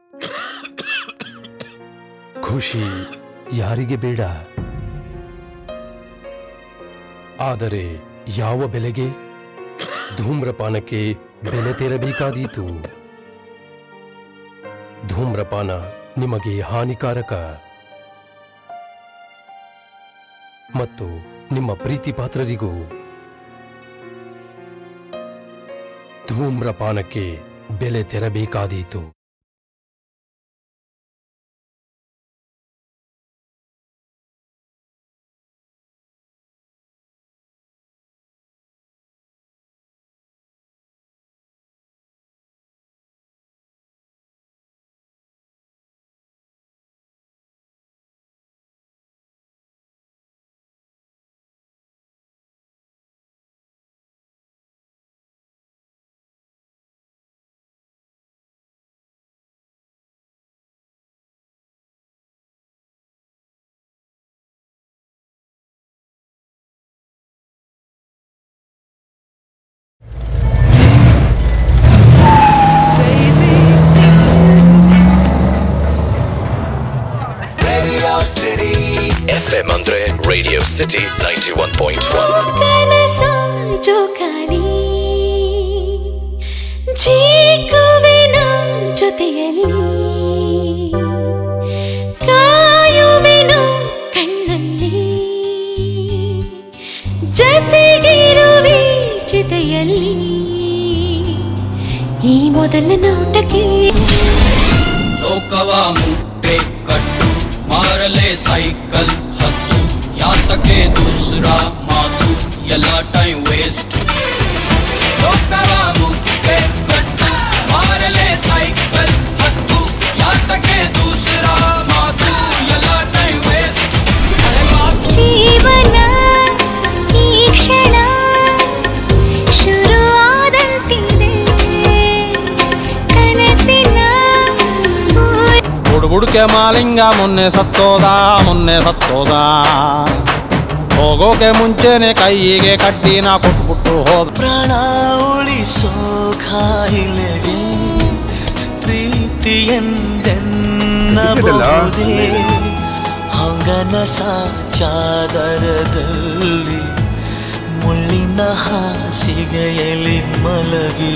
ಖುಷಿ ಯಾರಿಗೆ ಬೇಡ ಆದರೆ ಯಾವ ಬೆಲೆಗೆ ಧೂಮ್ರಪಾನಕ್ಕೆ ಬೆಲೆ ತೆರಬೇಕಾದೀತು ಧೂಮ್ರಪಾನ ನಿಮಗೆ ಹಾನಿಕಾರಕ ಮತ್ತು ನಿಮ್ಮ ಪ್ರೀತಿ ಪಾತ್ರರಿಗೂ ಧೂಮ್ರಪಾನಕ್ಕೆ ಬೆಲೆ ತೆರಬೇಕಾದೀತು Radio City. ಎಫ್ಎಂ ಅಂದ್ರೆ radio city ninety one point one ಕನಸ ಜೋಕಾಲಿ ಜೀಕುವಿನ ಜೊತೆಯಲ್ಲಿ ಕಾಯುವೆನ ಕಣ್ಣಲ್ಲಿ ಜತೆಗಿರುವೆ ಜೊತೆಯಲ್ಲಿ ಈ ಮೊದಲ ನೋಟಕ್ಕೆ ಲೋಕವ ಮುಟ್ಟೆ ಕಟ್ಟು ಮಾರಲೆ ಸೈಕಲ್ ಹತ್ತು ಯಾತಕ್ಕೆ ದೂಸರ ಮಾತು ಎಲ್ಲ ಟೈಮ್ ವೇಸ್ಟ್ ಲೋಕವ ಮುಟ್ಟೆ ಕಟ್ಟು ಮಾರಲೆ ಸೈಕಲ್ ಹತ್ತು ಯಾತಕ್ಕೆ ದೂಸರ ಮಾತು ಎಲ್ಲ ಟೈಮ್ ವೇಸ್ಟ್ ಜೀವನ ಈ ಕ್ಷಣ ಶುರುವಾದಂತಿದೆ ಕನಸಿನ ಬುಡ್ಬುಡ್ಕೆ ಮಾಲಿಂಗ ಮೊನ್ನೆ ಸತ್ತೋದ ಮೊನ್ನೆ ಸತ್ತೋದ ಹೋಗೋಕೆ ಮುಂಚೆನೆ ಕೈಗೆ ಕಡ್ಡಿನ ಕೊಟ್ಬಿಟ್ಟು ಹೋದ ಪ್ರಾಣ ಉಳಿಸೋ ಕಾಯಿಲೆಗೆ ಪ್ರೀತಿ ಎಂದೆನ್ನಬಹುದೇ ಹಂಗನ ಸಾಚಾದರದಲ್ಲಿ ಮುಳ್ಳಿನ ಹಾಸಿಗೆಯಲ್ಲಿ ಮಲಗಿ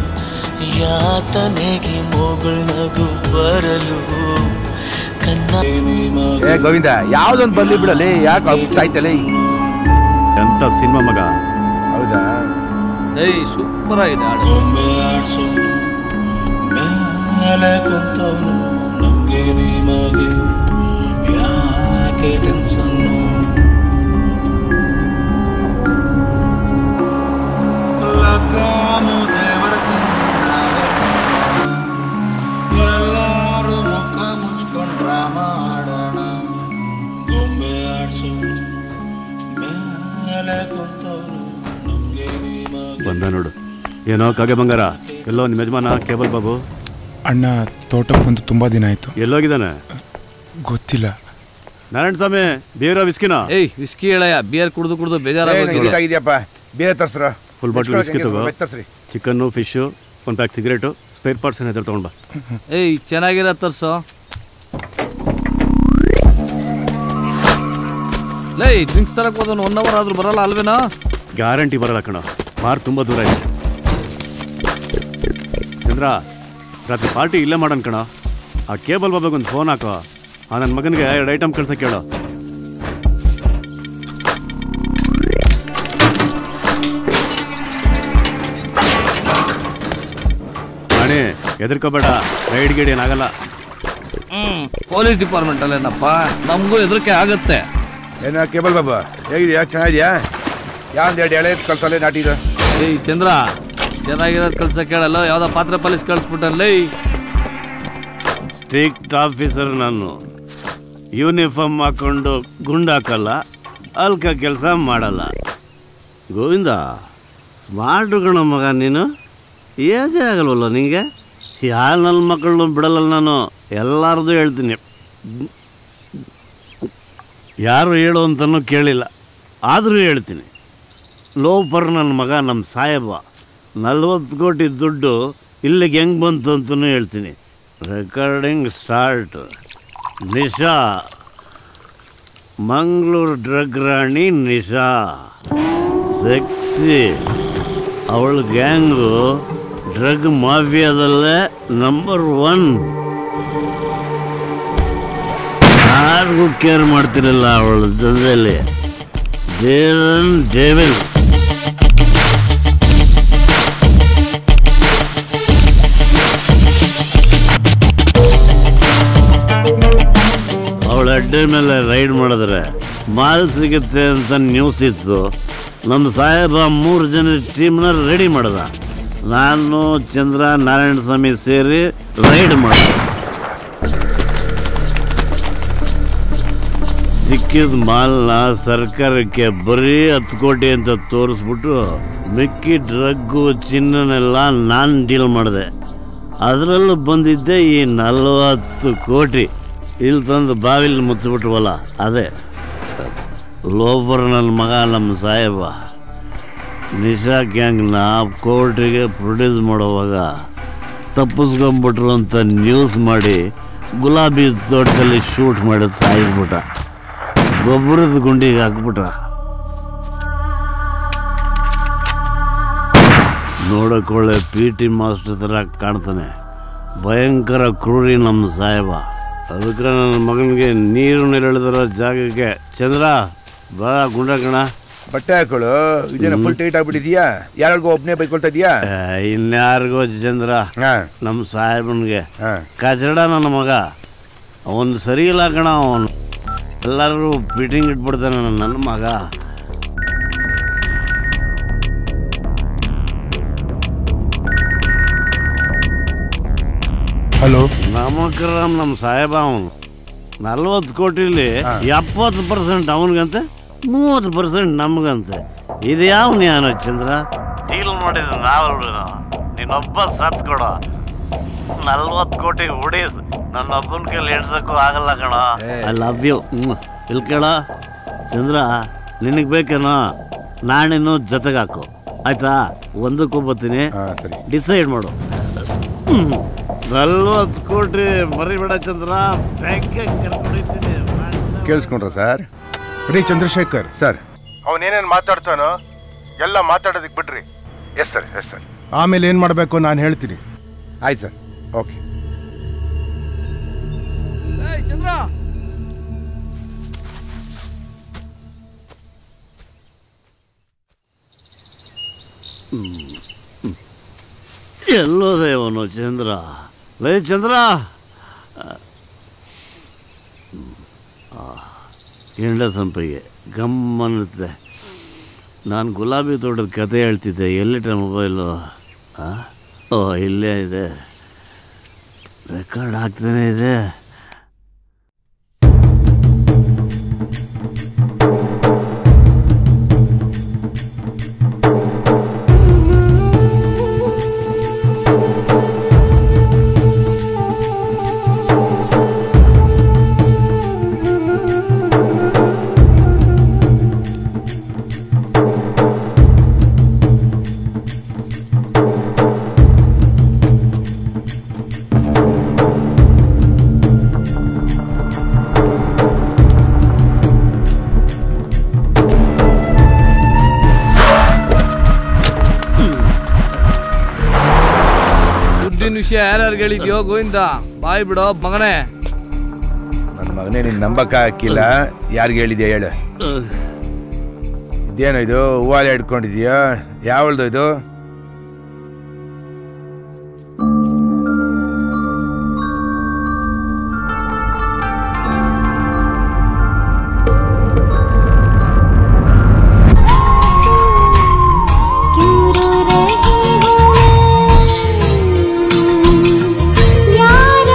ಯಾತನೆಗೆ ಮೊಗಳನಗು ಬರಲು ಕಣ್ಣ ಏ ಗೋವಿಂದ ಯಾವ್ದೊಂದು ಬರ್ಲಿ ಬಿಡಲಿ ಯಾಕೆ ಸಾಯ್ತಲೆ ಎಂತ ಸಿನಿಮಾ ಮಗ ಹೌದಾ ಏಯ್ ಸೂಪರ್ ಆಗಿದೆ ಹಾಡು. ಗೊಂಬೆ ಆಡ್ಸೋನು ಮೇಲೆ ಕುಂತವನು ನಮ್ಗೆ ನಿಮಗೆ ಯಾಕೆ ಟೆನ್ಸನ್ನು ಲಗಾಮು ದೇವರ ಎಲ್ಲಾರು ಮುಖ ಮುಚ್ಕೊಂಡು ಡ್ರಾಮ ಆಡೋಣ ಗೊಂಬೆ ಆಡ್ಸೋನು ಮೇಲೆ ಕುಂತವನು ನಮ್ಗೆ ನಿಮಗೆ ಬಂದ ನೋಡು ಏನೋ ಕಾಗೆ ಬಂಗಾರ ಎಲ್ಲೋ ನಿಮ್ಮ ಯಜಮಾನ ಕೇಬಲ್ ಬಾಬು ಅಣ್ಣ ತೋಟಕ್ಕೆ ಬಂದು ತುಂಬಾ ದಿನ ಆಯ್ತು ಎಲ್ಲೋಗಿದ್ದಾನೆ ಗೊತ್ತಿಲ್ಲ ನಾರಾಯಣ ಸ್ವಾಮಿ ಬೀರ ವಿಸ್ಕಿನ ಏಯ್ ವಿಸ್ಕಿ ಹೇಳಯ್ಯ ಬಿಯರ್ ಕುಡ್ದು ಕುಡ್ದು ಬೇಜಾರಾಗೋಗಿದೆ ಆಗಿದೆಯಪ್ಪ ಬೇರೆ ತರ್ಸ್ರ ಫುಲ್ ಬಾಟಲ್ ವಿಸ್ಕಿ ತಗೋ ತರ್ಸ್ರಿ ಚಿಕನ್ನು ಫಿಶು ಒಂದು ಪ್ಯಾಕ್ ಸಿಗರೇಟು ಸ್ಪೇರ್ ಪಾರ್ಟ್ಸ್ ಏನಾದ್ರು ತೊಗೊಂಡು ಬಾ ಏಯ್ ಚೆನ್ನಾಗಿರೋ ತರ್ಸೋ ಲೈ ಡ್ರಿಂಕ್ಸ್ ತರಕ್ ಹೋದನು ಒನ್ ಅವರ್ ಆದ್ರೂ ಬರಲ್ಲ ಅಲ್ವೇನಾ ಗ್ಯಾರಂಟಿ ಬರಲ್ಲ ಕಣ ಬಾರ್ ತುಂಬ ದೂರ ಇದೆ ಚಂದ್ರ ರಾತ್ರಿ ಪಾರ್ಟಿ ಇಲ್ಲೇ ಮಾಡೋಣ ಕಣ ಆ ಕೇಬಲ್ ಬಾಬಾಗೆ ಒಂದು ಫೋನ್ ಹಾಕೋ ಆ ನನ್ನ ಮಗನಿಗೆ ಎರಡು ಐಟಮ್ ಕಳ್ಸಕ್ಕೆ ಹೇಳು ರಾಣಿ ಹೆದರ್ಕೋಬೇಡ ರೈಡ್ ಗೀಡ್ ಏನಾಗಲ್ಲ ಹ್ಮ್ ಪೊಲೀಸ್ ಡಿಪಾರ್ಟ್ಮೆಂಟ್ ಅಲ್ಲೇನಪ್ಪ ನಮಗೂ ಹೆದರಿಕೆ ಆಗತ್ತೆ ಏನ ಕೇಬಲ್ ಬಾಬಾ ಹೇಗಿದ್ಯಾ ಚೆನ್ನಾಗಿದ್ಯಾ ಯಾವ್ದು ಎರಡು ಎಳೆ ಕಲ್ಸಲ್ಲೇ ನಾಟಿದ ಏಯ್ ಚಂದ್ರ ಚೆನ್ನಾಗಿರೋದು ಕಳ್ಸಕ್ ಹೇಳಲ್ಲ ಯಾವ್ದೋ ಪಾತ್ರೆ ಪಾಲಿಸ್ ಕಳ್ಸ್ಬಿಟ್ಟಲ್ಲೇ ಸ್ಟ್ರಿಕ್ಟ್ ಆಫೀಸರ್ ನಾನು ಯೂನಿಫಾರ್ಮ್ ಹಾಕೊಂಡು ಗುಂಡು ಹಾಕಲ್ಲ ಅಲ್ಕ ಕೆಲಸ ಮಾಡಲ್ಲ ಗೋವಿಂದ ಸ್ಮಾರ್ಟ್ ಗಣ ಮಗ ನೀನು ಹೇಗೆ ಆಗಲ್ವಲ್ಲ ನಿಂಗೆ ಯಾರು ನನ್ನ ಮಕ್ಕಳನ್ನು ಬಿಡಲ್ಲ ನಾನು ಎಲ್ಲರದು ಹೇಳ್ತೀನಿ ಯಾರು ಹೇಳು ಅಂತನೂ ಕೇಳಿಲ್ಲ ಆದರೂ ಹೇಳ್ತೀನಿ ಲೋಪರ್ ನನ್ನ ಮಗ ನಮ್ಮ ಸಾಹೇಬ ನಲ್ವತ್ತು ಕೋಟಿ ದುಡ್ಡು ಇಲ್ಲಿಗೆ ಹೆಂಗೆ ಬಂತು ಅಂತಲೂ ಹೇಳ್ತೀನಿ recording start Nisha Mangaluru drug ರಾಣಿ ನಿಶಾ ಸೆಕ್ಸಿ ಅವಳ ಗ್ಯಾಂಗು ಡ್ರಗ್ ಮಾಫಿಯಾದಲ್ಲೇ ನಂಬರ್ ಒನ್ ಯಾರಿಗೂ ಕೇರ್ ಮಾಡ್ತಿರಲಿಲ್ಲ ಅವಳ ಜೊತೆಯಲ್ಲಿ ದೇವನ್ ಡೇವಿಲ್ ಅವಳ ಅಡ್ಡೆ ಮೇಲೆ ರೈಡ್ ಮಾಡಿದ್ರೆ ಮಾಲ್ ಸಿಗುತ್ತೆ ಅಂತ ನ್ಯೂಸ್ ಇತ್ತು ನಮ್ಮ ಸಾಹೇಬ ಮೂರು ಜನ ಟೀಮ್ನ ರೆಡಿ ಮಾಡ್ದ ನಾನು ಚಂದ್ರ ನಾರಾಯಣ ಸ್ವಾಮಿ ಸೇರಿ ರೈಡ್ ಮಾಡಿದೆ ಸಿಕ್ಕಿದ ಮಾಲ್ನ ಸರ್ಕಾರಕ್ಕೆ ಬರೀ ಹತ್ತು ಕೋಟಿ ಅಂತ ತೋರಿಸ್ಬಿಟ್ಟು ಮಿಕ್ಕಿ ಡ್ರಗ್ಗು ಚಿನ್ನನೆಲ್ಲ ನಾನು ಡೀಲ್ ಮಾಡಿದೆ ಅದರಲ್ಲೂ ಬಂದಿದ್ದೆ ಈ ನಲವತ್ತು ಕೋಟಿ ಇಲ್ಲಿ ತಂದು ಬಾವಿಲಿ ಮುಚ್ಚಿಬಿಟ್ವಲ್ಲ ಅದೇ ಲೋಫರ್ ನನ್ನ ಮಗ ನಮ್ಮ ಸಾಹೇಬ ನಿಶಾ ಗ್ಯಾಂಗ್ನ ಕೋರ್ಟಿಗೆ ಪ್ರೊಡ್ಯೂಸ್ ಮಾಡುವಾಗ ತಪ್ಪಿಸ್ಕೊಂಬಿಟ್ರು ಅಂತ ನ್ಯೂಸ್ ಮಾಡಿ ಗುಲಾಬಿ ತೋಟದಲ್ಲಿ ಶೂಟ್ ಮಾಡಿ ಸಾಯಿಸ್ಬಿಟ್ಟ ಗೊಬ್ಬರದ ಗುಂಡಿಗೆ ಹಾಕ್ಬಿಟ್ಟ ನೋಡಕೊಳ್ಳೆ ಪಿ ಟಿ ಮಾಸ್ಟರ್ ಥರ ಕಾಣ್ತಾನೆ ಭಯಂಕರ ಕ್ರೂರಿ ನಮ್ಮ ಸಾಹೇಬ ಅದಕ್ಕೆ ನನ್ನ ಮಗನಿಗೆ ನೀರು ನೆರಳಿದರ ಜಾಗಕ್ಕೆ ಚಂದ್ರ ಬಾ ಗುಂಡ ಕಣ ಬಟ್ಟೆ ಹಾಕೊಳ್ಳು ಇದೇನ ಫುಲ್ ಟೈಟ್ ಆಗ್ಬಿಟ್ಟಿದ್ಯಾ ಯಾರಿಗೂ ಒಬ್ಬನೇ ಬೈಕೊಳ್ತಾ ಇದೀಯಾ ಇನ್ಯಾರಿಗೋ ಚಂದ್ರ ಹಾ ನಮ್ಮ ಸಾಹೇಬನಿಗೆ ಹಾ ಕಚಡ ನನ್ನ ಮಗ ಅವನು ಸರಿ ಇಲ್ಲ ಕಣ ಅವನು ಎಲ್ಲರೂ ಫಿಟ್ಟಿಂಗ್ ಇಟ್ಬಿಡ್ತಾನೆ ನನ್ನ ಮಗ ಹಲೋ ನಮಕರಾಮ್ ನಮ್ಮ ಸಾಹೇಬ ಅವನು ನಲ್ವತ್ತು ಕೋಟಿಲಿ ಎಪ್ಪತ್ತು ಪರ್ಸೆಂಟ್ ಅವನಿಗಂತೆ ಮೂವತ್ತು ಪರ್ಸೆಂಟ್ ನಮಗಂತೆ ಇದು ಯಾವ ನ್ಯಾನ ಚಂದ್ರ ಡೀಲ್ ಮಾಡಿದ ನಾವು ನೀನೊಬ್ಬ ಸತ್ ಕೊಡ ನಲ್ವತ್ತು ಕೋಟಿ ಉಡೀಸ್ ನನ್ನ ಒಬ್ಬನ ಕೈಲಿ ಎಣ್ಸಕ್ಕೂ ಆಗಲ್ಲ ಕಣ ಐ ಲವ್ ಯು ಇಲ್ಲಿ ಕೇಳ ಚಂದ್ರ ನಿನಗೆ ಬೇಕೇನೋ ನಾಣಿನ್ನು ಜೊತೆಗೆ ಹಾಕು ಆಯ್ತಾ ಒಂದಕ್ಕೂ ಬರ್ತೀನಿ ಹಾ ಸರಿ ಡಿಸೈಡ್ ಮಾಡು ನಲ್ವತ್ತು ಕೋಟಿ ಮರಿಬೇಡ ಚಂದ್ರ ಬ್ಯಾಂಕಿಗೆ ಕರ್ಕೊಂಡಿದ್ದೀನಿ ಕೇಳಿಸ್ಕೊಂಡ್ರ ಸರ್ ರೀ ಚಂದ್ರಶೇಖರ್ ಸರ್ ಅವನೇನೇನು ಮಾತಾಡ್ತಾನೋ ಎಲ್ಲ ಮಾತಾಡೋದಕ್ಕೆ ಬಿಡ್ರಿ ಎಸ್ ಸರ್ ಎಸ್ ಸರ್ ಆಮೇಲೆ ಏನು ಮಾಡಬೇಕು ನಾನು ಹೇಳ್ತೀನಿ ಆಯ್ತು ಸರ್ ಓಕೆ ಚಂದ್ರ ಎಲ್ಲೋದೆ ಅವನು ಚಂದ್ರ ಲೇ ಚಂದ್ರ ಎಂಡ ಸಂಪಿಗೆ ಗಮ್ಮನ್ನುತ್ತೆ ನಾನು ಗುಲಾಬಿ ತೋಟದ ಕತೆ ಹೇಳ್ತಿದ್ದೆ ಎಲ್ಲಿಟ್ಟ ಮೊಬೈಲು ಆ? ಓ ಇಲ್ಲೇ ಇದೆ ರೆಕಾರ್ಡ್ ಆಗ್ತಾನೆ ಇದೆ ದುಡ್ಡಿನ ವಿಷಯ ಯಾರ್ಯಾರು ಹೇಳಿದ್ಯೋ ಗೋವಿಂದ ಬಾಯ್ ಬಿಡೋ ಮಗನೇ ನನ್ನ ಮಗನೇ ನೀನು ನಂಬಕ್ಕ ಹಾಕಿಲ್ಲ ಯಾರಿಗೆ ಹೇಳಿದ್ಯಾ ಹೇಳು ಇದೇನೋ ಇದು ಹೂವಾಲೆ ಹಿಡ್ಕೊಂಡಿದ್ಯಾ ಯಾವಳ್ದು ಇದು क्यों रो रही हूँ मैं यारा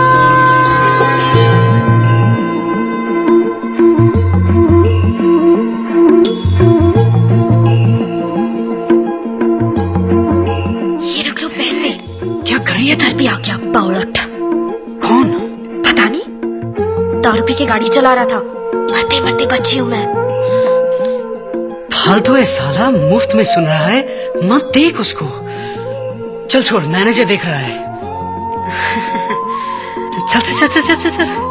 ये रख लो पैसे क्या कर रही है घर पे आ गया बावलट कौन पता नहीं दारू पी के गाड़ी चला रहा था मरते मरते बची हूँ मैं फालतू है साला मुफ्त में सुन रहा है मत देख उसको चल छोड़ मैनेजर देख रहा है चल चल चल चल चल चल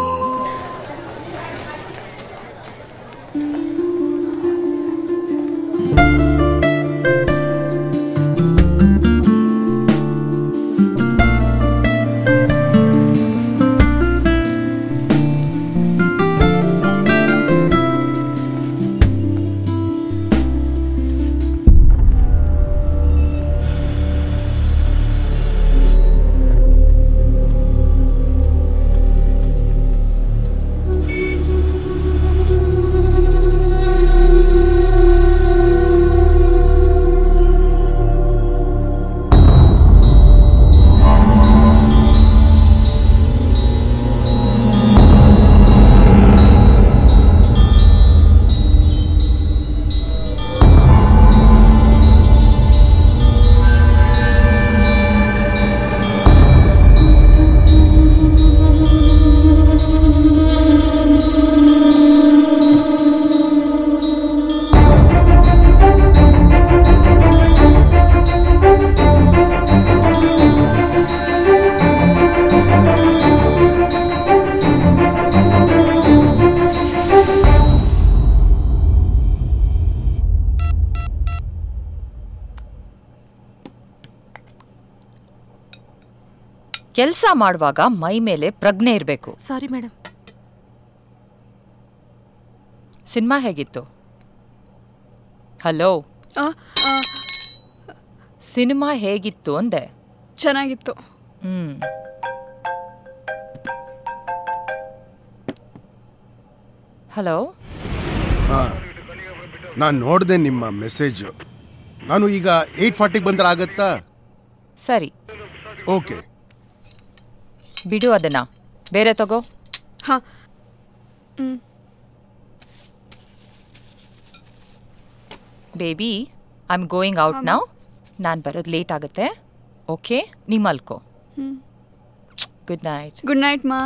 ಕೆಲಸ ಮಾಡುವಾಗ ಮೈ ಮೇಲೆ ಪ್ರಜ್ಞೆ ಇರಬೇಕು ಸಾರಿ ಮೇಡಮ್ ಸಿನಿಮಾ ಹೇಗಿತ್ತು ಹಲೋ ಸಿನಿಮಾ ಹೇಗಿತ್ತು ಅಂದೆ ಚೆನ್ನಾಗಿತ್ತು ಹ್ಮ್ ಹಲೋ ಹಾಂ ನಾನು ನೋಡಿದೆ ನಿಮ್ಮ ಮೆಸೇಜು ನಾನು ಈಗ ಏಯ್ಟ್ ಫಾರ್ಟಿಗೆ ಬಂದ್ರೆ ಆಗತ್ತಾ ಸರಿ ಓಕೆ ಬಿಡು ಅದನ್ನ ಬೇರೆ ತಗೋ ಹಾ baby I am going out ನಾವು ನಾನು ಬರೋದು ಲೇಟ್ ಆಗುತ್ತೆ ಓಕೆ ನೀ ಮಲ್ಕೋ ಗುಡ್ ನೈಟ್ ಗುಡ್ ನೈಟ್ ಮಾ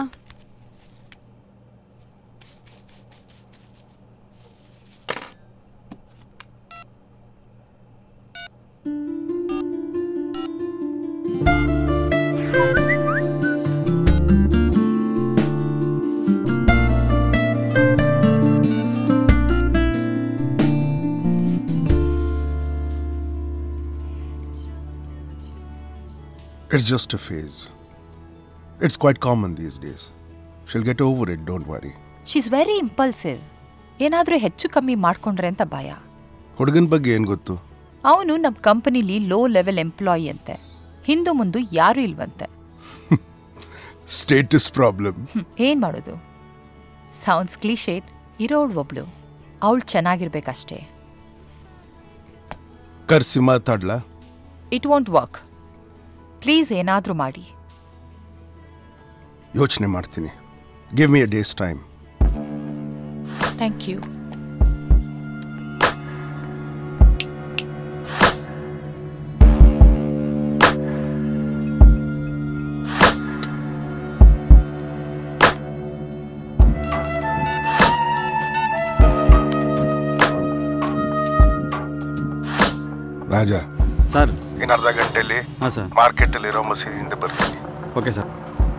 It's just a phase. It's quite common these days. She'll get over it, don't worry. She's very impulsive ಏನಾದರೂ ಹೆಚ್ಚು ಕಮ್ಮಿ ಮಾಡ್ಕೊಂಡ್ರೆ ಅಂತ ಭಯ ಹುಡುಗನ ಬಗ್ಗೆ ಏನು ಗೊತ್ತು ಅವನು ನಮ್ಮ ಕಂಪನಿಲಿ ಲೋ ಲೆವೆಲ್ ಎಂಪ್ಲಾಯಿ ಅಂತೆ ಹಿಂದು ಮುಂದು ಯಾರೂ ಇಲ್ವಂತೆ ಸ್ಟೇಟಸ್ ಪ್ರಾಬ್ಲಮ್ ಹ್ಮ್, ಏನ್ ಮಾಡೋದು ಸೌಂಡ್ಸ್ ಕ್ಲೀಶೇಟ್ ಇರೋಳು ಒಬ್ಳು ಅವಳು ಚೆನ್ನಾಗಿರ್ಬೇಕಷ್ಟೇ ಕರ್ಸಿ ಮಾತಾಡ್ಲಾ ಇಟ್ ವಾಂಟ್ ವರ್ಕ್ ಪ್ಲೀಸ್ ಏನಾದರೂ ಮಾಡಿ ಯೋಚನೆ ಮಾಡ್ತೀನಿ give me a day's time thank you Raja sir ಇನ್ನು ಅರ್ಧ ಗಂಟೆಯಲ್ಲಿ ಹಾಂ ಸರ್ ಮಾರ್ಕೆಟ್ ಅಲ್ಲಿ ಇರೋ ಮಸೀದಿಯಿಂದ ಬರ್ತೀನಿ ಓಕೆ ಸರ್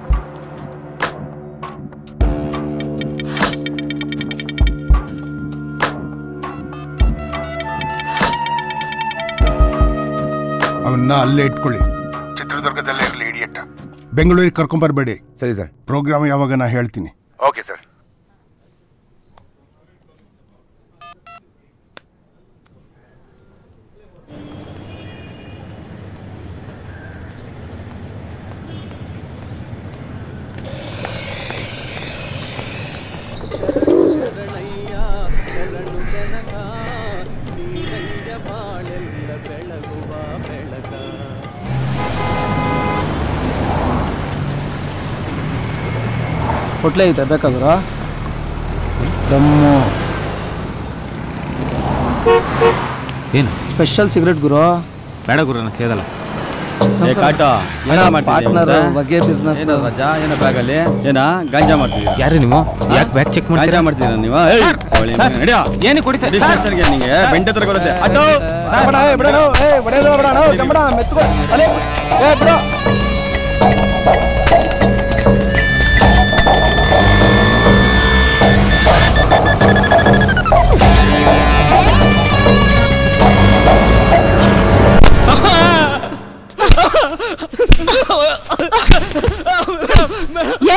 ಅವನ್ನ ಅಲ್ಲೇ ಇಟ್ಕೊಳ್ಳಿ ಚಿತ್ರದುರ್ಗದಲ್ಲೇ ಇರಲಿ ಇಡಿಯಟ್ ಬೆಂಗಳೂರಿಗೆ ಕರ್ಕೊಂಬರ್ಬೇಡಿ ಸರಿ ಸರ್ ಪ್ರೋಗ್ರಾಮ್ ಯಾವಾಗ ನಾ ಹೇಳ್ತೀನಿ ಓಕೆ ಸರ್ ಹೊಟ್ಲೆ ಐತೆ ಬೇಕಾದ್ರ ದಮ್ಮು ಏನು ಸ್ಪೆಷಲ್ ಸಿಗರೇಟ್ ಗುರು ಬೇಡ ಗುರು ನಾನು ಸೇದಲ್ಲ ಏ ಕಾಟೋ ಏನ ಪಾರ್ಟ್ನರ್ ಮಾಡ್ತಿದ್ದೀಯ ಬಗ್ಗೆ ಬಿಸ್ನೆಸ್ ಏನು ರಜ ಏನೋ ಬ್ಯಾಗಲ್ಲಿ ಏನ ಗಾಂಜಾ ಮಾಡ್ತಿದ್ದೀರಾ ಯಾರು ನೀವು ಯಾಕೆ ಬ್ಯಾಗ್ ಚೆಕ್ ಗಾಂಜಾ ಮಾಡ್ತಿದ್ದೀರಾ ನೀವು ಏಯ್, ಅವಳಿ ನೀನು ನಡ್ಯೋ. ಏನು ಕುಡಿತಾ Police stationಗೆ ನಿಂಗೆ ಬೆಂಡೆ ಹತ್ರ ಬರುತ್ತೆ ಅಡ್ಡೋ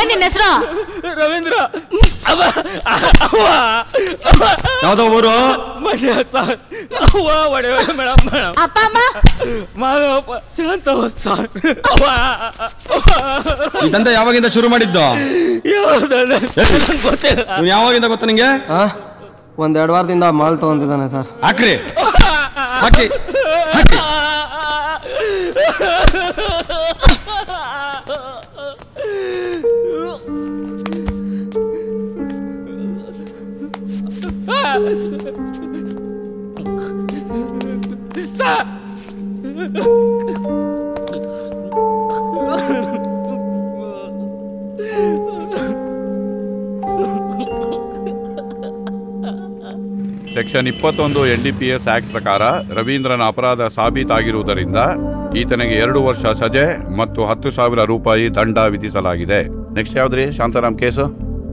ಏನ್ ನಿನ್ನ ಹೆಸರು ರವೀಂದ್ರ ಅವ್ವ, ಅವ್ವ, ಅವ್ವ. ಯಾವ್ದೋ ಊರು ಮಂಡ್ಯ ಸರ್ ಅವ್ವ ಒಡೆಯ ಮೇಡಮ್ ಮೇಡಮ್ ಅಪ್ಪ ಅಮ್ಮ ಮಾಧವಪ್ಪ ಶಾಂತವ ಸರ್ ಅವ್ವ, ಅವ್ವ. ಈ ದಂಧೆ ಯಾವಾಗಿಂದ ಶುರು ಮಾಡಿದ್ದು ಯಾವ್ದಲ್ಲ ನಂಗ್ ಗೊತ್ತಿಲ್ಲ ಇವ್ನು ಯಾವಾಗಿಂದ ಗೊತ್ತಾ ನಿಂಗೆ ಒಂದ್ ಎರಡು ವಾರದಿಂದ ಮಾಲ್ ತಗೊಂತಿದ್ದಾನೆ ಸರ್ ಹಾಕ್ರಿ ಹಾಕಿ ಹಾಕಿ ಸರ್ ಸೆಕ್ಷನ್ ಇಪ್ಪತ್ತೊಂದು N D P S act ಪ್ರಕಾರ ರವೀಂದ್ರನ ಅಪರಾಧ ಸಾಬೀತಾಗಿರುವುದರಿಂದ ಈತನಿಗೆ ಎರಡು ವರ್ಷ ಸಜೆ ಮತ್ತು ಹತ್ತು ಸಾವಿರ ರೂಪಾಯಿ ದಂಡ ವಿಧಿಸಲಾಗಿದೆ ನೆಕ್ಸ್ಟ್ ಯಾವ್ದ್ರಿ Shantaram case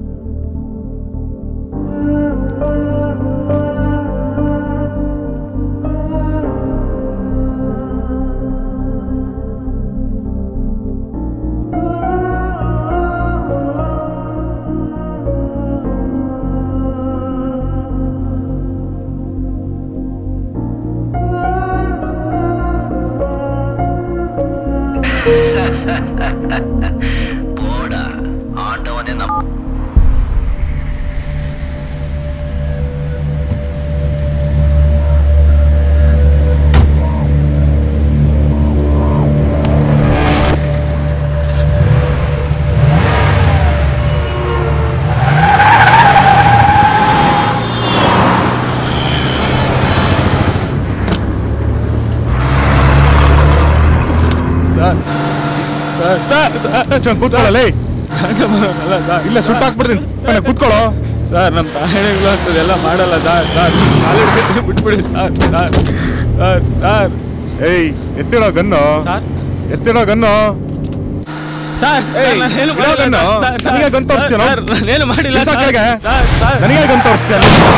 sir sir sir sir ಕೂತ್ಕೊಳ್ಳಲೇ ಅಲ್ಲ ಸರ್ ಇಲ್ಲ ಸುಟ್ಟಾಕ್ಬಿಡ್ತೀನಿ ಕೂತ್ಕೊಳ್ಳೋ ಸರ್ ನಮ್ಮ ತಾಯಣೆಗಳು ಅಂತದೆಲ್ಲ ಮಾಡಲ್ಲ ಸರ್ ಸರ್ ಕಾಲು ಹಿಡ್ಕೊಂಡು ಬಿಟ್ಬಿಡಿ ಸರ್ ಸರ್ ಸರ್ ಸರ್ ಏಯ್ ಎತ್ತಿಡೋ ಗನ್ನು ಎತ್ತಿಡೋ ಗನ್ನು ಸರ್ ಏಯ್, ನಾನೇನು ಇರೋ ಗನ್ನು ನನಗೆ ಗನ್ ತೋರಿಸ್ತೀನೋ ಸರ್ ನಾನೇನು ಮಾಡಿಲ್ಲ ಬಿಸಾಕ್ ಸರ್ ಹೇಗೆ? ಸರ್ ಸರ್ ನನಗೆ ಗನ್ ತೋರಿಸ್ತೀಯ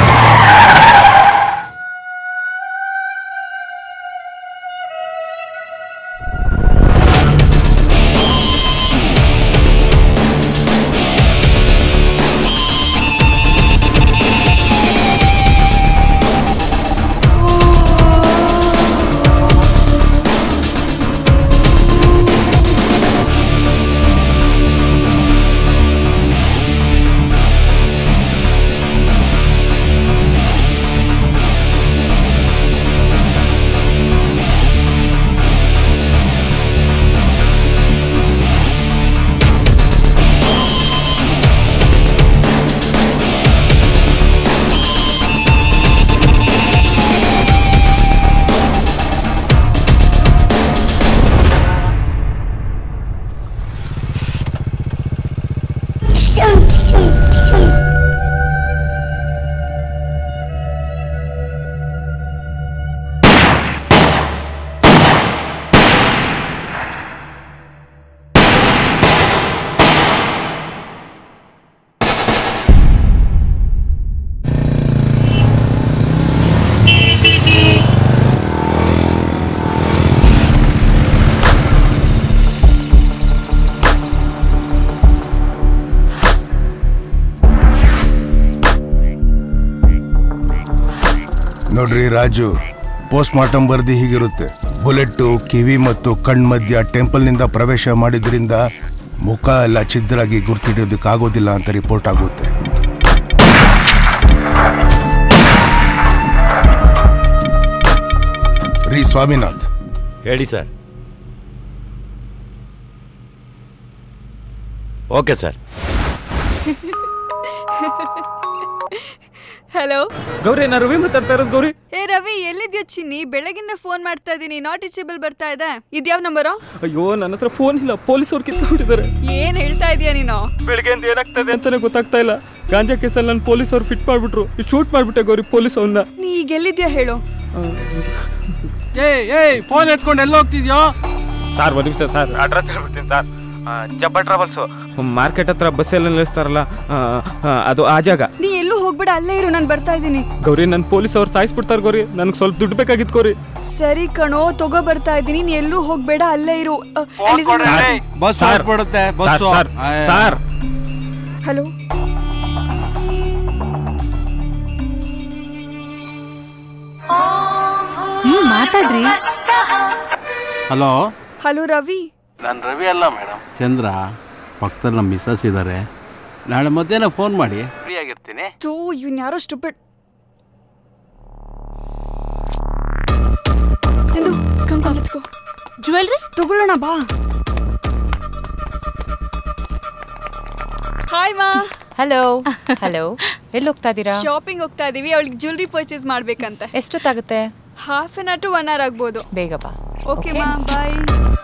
ನೋಡ್ರಿ ರಾಜು ಪೋಸ್ಟ್ ಮಾರ್ಟಮ್ ವರದಿ ಹೀಗಿರುತ್ತೆ ಬುಲೆಟ್ಟು ಕಿವಿ ಮತ್ತು ಕಣ್ ಮಧ್ಯ ಟೆಂಪಲ್ನಿಂದ ಪ್ರವೇಶ ಮಾಡಿದ್ರಿಂದ ಮುಖ ಎಲ್ಲ ಛಿದ್ರಾಗಿ ಗುರ್ತಿಡೋದಕ್ಕಾಗೋದಿಲ್ಲ ಅಂತ ರಿಪೋರ್ಟ್ ಆಗುತ್ತೆ ರೀ ಸ್ವಾಮಿನಾಥ್ ಹೇಳಿ sir okay sir hello Gauri ನಾನು ರವಿ ಮಾತಾಡ್ತಾ ಇರೋದು ಗೌರಿ ಏ ರವಿ ಎಲ್ಲಿದ್ಯೋ ಚಿನ್ನಿ ಬೆಳಗಿಂದ ಫೋನ್ ಮಾಡ್ತಾ ಇದೀನಿ ನಾಟ್ ರೀಚೇಬಲ್ ಬರ್ತಾ ಇದೆ ಇದ್ಯಾವ ನಂಬರು ಅಯ್ಯೋ ನನ್ನ ಹತ್ರ ಫೋನ್ ಇಲ್ಲ ಪೊಲೀಸವ್ರು ಕಿತ್ಕೊಂಡಿದ್ದಾರೆ ಏನ್ ಹೇಳ್ತಾ ಇದೀಯ ನೀನು ಬೆಳಿಗ್ಗೆಯಿಂದ ಏನಾಗ್ತದೆ ಅಂತಾನೆ ಗೊತ್ತಾಗ್ತಾ ಇಲ್ಲ ಗಾಂಜಾ ಕೇಸಲ್ಲಿ ನನ್ನ ಪೊಲೀಸವ್ರು ಫಿಟ್ ಮಾಡ್ಬಿಟ್ರು ಶೂಟ್ ಮಾಡ್ಬಿಟ್ಟೆ ಗೌರಿ ಪೊಲೀಸ್ ಅವನ್ನ ನೀ ಈಗ ಎಲ್ಲಿದ್ಯಾ ಹೇಳು ಏಯ್ ಏಯ್ ಫೋನ್ ಎತ್ಕೊಂಡು ಎಲ್ಲ ಹೋಗ್ತಿದ್ಯೋ ಸರ್ ಒಂದು ನಿಮಿಷ ಸರ್ ಅಡ್ರೆಸ್ ಹೇಳ್ಬಿಡ್ತೀನಿ ಸರ್ ಜಬ್ಬ ಟ್ರಾವೆಲ್ಸು ಮಾರ್ಕೆಟ್ ಹತ್ರ ಬಸ್ ಎಲ್ಲ ನಿಲ್ಲಿಸ್ತಾರಲ್ಲ ಆ, ಆ, ಅದು ಆ ಜಾಗ ನೀ ಎಲ್ಲೂ ಹೋಗ್ಬೇಡ ಅಲ್ಲೇ ಇರು ನಾನು ಬರ್ತಾ ಇದ್ದೀನಿ ಗೌರಿ ನನ್ನ ಪೊಲೀಸ್ ಅವ್ರು ಸಾಯಿಸ್ಬಿಡ್ತಾರೆ ಗೌರಿ ನನ್ಗೆ ಸ್ವಲ್ಪ ದುಡ್ಡು ಬೇಕಾಗಿತ್ತು ಗೌರಿ ಸರಿ ಕಣೋ ತಗೋ ಬರ್ತಾ ಇದ್ದೀನಿ ನೀ ಎಲ್ಲೂ ಹೋಗ್ಬೇಡ ಅಲ್ಲೇ ಇರು ಅ, ಅಲ್ಲಿ ಸರ್, ಬಸ್ ಸರ್, ಹೊರಟ್ಬಿಡುತ್ತೆ, ಸರ್, ಬಸ್ಸು. ಸರ್, ಆಯ್. ಸರ್ ಹಲೋ ಹ್ಮ್ ಮಾತಾಡ್ರಿ ಹಲೋ ಹಲೋ ರವಿ ನಾನು ರವಿ ಅಲ್ಲ ಮೇಡಮ್ ಚಂದ್ರ ಪಕ್ಕದಲ್ಲಿ ನಮ್ಮ ಮಿಸಸ್ ಇದ್ದಾರೆ ನಾಳೆ ಮಧ್ಯಾಹ್ನ ಫೋನ್ ಮಾಡಿ ಫ್ರೀ ಆಗಿರ್ತೀನಿ ತೂ ಇವ್ನ ಯಾರೋ stupid Sindhu come come let's go jewellery ತಗೊಳ್ಳೋಣ ಬಾ ಹಾಯ್ ಮಾ ಹಲೋ ಹಲೋ ಎಲ್ಲಿ ಹೋಗ್ತಾ ಇದ್ದೀರಾ ಶಾಪಿಂಗ್ ಹೋಗ್ತಾ ಇದೀವಿ ಅವಳಿಗೆ ಜ್ಯುವೆಲ್ರಿ ಪರ್ಚೇಸ್ ಮಾಡ್ಬೇಕಂತ ಎಷ್ಟೊತ್ತಾಗುತ್ತೆ half an hour to one hour ಆಗ್ಬೋದು ಬೇಗ ಬಾ ಓಕೆ Okay. ಮಾ ಬಾಯ್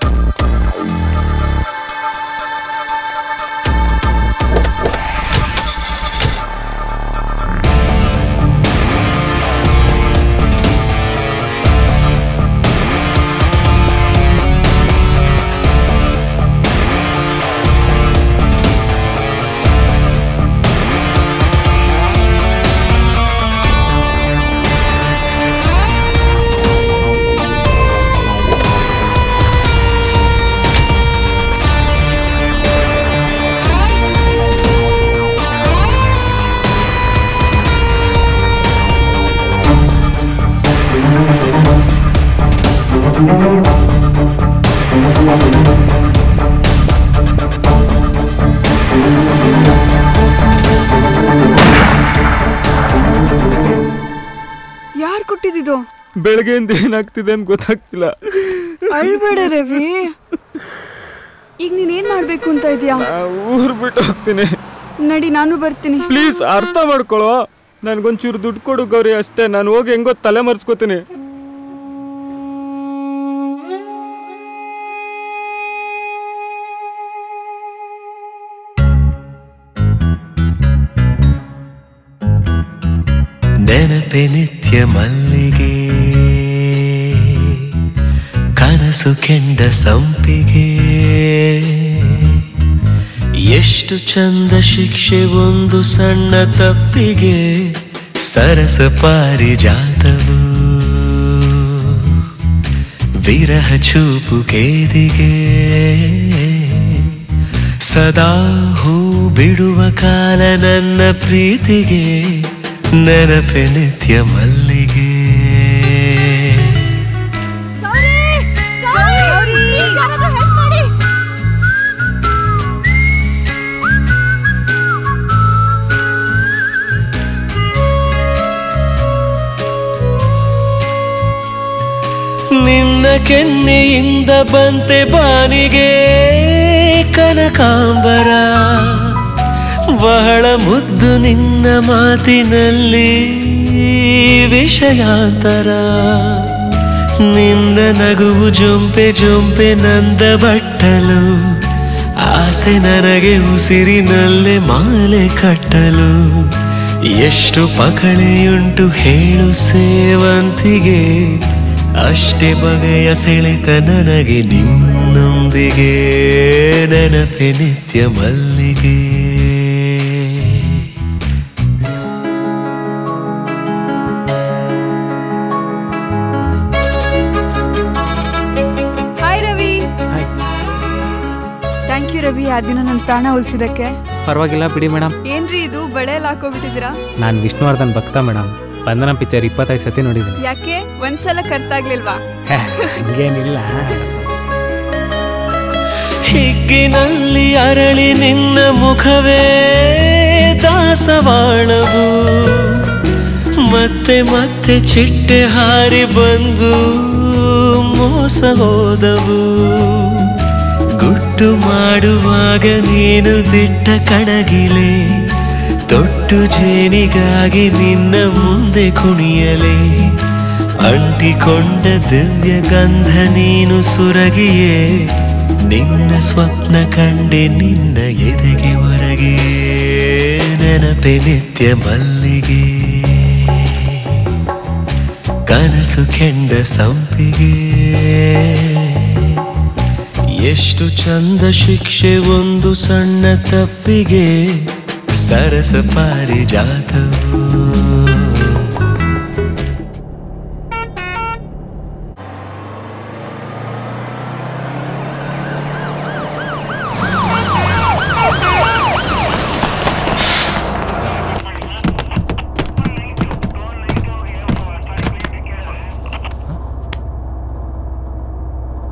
ಯಾರು ಕೊಟ್ಟಿದ್ದು ಬೆಳಗ್ಗೆಯಿಂದ ಏನಾಗ್ತಿದೆ ಅಂತ ಗೊತ್ತಾಗ್ತಿಲ್ಲ ಅಳ್ಬೇಡ ರವಿ ಈಗ ನೀನ್ ಏನ್ ಮಾಡ್ಬೇಕು ಅಂತ ಇದೀಯಾ ಊರ್ ಬಿಟ್ಟು ಹೋಗ್ತೀನಿ ನಡಿ ನಾನು ಬರ್ತೀನಿ ಪ್ಲೀಸ್ ಅರ್ಥ ಮಾಡ್ಕೊಳ್ಳೋ ನನ್ಗೊಂಚೂರು ದುಡ್ಡು ಕೊಡು ಗೌರಿ ಅಷ್ಟೇ ನಾನು ಹೋಗಿ ಹೆಂಗೋ ತಲೆ ಮರ್ಸ್ಕೋತೀನಿ ನೆನಪೆ ನಿತ್ಯ ಮಲ್ಲಿಗೆ ಕನಸು ಕೆಂಡ ಸಂಪಿಗೆ ಎಷ್ಟು ಚಂದ ಶಿಕ್ಷೆ ಒಂದು ಸಣ್ಣ ತಪ್ಪಿಗೆ ಸರಸ ಪಾರಿಜಾತವು ವಿರಹ ಚೂಪು ಕೇದಿಗೆ ಸದಾ ಹೂ ಬಿಡುವ ಕಾಲ ನನ್ನ ಪ್ರೀತಿಗೆ ನೆನಪೆ ನಿತ್ಯ ಮಲ್ಲಿಗೆ ನಿನ್ನ ಕೆನ್ನೆಯಿಂದ ಬಂತೆ ಬಾನಿಗೆ ಕನಕಾಂಬರ ಬಹಳ ಮುದ್ದು ನಿನ್ನ ಮಾತಿನಲ್ಲಿ ವಿಷಯಾಂತರ ನಿನ್ನ ನಗುವು ಜೊಂಪೆ ಜೊಂಪೆ ನಂದ ಬಟ್ಟಲು ಆಸೆ ನನಗೆ ಉಸಿರಿನಲ್ಲೇ ಮಾಲೆ ಕಟ್ಟಲು ಎಷ್ಟು ಪಕಳೆಯುಂಟು ಹೇಳು ಸೇವಂತಿಗೆ ಅಷ್ಟೇ ಬಗೆಯ ಸೆಳೆತ ನನಗೆ ನಿನ್ನೊಂದಿಗೆ ನೆನಪೆ ನಿತ್ಯ ಮಲ್ಲಿಗೆ hi Ravi thank you Ravi ಆ ದಿನ ನನ್ನ ಪ್ರಾಣ ಉಳಿಸಿದಕ್ಕೆ ಪರವಾಗಿಲ್ಲ ಬಿಡಿ ಮೇಡಮ್ ಏನ್ರಿ ಇದು ಬಳೆ ಎಲ್ಲ ಹಾಕೋಬಿಟ್ಟಿದ್ದೀರಾ ನಾನು ವಿಷ್ಣುವರ್ಧನ್ ಭಕ್ತ ಮೇಡಮ್ ಬಂಧನ ಪಿಕ್ಚರ್ ಇಪ್ಪತ್ತೈದು ಸತಿ ನೋಡಿದ್ದೀನಿ ಯಾಕೆ ಒಂದ್ಸಲ ಕರ್ತಾಗ್ಲಿಲ್ವಾ ಹಂಗೇನಿಲ್ಲ ಹಿಗ್ಗಿನಲ್ಲಿ ಅರಳಿ ನಿನ್ನ ಮುಖವೇ ದಾಸವಾಳವು ಮತ್ತೆ ಮತ್ತೆ ಚಿಟ್ಟೆ ಹಾರಿ ಬಂದು ಮೋಸ ಹೋದವು ಗುಟ್ಟು ಮಾಡುವಾಗ ನೀನು ದಿಟ್ಟ ಕಣಗಿಲೆ ತೊಟ್ಟು ಜೇನಿಗಾಗಿ ನಿನ್ನ ಮುಂದೆ ಕುಣಿಯಲೆ ಅಂಟಿಕೊಂಡ ದಿವ್ಯ ಗಂಧ ನೀನು ಸುರಗಿಯೇ ನಿನ್ನ ಸ್ವಪ್ನ ಕಂಡೆ ನಿನ್ನ ಎದೆಗೆ ಹೊರಗೆ ನೆನಪೆ ನಿತ್ಯ ಮಲ್ಲಿಗೆ ಕನಸು ಕೆಂಡ ಸಂಪಿಗೆ ಎಷ್ಟು ಚಂದ ಶಿಕ್ಷೆ ಒಂದು ಸಣ್ಣ ತಪ್ಪಿಗೆ ಸರಸ ಪಾರಿಜಾತವು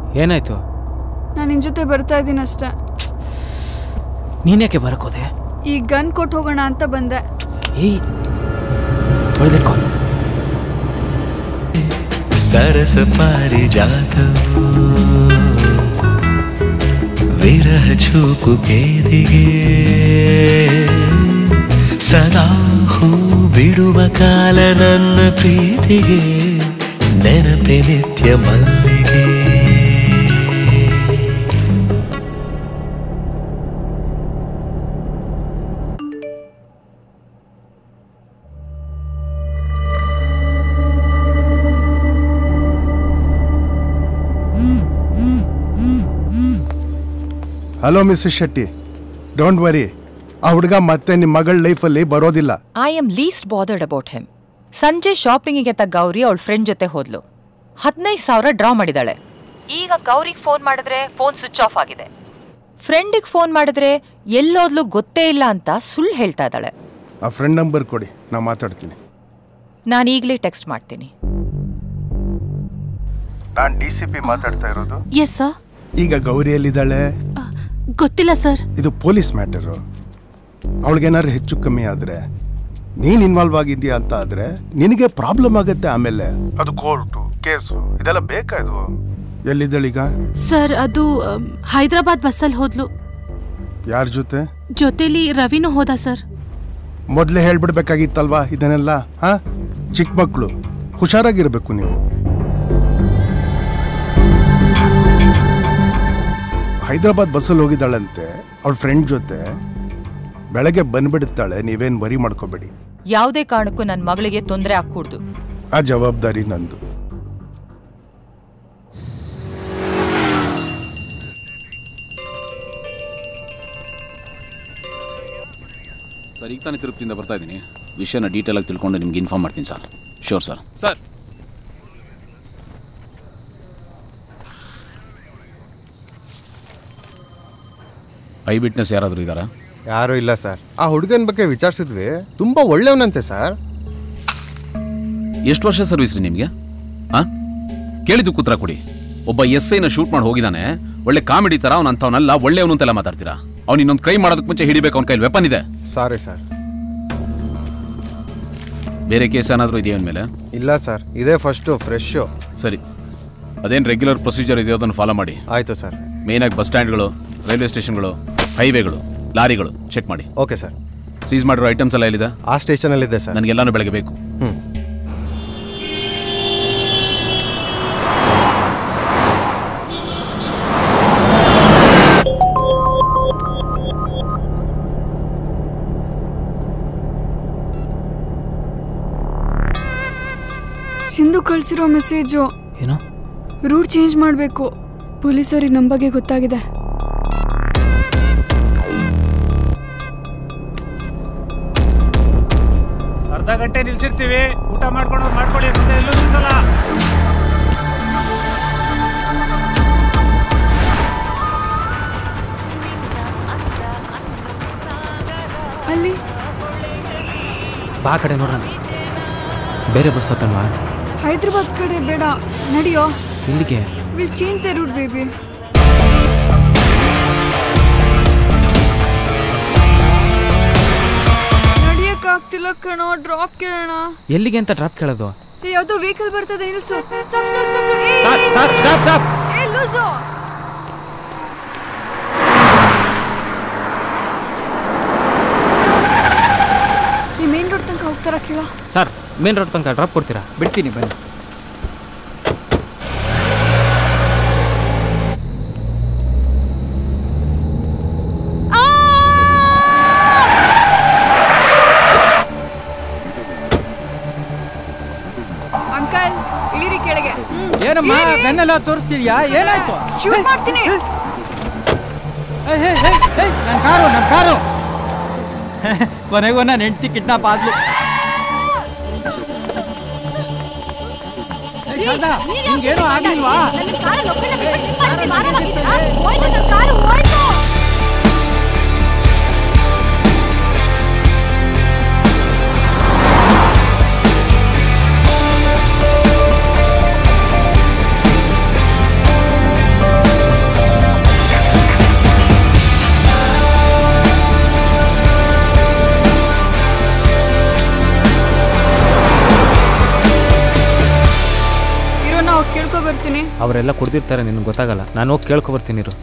ಏನಾಯ್ತು ನಾನು ನಿನ್ ಜೊತೆ ಬರ್ತಾ ಇದ್ದೀನಿ ಅಷ್ಟೇ ನೀನ್ಯಾಕೆ ಬರಕೋದೆ ಈ ಗನ್ ಕೊಟ್ಟು ಹೋಗೋಣ ಅಂತ ಬಂದೆ ಏಯ್ ಒಳಗಿಟ್ಕೋ ಸರಸ ಪಾರಿಜಾತವು ವಿರಹ ಚೂಪು ಕೇದಿಗೆ ಸದಾ ಹೂ ಬಿಡುವ ಕಾಲ ನನ್ನ ಪ್ರೀತಿಗೆ ನೆನಪೆ ನಿತ್ಯ ಮಲ್ಲಿಗೆ hello Mrs Shetty don't worry ಆ ಹುಡುಗ ಮತ್ತೆ ನಿಮ್ಮ ಮಗಳ ಲೈಫಲ್ಲಿ ಬರೋದಿಲ್ಲ I am least bothered about him ಸಂಜೆ ಶಾಪಿಂಗಿಗೆ ತ ಗೌರಿ ಅವಳ ಫ್ರೆಂಡ್ ಜೊತೆ ಹೋದ್ಲು ಹದಿನೈದು ಸಾವಿರ ಡ್ರಾ ಮಾಡಿದಾಳೆ ಈಗ ಗೌರಿಗೆ ಫೋನ್ ಮಾಡಿದ್ರೆ ಫೋನ್ ಸ್ವಿಚ್ ಆಫ್ ಆಗಿದೆ ಫ್ರೆಂಡಿಗೆ ಫೋನ್ ಮಾಡಿದ್ರೆ ಎಲ್ಲೋದ್ಲು ಗೊತ್ತೇ ಇಲ್ಲ ಅಂತ ಸುಳ್ಳು ಹೇಳ್ತಾ ಇದ್ದಾಳೆ ಆ ಫ್ರೆಂಡ್ ನಂಬರ್ ಕೊಡಿ ನಾ ಮಾತಾಡ್ತೀನಿ ನಾನು ಈಗಲೇ ಟೆಕ್ಸ್ಟ್ ಮಾಡ್ತೀನಿ ನಾನ್ ಡಿ ಸಿ ಪಿ ಮಾತಾಡ್ತಾ ಇರೋದು ಎಸ್ ಸರ್ ಈಗ ಗೌರಿ ಎಲ್ಲಿದ್ದಾಳೆ ಗೊತ್ತಿಲ್ಲ ಸರ್ ಇದು ಪೊಲೀಸ್ ಮ್ಯಾಟರು ಅವಳಿಗೇನಾದ್ರು ಹೆಚ್ಚು ಕಮ್ಮಿ ಆದ್ರೆ ನೀನ್ ಇನ್ವಾಲ್ವ್ ಆಗಿದ್ಯಾ ಅಂತ ಆದ್ರೆ ನಿನಗೆ ಪ್ರಾಬ್ಲಮ್ ಆಗತ್ತೆ ಆಮೇಲೆ ಅದು ಕೋರ್ಟು ಕೇಸು ಇದೆಲ್ಲ ಬೇಕಾ ಇದು ಎಲ್ಲಿದ್ದಾಳೀಗ ಸರ್ ಅದು ಅಮ್, ಹೈದ್ರಾಬಾದ್ ಬಸ್ಸಲ್ಲಿ ಹೋದ್ಲು ಯಾರ ಜೊತೆ ಜೊತೆಲಿ ರವಿನೂ ಹೋದ ಸರ್ ಮೊದಲೇ ಹೇಳ್ಬಿಡ್ಬೇಕಾಗಿತ್ತಲ್ವಾ ಇದನ್ನೆಲ್ಲ ಹಾ ಚಿಕ್ಕ ಮಕ್ಕಳು ಹುಷಾರಾಗಿರ್ಬೇಕು ನೀವು ಹೈದರಾಬಾದ್ ಬಸ್ಸಲ್ಲಿ ಹೋಗಿದ್ದಾಳಂತೆ ಅವಳ ಫ್ರೆಂಡ್ ಜೊತೆ ಬೆಳಗ್ಗೆ ಬಂದ್ಬಿಡುತ್ತಾಳೆ ನೀವೇನು ವರಿ ಮಾಡ್ಕೋಬೇಡಿ ಯಾವುದೇ ಕಾರಣಕ್ಕೂ ನನ್ನ ಮಗಳಿಗೆ ತೊಂದರೆ ಆಗ್ಕೂಡ್ದು ಆ ಜವಾಬ್ದಾರಿ ನಂದು ಸರ್ ಈಗ ತಾನೇ ತಿರುಪತಿಯಿಂದ ಬರ್ತಾ ಇದ್ದೀನಿ ವಿಷಯನ ಡೀಟೇಲ್ ಆಗಿ ತಿಳ್ಕೊಂಡು ನಿಮ್ಗೆ ಇನ್ಫಾರ್ಮ್ ಮಾಡ್ತೀನಿ sir sure sir sir eyewitness ಯಾರಾದರೂ ಇದ್ದಾರಾ ಯಾರೂ ಇಲ್ಲ ಸರ್ ಆ ಹುಡುಗನ ಬಗ್ಗೆ ವಿಚಾರಿಸಿದ್ವಿ ತುಂಬಾ ಒಳ್ಳೆಯವನಂತೆ ಸರ್ ಎಷ್ಟು ವರ್ಷ ಸರ್ವಿಸ್ ರೀ ನಿಮಗೆ ಹಾಂ ಕೇಳಿದ್ದು ಉತ್ತರ ಕೊಡಿ ಒಬ್ಬ ಎಸ್ ಐನ ಶೂಟ್ ಮಾಡಿ ಹೋಗಿದ್ದಾನೆ ಒಳ್ಳೆ ಕಾಮಿಡಿ ಥರ ಅವ್ನು ಅಂಥವನಲ್ಲ ಒಳ್ಳೆಯವನು ಅಂತೆಲ್ಲ ಮಾತಾಡ್ತೀರಾ ಅವ್ನು ಇನ್ನೊಂದು ಕ್ರೈ ಮಾಡೋದಕ್ಕೆ ಮುಂಚೆ ಹಿಡಿಬೇಕು ಅವ್ನ ಕೈಲಿ ವೆಪನ್ ಇದೆ ಸಾರಿ ಸರ್ ಬೇರೆ ಕೇಸ್ ಏನಾದರೂ ಇದೆಯಾ ಮೇಲೆ ಇಲ್ಲ ಸರ್ ಇದೇ ಫಸ್ಟು ಫ್ರೆಶ್ಶು ಸರಿ ಅದೇನು ರೆಗ್ಯುಲರ್ ಪ್ರೊಸೀಜರ್ ಇದೆಯೋ ಅದನ್ನು ಫಾಲೋ ಮಾಡಿ ಆಯಿತು ಸರ್ ಮೇಯ್ನಾಗಿ ಬಸ್ ಸ್ಟ್ಯಾಂಡ್ಗಳು ರೈಲ್ವೆ ಸ್ಟೇಷನ್ಗಳು ಹೈವೇಗಳು ಲಾರಿಗಳು ಚೆಕ್ ಮಾಡಿ ಓಕೆ ಸರ್ ಸೀಸ್ ಮಾಡಿರೋ ಐಟಮ್ಸ್ ಎಲ್ಲ ಎಲ್ಲಿದೆ ಆ ಸ್ಟೇಷನಲ್ಲಿದೆ ಸರ್ ನನಗೆಲ್ಲಾನು ಬೆಳಗ್ಗೆ ಬೇಕು ಹ್ಞೂ ಸಿಂಧು ಕಳ್ಸಿರೋ ಮೆಸೇಜು ಏನೋ ರೂಟ್ ಚೇಂಜ್ ಮಾಡಬೇಕು ಪೊಲೀಸರಿಗೆ ನಮ್ಮ ಬಗ್ಗೆ ಗೊತ್ತಾಗಿದೆ ಅರ್ಧ ಗಂಟೆ ನಿಲ್ಸಿರ್ತೀವಿ ಊಟ ಮಾಡ್ಕೊಂಡು ಮಾಡ್ಕೊಳ್ಳಿ ಮುಂದೆ ಎಲ್ಲೂ ನಿಲ್ಸಲ್ಲ ಅಲ್ಲಿ ಬಾ ಆ ಕಡೆ ನೋಡೋಣ ಬೇರೆ ಬಸ್ ಹತ್ತಲ್ವಾ ಹೈದ್ರಾಬಾದ್ ಕಡೆ ಬೇಡ ನಡಿಯೋ ಇಲ್ಲಿಗೆ will change the route baby ನಡಿಯಕ್ಕಾಗ್ತಿಲ್ಲ ಕಣೋ ಡ್ರಾಪ್ ಕೇಳೋಣ ಎಲ್ಲಿಗೆ ಅಂತ ಡ್ರಾಪ್ ಕೇಳೋದು ಏ ಯಾವ್ದೋ ವೆಹಿಕಲ್ ಬರ್ತದೆ ನಿಲ್ಸು ಸ್ಟಾಪ್ ಸ್ಟಾಪ್ ಸ್ಟಾಪ್ ಏ ಸರ್, ಸರ್, ಸ್ಟಾಪ್, ಸ್ಟಾಪ್. ಏ ಲೂಸು ಈ ಮೇನ್ ರೋಡ್ ತನಕ ಹೋಗ್ತಾರ ಕೇಳ ಸರ್ ಮೇನ್ ರೋಡ್ ತನಕ ಡ್ರಾಪ್ ಕೊಡ್ತೀರಾ ಬಿಡ್ತೀನಿ ಬನ್ನಿ ಅಂಕಲ್ ಇಳಿರಿ ಕೆಳಗೆ ಏನಮ್ಮ ಬೆನ್ನೆಲ್ಲ ತೋರಿಸ್ತಿದ್ಯಾ ಏನಾಯ್ತು ಶೂಟ್ ಮಾಡ್ತೀನಿ ನನ್ನ ಕಾರು ನನ್ನ ಕಾರು ಕೊನೆಗೂ ನನ್ನ ಹೆಂಡತಿ ಕಿಡ್ನಾಪ್ ಆದ್ಲು ಏ, ಶಾರದಾ, ನಿಂಗೇನೂ ಆಗ್ಲಿಲ್ವಾ ಅವರೆಲ್ಲ ಕುಡ್ದಿರ್ತಾರೆ ನಿನಗೆ ಗೊತ್ತಾಗಲ್ಲ ನಾನು ಹೋಗಿ ಕೇಳ್ಕೊಬರ್ತೀನಿ ಇರು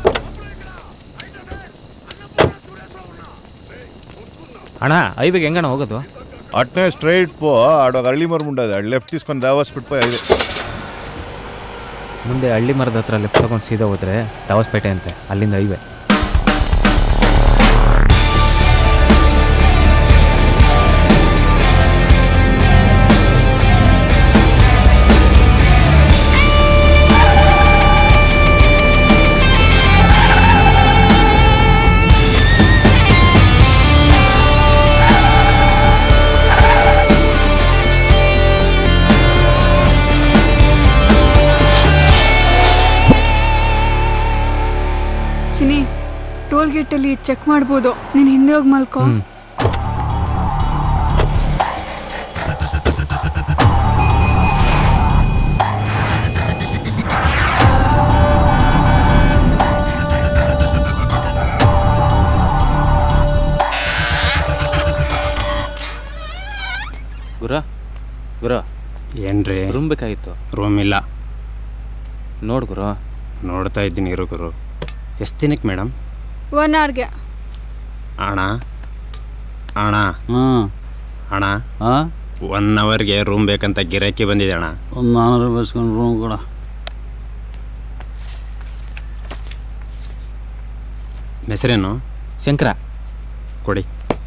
ಅಣ್ಣ ಐವಿಗೆ ಹೆಂಗಣ್ಣ ಹೋಗೋದು ಅಟ್ನೇ ಸ್ಟ್ರೈಟ್ ಪೋ ಆಡೋಗ ಹಳ್ಳಿ ಮರ ಮುಂಡದ ಲೆಫ್ಟ್ ಇಸ್ಕೊಂಡು ದಾವಾಸ್ ಬಿಟ್ಪೋ ಇದೆ ಮುಂದೆ ಹಳ್ಳಿ ಮರದ ಹತ್ರ ಲೆಫ್ಟ್ ತಗೊಂಡು ಸೀದಾ ಹೋದ್ರೆ ದಾವಸ್ಪೇಟೆ ಅಂತೆ ಅಲ್ಲಿಂದ ಐವೆ ಚಿನಿ ಟೋಲ್ ಗೇಟಲ್ಲಿ ಚೆಕ್ ಮಾಡ್ಬೋದು ನೀನು ಹಿಂದೆ ಹೋಗಿ ಮಲ್ಕೋ ಗುರ ಗುರ ಏನ್ರಿ ರೂಮ್ ಬೇಕಾಗಿತ್ತು ರೂಮ್ ಇಲ್ಲ ನೋಡು ಗುರು ನೋಡ್ತಾ ಇದ್ದೀನಿ ಇರು ಗುರು ಎಷ್ಟು ದಿನಕ್ಕೆ ಮೇಡಮ್ ಒನ್ ಅವರ್ಗೆ ಅಣ್ಣ ಅಣ್ಣ ಹ್ಞೂ ಅಣ್ಣ ಹಾಂ ಒನ್ ಅವರ್ಗೆ ರೂಮ್ ಬೇಕಂತ ಗಿರಾಕಿ ಬಂದಿದೆ ಅಣ್ಣ ಒಂದು ನಾನ್ನೂರು ಬಸ್ಕೊಂಡು ರೂಮ್ ಕೊಡ ಹೆಸರೇನು ಶಂಕರ ಕೊಡಿ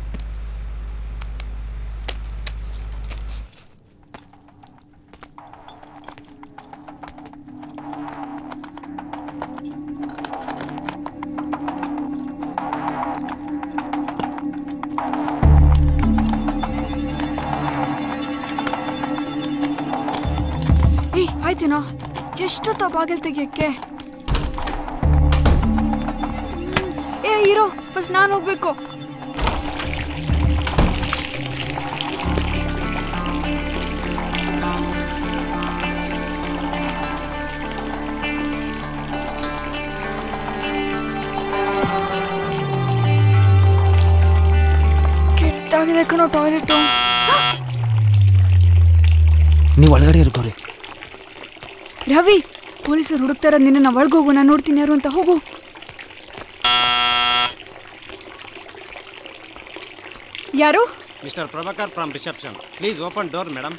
ಏಯ್ ಆಯ್ತೇನೋ ಎಷ್ಟೊತ್ತ ಬಾಗಿಲು ತೆಗಿಯಕ್ಕೆ ಏ ಇರೋ ಫಸ್ಟ್ ನಾನು ಹೋಗ್ಬೇಕು ಕೆಟ್ಟಾಗಿದೆ ಕಣೋ ಟಾಯ್ಲೆಟು ನೀವು ಒಳಗಡೆ ಇರ್ಕೋರಿ ರವಿ ಪೊಲೀಸರು ಹುಡುಕ್ತಾರ ನಿನ್ನ ಒಳಗೋಗು ನಾನು ನೋಡ್ತೀನಿ ಯಾರು ಅಂತ ಹೋಗು ಯಾರು Mr Prabhakar from reception please open door madam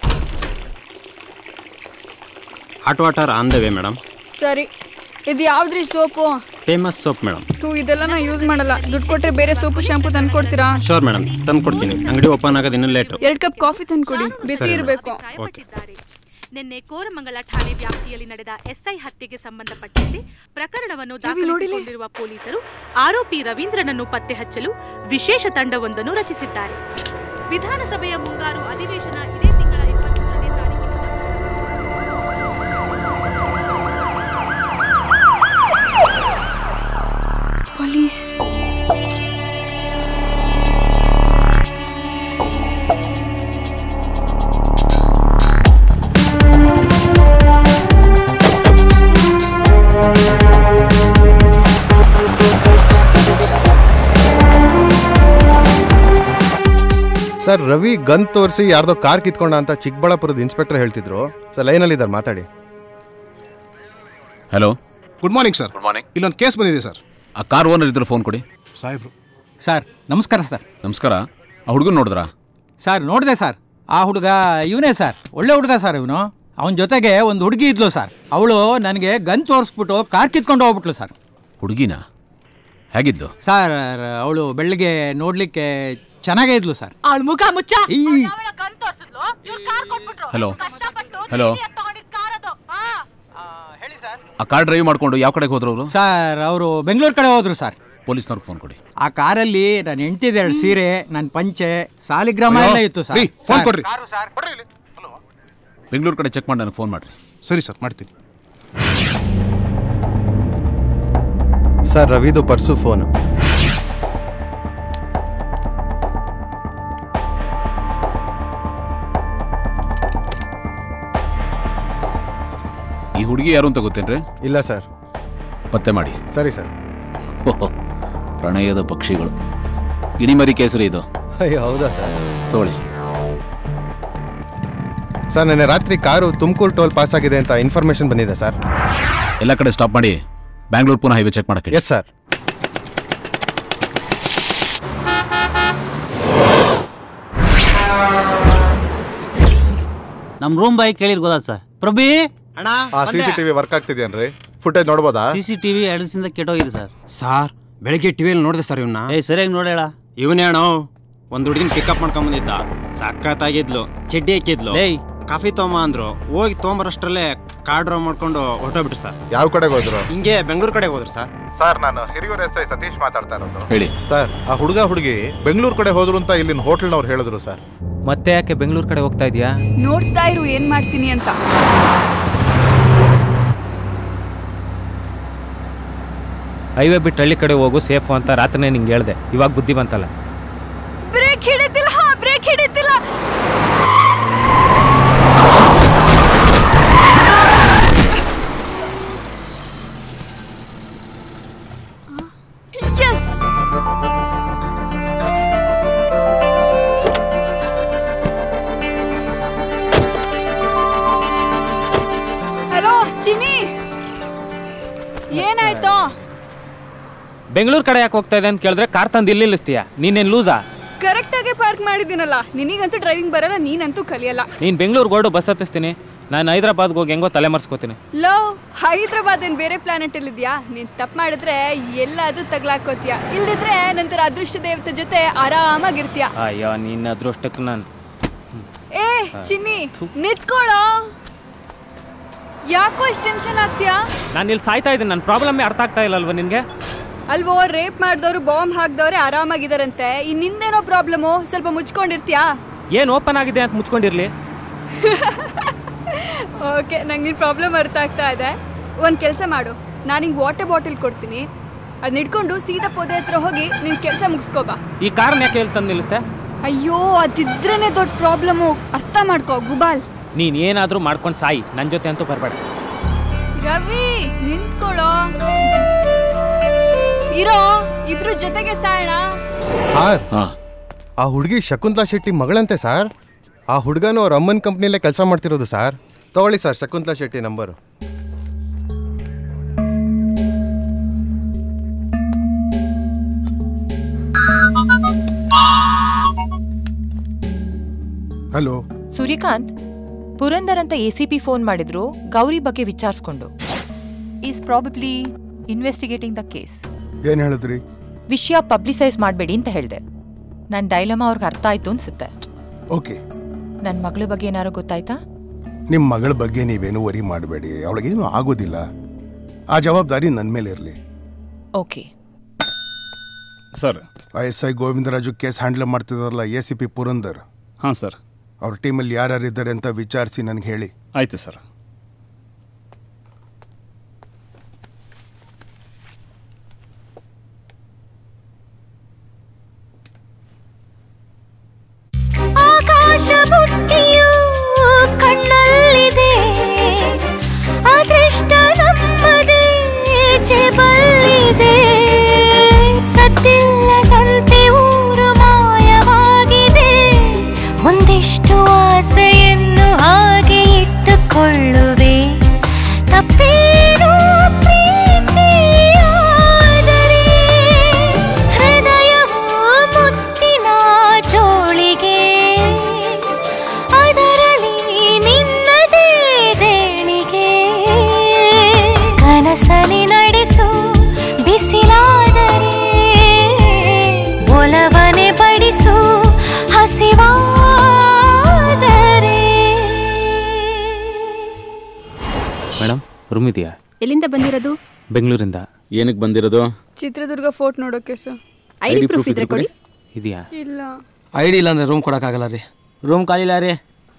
hot water on the way madam ಸರಿ ಇದು ಯಾವ್ದ್ರಿ ಸೋಪು ಫೇಮಸ್ ಸೋಪ್ ಮೇಡಮ್ ತೂ ಇದೆಲ್ಲ ನಾ ಯೂಸ್ ಮಾಡಲ್ಲ ದುಡ್ಡು ಕೊಟ್ರೆ ಬೇರೆ ಸೋಪು ಶಾಂಪು ತಂದು ಕೊಡ್ತೀರಾ ಶೋರ್ ಮೇಡಮ್ ತಂದು ಕೊಡ್ತೀನಿ ಅಂಗಡಿ ಓಪನ್ ಆಗೋದು ಇನ್ನೂ ಲೇಟು ಎರಡು ಕಪ್ ಕಾಫಿ ತಂದು ಕೊಡಿ ಬಿಸಿ ಸರಿ, ಇರಬೇಕು ಓಕೆ ನಿನ್ನೆ ಕೋರಮಂಗಲ ಠಾಣೆ ವ್ಯಾಪ್ತಿಯಲ್ಲಿ ನಡೆದ ಎಸ್ಐ ಹತ್ಯೆಗೆ ಸಂಬಂಧಪಟ್ಟಂತೆ ಪ್ರಕರಣವನ್ನು ರವಿ, ನೋಡಿಲೆ? ದಾಖಲಿಸಿಕೊಂಡಿರುವ ಪೊಲೀಸರು ಆರೋಪಿ ರವೀಂದ್ರನನ್ನು ಪತ್ತೆ ಹಚ್ಚಲು ವಿಶೇಷ ತಂಡವೊಂದನ್ನು ರಚಿಸಿದ್ದಾರೆ ವಿಧಾನಸಭೆಯ ಮುಂಗಾರು ಅಧಿವೇಶನ ಇದೇ ತಿಂಗಳ ಇಪ್ಪತ್ತೊಂದನೇ ತಾರೀಕಿನ ಪೊಲೀಸ್ ಸರ್ ರವಿ ಗನ್ ತೋರಿಸಿ ಯಾರ್ದೋ ಕಾರ್ ಕಿತ್ಕೊಂಡ ಅಂತ ಚಿಕ್ಕಬಳ್ಳಾಪುರದ ಇನ್ಸ್ಪೆಕ್ಟರ್ ಹೇಳ್ತಿದ್ರು ಸರ್ ಲೈನಲ್ಲಿ ಇದ್ದಾರೆ ಮಾತಾಡಿ hello good morning sir good morning ಇಲ್ಲೊಂದು ಕೇಸ್ ಬಂದಿದೆ ಸರ್ ಆ ಕಾರ್ ಓನರ್ ಇದ್ರು ಫೋನ್ ಕೊಡಿ ಸಾಹೇಬ್ರು ಸರ್ ನಮಸ್ಕಾರ ಸರ್ ನಮಸ್ಕಾರ ಆ ಹುಡುಗನ್ ನೋಡಿದ್ರಾ ಸರ್ ನೋಡಿದೆ ಸರ್ ಆ ಹುಡುಗ ಇವನೇ ಸರ್ ಒಳ್ಳೆ ಹುಡುಗ ಸರ್ ಇವನು ಅವನ ಜೊತೆಗೆ ಒಂದು ಹುಡುಗಿ ಇದ್ಲು ಸರ್ ಅವಳು ನನಗೆ ಗನ್ ತೋರಿಸ್ಬಿಟ್ಟು ಕಾರ್ ಕಿತ್ಕೊಂಡು ಹೋಗ್ಬಿಟ್ಲು ಸರ್ ಹುಡುಗಿನ ಹೇಗಿದ್ಲು ಸರ್ ಅವಳು ಬೆಳಗ್ಗೆ ನೋಡ್ಲಿಕ್ಕೆ ಚೆನ್ನಾಗೇ ಇದ್ಲು ಸರ್ ಅವಳ ಮುಖ ಮುಚ್ಚ ಹಲೋ ಹಲೋ ಆ ಕಾರ್ ಡ್ರೈವ್ ಮಾಡ್ಕೊಂಡು ಯಾವ ಕಡೆಗೆ ಹೋದ್ರು ಅವರು ಸರ್ ಅವರು ಬೆಂಗಳೂರು ಕಡೆ ಹೋದ್ರು ಸರ್ ಪೊಲೀಸ್ನವ್ರಿಗೆ ಫೋನ್ ಕೊಡಿ ಆ ಕಾರಲ್ಲಿ ನನ್ನ ಹೆಂಡ್ತಿದೆ ಎರಡು ಸೀರೆ ನನ್ನ ಪಂಚೆ ಸಾಲಿಗ್ರಾಮ ಎಲ್ಲ ಇತ್ತು ಸರ್ ರೀ, ಫೋನ್ ಸರ್, ಕೊಡ್ರಿ ಬೆಂಗಳೂರು ಕಡೆ ಚೆಕ್ ಮಾಡಿ ನನಗೆ ಫೋನ್ ಮಾಡಿರಿ ಸರಿ ಸರ್ ಮಾಡ್ತೀನಿ ಸರ್ ರವಿದು ಪರ್ಸು ಫೋನು ಈ ಹುಡುಗಿ ಯಾರು ಅಂತ ಗೊತ್ತೇನ್ರಿ ಇಲ್ಲ ಸರ್ ಪತ್ತೆ ಮಾಡಿ ಸರಿ ಸರ್ ಓಹೋ, ಪ್ರಣಯದ ಪಕ್ಷಿಗಳು ಗಿಣಿಮರಿ ಕೇಸರಿ ಇದು ಅಯ್ಯೋ ಹೌದಾ ಸರ್ ತಗೊಳ್ಳಿ ಸರ್ ನೆನ್ನೆ ರಾತ್ರಿ ಕಾರು ತುಮಕೂರು ಟೋಲ್ ಪಾಸ್ ಆಗಿದೆ ಅಂತ ಇನ್ಫಾರ್ಮೇಶನ್ ಬಂದಿದೆ ಸರ್ ಎಲ್ಲ ಕಡೆ ಸ್ಟಾಪ್ ಮಾಡಿ ಬ್ಯಾಂಗ್ಳೂರ್ ಪುನಃ ಹೈವೇ ಚೆಕ್ ಮಾಡಕ್ಕೆ ಎಸ್ ಸರ್ ನಮ್ಮ ರೂಮ್ ಬಾಯ್ ಕೇಳಿರ್ ಗೊತ್ತಾ ಸರ್ ಪ್ರಭಿ ಆ ಸಿ ಸಿ ಟಿವಿ ವರ್ಕ್ ಆಗ್ತಿದ್ಯೇನ್ರಿ ಫುಟೇಜ್ ನೋಡ್ಬೋದಾ ಸಿ ಸಿ ಟಿವಿ ಎರಡು ದಿವಸದಿಂದ ಕೆಟ್ಟೋಗಿದೆ ಸರ್ ಸಾರ್ ಬೆಳಗ್ಗೆ ಟಿವಿಯಲ್ಲಿ ನೋಡಿದೆ ಸರ್ ಇವನ್ನ ಏಯ್ ಸರಿಯಾಗಿ ನೋಡೇಳ ಇವನೇ ಅಣ್ಣ ಒಂದು ಹುಡುಗಿನ ಪಿಕಪ್ ಮಾಡ್ಕೊಂಡ್ ಬಂದಿದ್ದ ಸಖತ್ತಾಗಿದ್ಲು ಚಡ್ಡಿ ಹಾಕಿದ್ಲು ಏಯ್ ಕಾಫಿ ತೊಗೊಂಬ ಅಂದ್ರು ಹೋಗಿ ತೊಗೊಂಬರಷ್ಟರಲ್ಲೇ ಕಾರ್ ಡ್ರಾ ಮಾಡ್ಕೊಂಡು ಹೊರಟೋಗ್ಬಿಟ್ರು ಸರ್ ಯಾವ ಕಡೆಗೆ ಹೋದ್ರು ಹಿಂಗೆ ಬೆಂಗಳೂರು ಕಡೆ ಹೋದ್ರು ಸರ್ ಸರ್ ನಾನು ಹಿರಿಯೂರು ಎಸ್ ಐ ಸತೀಶ್ ಮಾತಾಡ್ತಾ ಇರೋದು ಹೇಳಿ ಸರ್ ಆ ಹುಡುಗ ಹುಡುಗಿ ಬೆಂಗಳೂರು ಕಡೆ ಹೋದ್ರು ಅಂತ ಇಲ್ಲಿನ ಹೋಟೆಲ್ನವ್ರು ಹೇಳಿದ್ರು ಸರ್ ಮತ್ತೆ ಯಾಕೆ ಬೆಂಗಳೂರು ಕಡೆ ಹೋಗ್ತಾ ಇದೀಯಾ ನೋಡ್ತಾ ಇರು ಏನ್ ಮಾಡ್ತೀನಿ ಅಂತ ಹೈವೇ ಬಿಟ್ಟು ಹಳ್ಳಿ ಕಡೆ ಹೋಗು ಸೇಫು ಅಂತ ರಾತ್ರಿನೇ ನಿಂಗೆ ಹೇಳ್ದೆ ಇವಾಗ ಬುದ್ಧಿ ಬಂತಲ್ಲ ಬ್ರೇಕ್ ಹಿಡಿತಿಲ್ಲ ಬ್ರೇಕ್ ಹಿಡಿತಿಲ್ಲ ಎಸ್ ಹಲೋ ಚಿನಿ ಏನಾಯ್ತು ಬೆಂಗಳೂರು ಕಡೆ ಯಾಕೆ ಹೋಗ್ತಾ ಇದೆ ಅಂತ ಕೇಳಿದ್ರೆ ಕಾರ್ ತಂದು ಇಲ್ಲಿ ನಿಲ್ಲಿಸ್ತೀಯ ನೀನೇನು ಲೂಸಾ ಕರೆಕ್ಟ್ ಆಗಿ ಪಾರ್ಕ್ ಮಾಡಿದ್ದೀನಲ್ಲ ನಿನಗಂತೂ ಡ್ರೈವಿಂಗ್ ಬರಲ್ಲ ನೀನಂತೂ ಕಲಿಯಲ್ಲ ನೀನು ಬೆಂಗಳೂರು ಗೋಡು ಬಸ್ ಹತ್ತಿಸ್ತೀನಿ ನಾನು ಹೈದ್ರಾಬಾದ್ಗೆ ಹೋಗಿ ಹೆಂಗೋ ತಲೆ ಮರ್ಸ್ಕೋತೀನಿ ಲೋ ಹೈದ್ರಾಬಾದ್ ಏನ್ ಬೇರೆ ಪ್ಲಾನೆಟ್ ಅಲ್ಲಿ ಇದೆಯಾ ನೀನ್ ತಪ್ಪು ಮಾಡಿದ್ರೆ ಎಲ್ಲಾದ್ರೂ ತಗ್ಲಾಕೋತೀಯ ಇಲ್ದಿದ್ರೆ ನಂತರ ಅದೃಷ್ಟ ದೇವತೆ ಜೊತೆ ಆರಾಮಾಗಿರ್ತೀಯ ಅಯ್ಯೋ ನಿನ್ನ ಅದೃಷ್ಟಕ್ಕೆ ನಾನು ಏ ಚಿನ್ನಿ ನಿಂತ್ಕೊಳ್ಳೋ ಯಾಕೋ ಇಷ್ಟು ಟೆನ್ಷನ್ ಆಗ್ತೀಯಾ ನಾನು ಇಲ್ಲಿ ಸಾಯ್ತಾ ಇದ್ದೀನಿ ನನ್ನ ಪ್ರಾಬ್ಲಮ್ಮೇ ಅರ್ಥ ಆಗ್ತಾ ಇಲ್ಲಲ್ವ ನಿನಗೆ ಅಲ್ವೋ ರೇಪ್ ಮಾಡಿದವರು ಬಾಂಬ್ ಹಾಕ್ದವ್ರೆ ಆರಾಮಾಗಿದಾರಂತೆ ಇನ್ ನಿಂದೇನೋ ಪ್ರಾಬ್ಲಮು ಸ್ವಲ್ಪ ಮುಚ್ಕೊಂಡಿರ್ತೀಯಾ ಏನು ಓಪನ್ ಆಗಿದೆ ಅಂತ ಮುಚ್ಕೊಂಡಿರ್ಲಿ ಓಕೆ ನಂಗೆ ನಿನ್ನ ಪ್ರಾಬ್ಲಮ್ ಅರ್ಥ ಆಗ್ತಾ ಇದೆ ಒಂದು ಕೆಲಸ ಮಾಡು ನಾನು ಹಿಂಗೆ ವಾಟರ್ ಬಾಟಲ್ ಕೊಡ್ತೀನಿ ಅದನ್ನ ಹಿಡ್ಕೊಂಡು ಸೀದಾ ಪೊದೆ ಹತ್ರ ಹೋಗಿ ನಿನ್ನ ಕೆಲಸ ಮುಗಿಸ್ಕೋಬಾ ಈ ಕಾರ್ನ ಯಾಕೆ ಇಲ್ಲಿ ತಂದು ನಿಲ್ಲಿಸ್ತೆ ಅಯ್ಯೋ ಅದಿದ್ರೇನೆ ದೊಡ್ಡ ಪ್ರಾಬ್ಲಮ್ಮು ಅರ್ಥ ಮಾಡ್ಕೋ ಗುಬಾಲ್ ನೀನು ಏನಾದರೂ ಮಾಡ್ಕೊಂಡು ಸಾಯಿ ನನ್ನ ಜೊತೆ ಅಂತೂ ಬರಬೇಡ ರವಿ ನಿಂತ್ಕೊಳ್ಳೋ ಇರೋ ಇಬ್ರು ಜೊತೆಗೆ ಸಾಯೋಣ ಸಾರ್ ಆ ಹುಡುಗಿ ಶಕುಂತಲಾ ಶೆಟ್ಟಿ ಮಗಳಂತೆ ಸರ್ ಆ ಹುಡುಗನು ಅವ್ರ ಅಮ್ಮನ ಕಂಪ್ನಿಲೇ ಕೆಲಸ ಮಾಡ್ತಿರೋದು ಸರ್ ತಗೊಳ್ಳಿ sir Shakuntala Shetty number hello Suryakant Purandar ಅಂತ ಎ ಸಿ ಪಿ ಫೋನ್ ಮಾಡಿದ್ರು ಗೌರಿ ಬಗ್ಗೆ ವಿಚಾರಿಸ್ಕೊಂಡು is probably investigating the case ಏನು ಹೇಳಿದ್ರಿ ವಿಷಯ ಪಬ್ಲಿಸೈಸ್ ಮಾಡಬೇಡಿ ಅಂತ ಹೇಳಿದೆ ನನ್ನ ಡೈಲಮ ಅವ್ರಿಗೆ ಅರ್ಥ ಆಯ್ತು ಅನ್ಸುತ್ತೆ ಓಕೆ ನನ್ನ ಮಗಳ ಬಗ್ಗೆ ಏನಾರು ಗೊತ್ತಾಯ್ತಾ ನಿಮ್ಮ ಮಗಳ ಬಗ್ಗೆ ನೀವೇನು ವರಿ ಮಾಡಬೇಡಿ ಅವಳಿಗೇನು ಆಗೋದಿಲ್ಲ ಆ ಜವಾಬ್ದಾರಿ ನನ್ನ ಮೇಲೆ ಇರಲಿ ಓಕೆ ಸರ್ ಆ S I Govindaraju case handle ಮಾಡ್ತಿದಾರಲ್ಲ ಎ ಸಿ ಪಿ ಪುರಂದರ್ ಹಾಂ ಸರ್ ಅವ್ರ ಟೀಮಲ್ಲಿ ಯಾರ್ಯಾರಿದ್ದಾರೆ ಅಂತ ವಿಚಾರಿಸಿ ನನಗೆ ಹೇಳಿ ಆಯಿತು ಸರ್ ಆಕಾಶ ಬುಟ್ಟಿಯು ಕಣ್ಣಲ್ಲಿದೆ ಅದೃಷ್ಟ ನಮ್ಮದೇ ಜೇಬಲ್ಲಿದೆ ಸತ್ತಿಲ್ಲದಂತೆ ಊರು ಮಾಯವಾಗಿದೆ ಒಂದಿಷ್ಟು ಆಸೆಯನ್ನು ಹಾಗೆ ಇಟ್ಟುಕೊಳ್ಳುವೆ ತಪ್ಪೇನು ಪ್ರೀತಿಯಾದರೆ ಹೃದಯವು ಮುತ್ತಿನ ಜೋಳಿಗೆ ಅದರಲ್ಲಿ ನಿನ್ನದೇ ದೇಣಿಗೆ ಕನಸನಿ ನಡೆಸು ಬಿಸಿಲಾದರೆ ಒಲವನೆ ಬಡಿಸು ಹಸಿವಾದರೆ ಮೇಡಮ್ ರೂಮ್ ಇದೆಯಾ ಎಲ್ಲಿಂದ ಬಂದಿರೋದು ಬೆಂಗಳೂರಿಂದ ಏನಕ್ಕೆ ಬಂದಿರೋದು ಚಿತ್ರದುರ್ಗ ಫೋರ್ಟ್ ನೋಡೋಕೆ ಸರ್ ಐ ಡಿ ಪ್ರೂಫ್ ಇದ್ರೆ ಕೊಡಿ ಇದೆಯಾ ಇಲ್ಲ ಐ ಡಿ ಇಲ್ಲ ಅಂದ್ರೆ ರೂಮ್ ಕೊಡೋಕ್ಕಾಗಲ್ಲ ರೀ ರೂಮ್ ಖಾಲಿಲ್ಲ ರೀ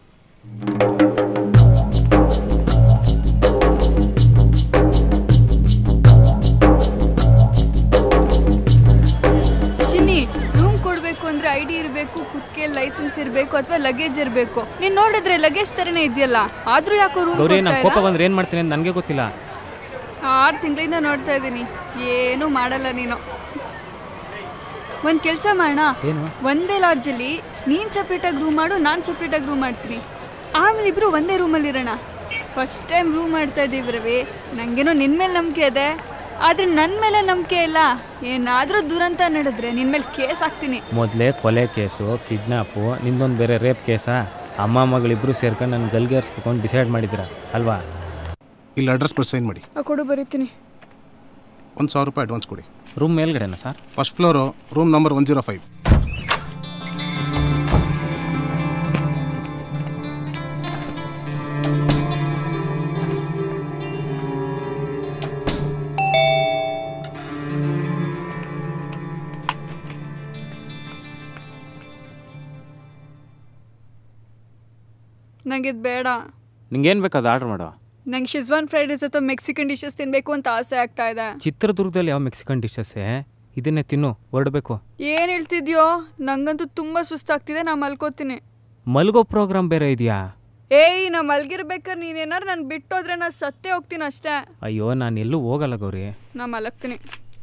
ಚಿನ್ನಿ ರೂಮ್ ಕೊಡಬೇಕು ಅಂದ್ರೆ ಐ ಡಿ ಇರಬೇಕು ಕುಕ್ಕೆ ಲೈಸೆನ್ಸ್ ಇರಬೇಕು ಅಥವಾ ಲಗೇಜ್ ಇರಬೇಕು ನೀನ್ ನೋಡಿದ್ರೆ ಲಗೇಜ್ ತರನೇ ಇದೆಯಲ್ಲ ಆದ್ರೂ ಯಾಕೋ ರೂಮ್ ಗೌರಿ ನಂಗೆ ಕೋಪ ಬಂದ್ರೆ ಏನು ಮಾಡ್ತೀನಿ ಅಂತ ನನಗೆ ಗೊತ್ತಿಲ್ಲ ಆರು ತಿಂಗಳಿಂದ ನೋಡ್ತಾ ಇದ್ದೀನಿ ಏನೂ ಮಾಡಲ್ಲ ನೀನು ಒಂದು ಕೆಲಸ ಮಾಡೋಣ ಏನು ಒಂದೇ ಲಾಡ್ಜಲ್ಲಿ ನೀನು ಸಪ್ರೇಟಾಗಿ ರೂಮ್ ಮಾಡು ನಾನು ಸಪ್ರೇಟಾಗಿ ರೂಮ್ ಮಾಡ್ತೀನಿ ಆಮೇಲೆ ಇಬ್ರು ಒಂದೇ ರೂಮಲ್ಲಿ ಇರೋಣ ಫಸ್ಟ್ ಟೈಮ್ ರೂಮ್ ಮಾಡ್ತಾ ಇದ್ದೀವಿ ರವಿ ನನಗೇನೋ ನಿನ್ನ ಮೇಲೆ ನಂಬಿಕೆ ಇದೆ ಆದರೆ ನನ್ನ ಮೇಲೆ ನಂಬಿಕೆ ಇಲ್ಲ ಏನಾದರೂ ದುರಂತ ನಡೆದ್ರೆ ನಿನ್ನ ಮೇಲೆ ಕೇಸ್ ಹಾಕ್ತೀನಿ ಮೊದಲೇ ಕೊಲೆ ಕೇಸು ಕಿಡ್ನಾಪು ನಿಂದೊಂದು ಬೇರೆ ರೇಪ್ ಕೇಸಾ ಅಮ್ಮ ಮಗಳಿಬ್ರು ಸೇರ್ಕೊಂಡು ನನ್ನ ಗಲ್ಗೇರ್ಸ್ಬೇಕು ಅಂತ ಡಿಸೈಡ್ ಮಾಡಿದ್ರ ಅಲ್ವಾ ಇಲ್ಲಿ ಅಡ್ರೆಸ್ ಪ್ಲಸ್ ಸೈನ್ ಮಾಡಿ ಆ, ಕೊಡು ಬರೀತೀನಿ ಒಂದು ಸಾವಿರ ರೂಪಾಯಿ ಅಡ್ವಾನ್ಸ್ ಕೊಡಿ ರೂಮ್ ಮೇಲ್ಗಡೆನಾ sir first floor room number one zero five ನಂಗೆ ಇದು ಬೇಡ ನಿಂಗೇನು ಬೇಕು ಅದು ಆರ್ಡ್ರ್ ಮಾಡು ನಂಗೆ ಶಿಜ್ವಾನ್ ಫ್ರೈಡ್ ರೈಸ್ ಅಥವಾ ಮೆಕ್ಸಿಕನ್ ಡಿಶಸ್ ತಿನ್ಬೇಕು ಅಂತ ಆಸೆ ಆಗ್ತಾ ಇದೆ ಚಿತ್ರದುರ್ಗದಲ್ಲಿ ಯಾವ ಮೆಕ್ಸಿಕನ್ ಡಿಶಸ್ಸೇ ಇದನ್ನೇ ತಿನ್ನು ಹೊರಡಬೇಕು ಏನು ಹೇಳ್ತಿದ್ಯೋ ನಂಗಂತೂ ತುಂಬ ಸುಸ್ತಾಗ್ತಿದೆ ನಾ ಮಲ್ಕೋತೀನಿ ಮಲ್ಗೋ ಪ್ರೋಗ್ರಾಮ್ ಬೇರೆ ಇದೆಯಾ ಏಯ್ ನಾ ಮಲ್ಗಿರ್ಬೇಕಾದ್ರೆ ನೀನೇನಾರು ನಾನು ಬಿಟ್ಟೋದ್ರೆ ನಾ ಸತ್ತೇ ಹೋಗ್ತೀನಿ ಅಷ್ಟೇ ಅಯ್ಯೋ ನಾನು ಎಲ್ಲೂ ಹೋಗಲ್ಲ ಗೌರಿ ನಾ ಮಲಗ್ತೀನಿ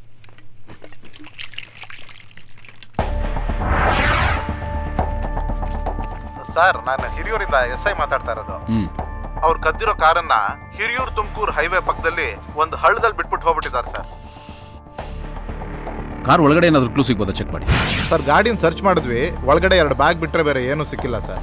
ಸರ್ ನಾನು ಹಿರಿಯೂರಿಂದ ಎಸ್ ಐ ಮಾತಾಡ್ತಾ ಇರೋದು ಹ್ಮ್ ಅವ್ರು ಕದ್ದಿರೋ ಕಾರನ್ನ ಹಿರಿಯೂರು ತುಮಕೂರು ಹೈವೇ ಪಕ್ಕದಲ್ಲಿ ಒಂದು ಹಳ್ಳದಲ್ಲಿ ಬಿಟ್ಬಿಟ್ಟು ಹೋಗ್ಬಿಟ್ಟಿದ್ದಾರೆ ಸರ್ ಕಾರ್ ಒಳಗಡೆ ಏನಾದರೂ ಕ್ಲೂ ಸಿಗ್ಬೋದಾ ಚೆಕ್ ಮಾಡಿ ಸರ್ ಗಾಡಿನ ಸರ್ಚ್ ಮಾಡಿದ್ವಿ ಒಳಗಡೆ ಎರಡು ಬ್ಯಾಗ್ ಬಿಟ್ರೆ ಬೇರೆ ಏನೂ ಸಿಕ್ಕಿಲ್ಲ ಸರ್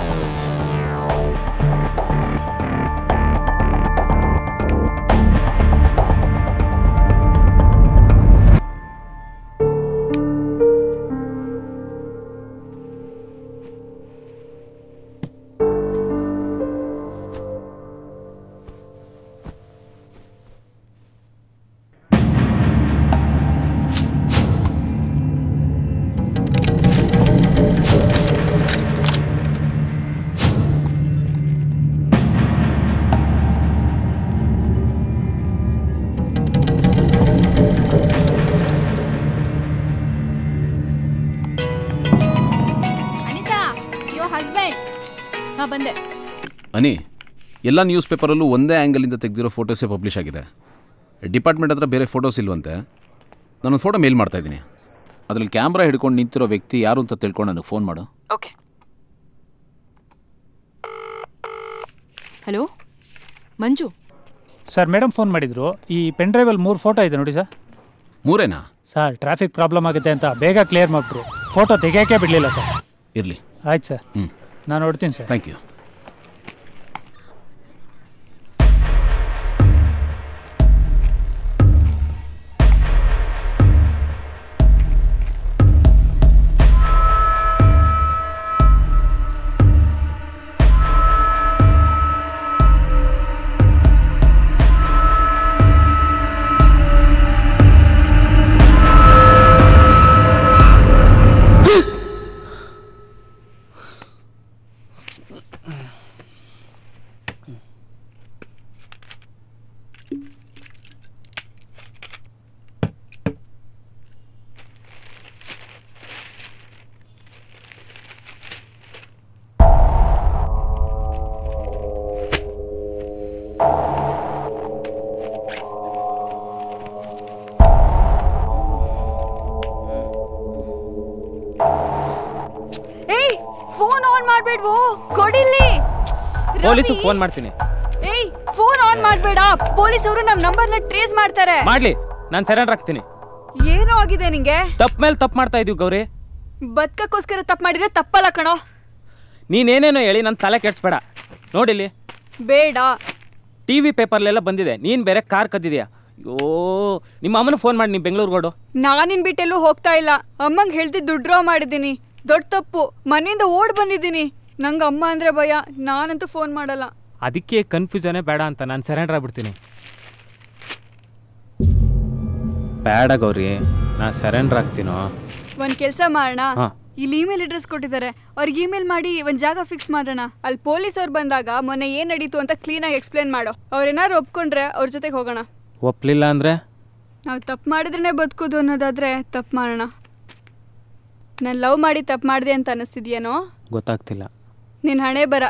ಅನಿತಾ ಯೋ ಹಸ್ಬೆಂಡ್ ಹಾ ಬಂದೆ ಅನಿ ಎಲ್ಲ ನ್ಯೂಸ್ ಪೇಪರಲ್ಲೂ ಒಂದೇ ಆ್ಯಂಗಲಿಂದ ತೆಗೆದಿರೋ ಫೋಟೋಸೇ ಪಬ್ಲಿಷ್ ಆಗಿದೆ ಡಿಪಾರ್ಟ್ಮೆಂಟ್ ಹತ್ರ ಬೇರೆ ಫೋಟೋಸ್ ಇಲ್ವಂತೆ ನಾನೊಂದು ಫೋಟೋ ಮೇಲ್ ಮಾಡ್ತಾ ಇದ್ದೀನಿ ಅದ್ರಲ್ಲಿ ಕ್ಯಾಮ್ರಾ ಹಿಡ್ಕೊಂಡು ನಿಂತಿರೋ ವ್ಯಕ್ತಿ ಯಾರು ಅಂತ ತಿಳ್ಕೊಂಡು ನನಗೆ ಫೋನ್ ಮಾಡು okay hello Manju sir madam phone ಮಾಡಿದ್ರು ಈ ಪೆನ್ ಡ್ರೈವಲ್ಲಿ ಮೂರು ಫೋಟೋ ಇದೆ ನೋಡಿ ಸರ್ ಮೂರೇನಾ ಸರ್ ಟ್ರಾಫಿಕ್ ಪ್ರಾಬ್ಲಮ್ ಆಗುತ್ತೆ ಅಂತ ಬೇಗ ಕ್ಲಿಯರ್ ಮಾಡಿಬಿಟ್ರು ಫೋಟೋ ತೆಗಿಯೋಕೆ ಬಿಡಲಿಲ್ಲ ಸರ್ ಇರಲಿ ಆಯ್ತು ಸರ್ ಹ್ಞೂ ನಾನು ಹೊಡ್ತೀನಿ ಸರ್ ಥ್ಯಾಂಕ್ ಯು ಏಯ್ ಫೋನ್ ಆನ್ ಮಾಡ್ಬೇಡ್ವೋ ಕೊಡಿಲ್ಲಿ ಪೊಲೀಸು ಫೋನ್ ಮಾಡ್ತೀನಿ ಏಯ್ ಫೋನ್ ಆನ್ ಮಾಡ್ಬೇಡ ಪೊಲೀಸ್ ಅವರು ನಮ್ ನಂಬರ್ನ ಟ್ರೇಸ್ ಮಾಡ್ತಾರೆ ಮಾಡ್ಲಿ ನಾನು ಸರೆಂಡರ್ ಆಗ್ತೀನಿ ಏನೋ ಆಗಿದೆ ನಿಂಗೆ ತಪ್ಪ ಮೇಲೆ ತಪ್ಪು ಮಾಡ್ತಾ ಇದೀವಿ ಗೌರಿ ಬದುಕಕ್ಕೋಸ್ಕರ ತಪ್ಪು ಮಾಡಿದ್ರೆ ತಪ್ಪಲ್ಲ ಕಣೋ ನೀನೇನೇನೋ ಹೇಳಿ ನನ್ನ ತಲೆ ಕೆಡ್ಸ್ಬೇಡ ನೋಡಿಲ್ಲಿ ಬೇಡ ಟಿ ವಿ ಪೇಪರ್ಲೆಲ್ಲ ಬಂದಿದೆ ನೀನು ಬೇರೆ ಕಾರ್ ಕದ್ದಿದ್ಯಾ ಅಯ್ಯೋ ನಿಮ್ಮ ಅಮ್ಮನ ಫೋನ್ ಮಾಡಿ ನೀವು ಬೆಂಗಳೂರಿಗೆ ಹೊಡು ನಾನಿನ್ ಬಿಟ್ಟೆಲ್ಲೂ ಹೋಗ್ತಾ ಇಲ್ಲ ಅಮ್ಮಂಗೆ ಹೇಳ್ತಿ ದುಡ್ಡು ಡ್ರಾ ಮಾಡಿದ್ದೀನಿ ದೊಡ್ಡ ತಪ್ಪು ಮನೆಯಿಂದ ಓಡ್ ಬಂದಿದ್ದೀನಿ ನಂಗೆ ಅಮ್ಮ ಅಂದ್ರೆ ಭಯ ನಾನಂತೂ ಫೋನ್ ಮಾಡಲ್ಲ ಅದಕ್ಕೆ ಕನ್ಫ್ಯೂಷನೇ ಬೇಡ ಅಂತ ನಾನು ಸರೆಂಡರ್ ಆಗ್ಬಿಡ್ತೀನಿ ಬೇಡ ಗೌರಿ ನಾ ಸರೆಂಡರ್ ಆಗ್ತೀನೋ ಒಂದ್ ಕೆಲ್ಸ ಮಾಡೋಣ ಹಾ. ಇಲ್ಲಿ ಇಮೇಲ್ ಅಡ್ರೆಸ್ ಕೊಟ್ಟಿದ್ದಾರೆ ಅವ್ರಿಗೆ ಇಮೇಲ್ ಮಾಡಿ ಒಂದ್ ಜಾಗ ಫಿಕ್ಸ್ ಮಾಡೋಣ ಅಲ್ಲಿ ಪೊಲೀಸ್ ಅವ್ರು ಬಂದಾಗ ಮೊನ್ನೆ ಏನ್ ನಡೀತು ಅಂತ ಕ್ಲೀನಾಗಿ ಎಕ್ಸ್ಪ್ಲೇನ್ ಮಾಡೋ ಅವ್ರೇನಾದ್ರು ಒಪ್ಕೊಂಡ್ರೆ ಅವ್ರ ಜೊತೆಗೆ ಹೋಗೋಣ ಒಪ್ಲಿಲ್ಲ ಅಂದರೆ ನಾವು ತಪ್ಪು ಮಾಡಿದ್ರೇ ಬದುಕೋದು ಅನ್ನೋದಾದ್ರೆ ತಪ್ಪು ಮಾಡೋಣ ನಾನು ಲವ್ ಮಾಡಿ ತಪ್ಪು ಮಾಡಿದೆ ಅಂತ ಅನ್ನಿಸ್ತಿದ್ಯೇನೋ ಗೊತ್ತಾಗ್ತಿಲ್ಲ ನಿನ್ನ ಹಣೆ ಬರ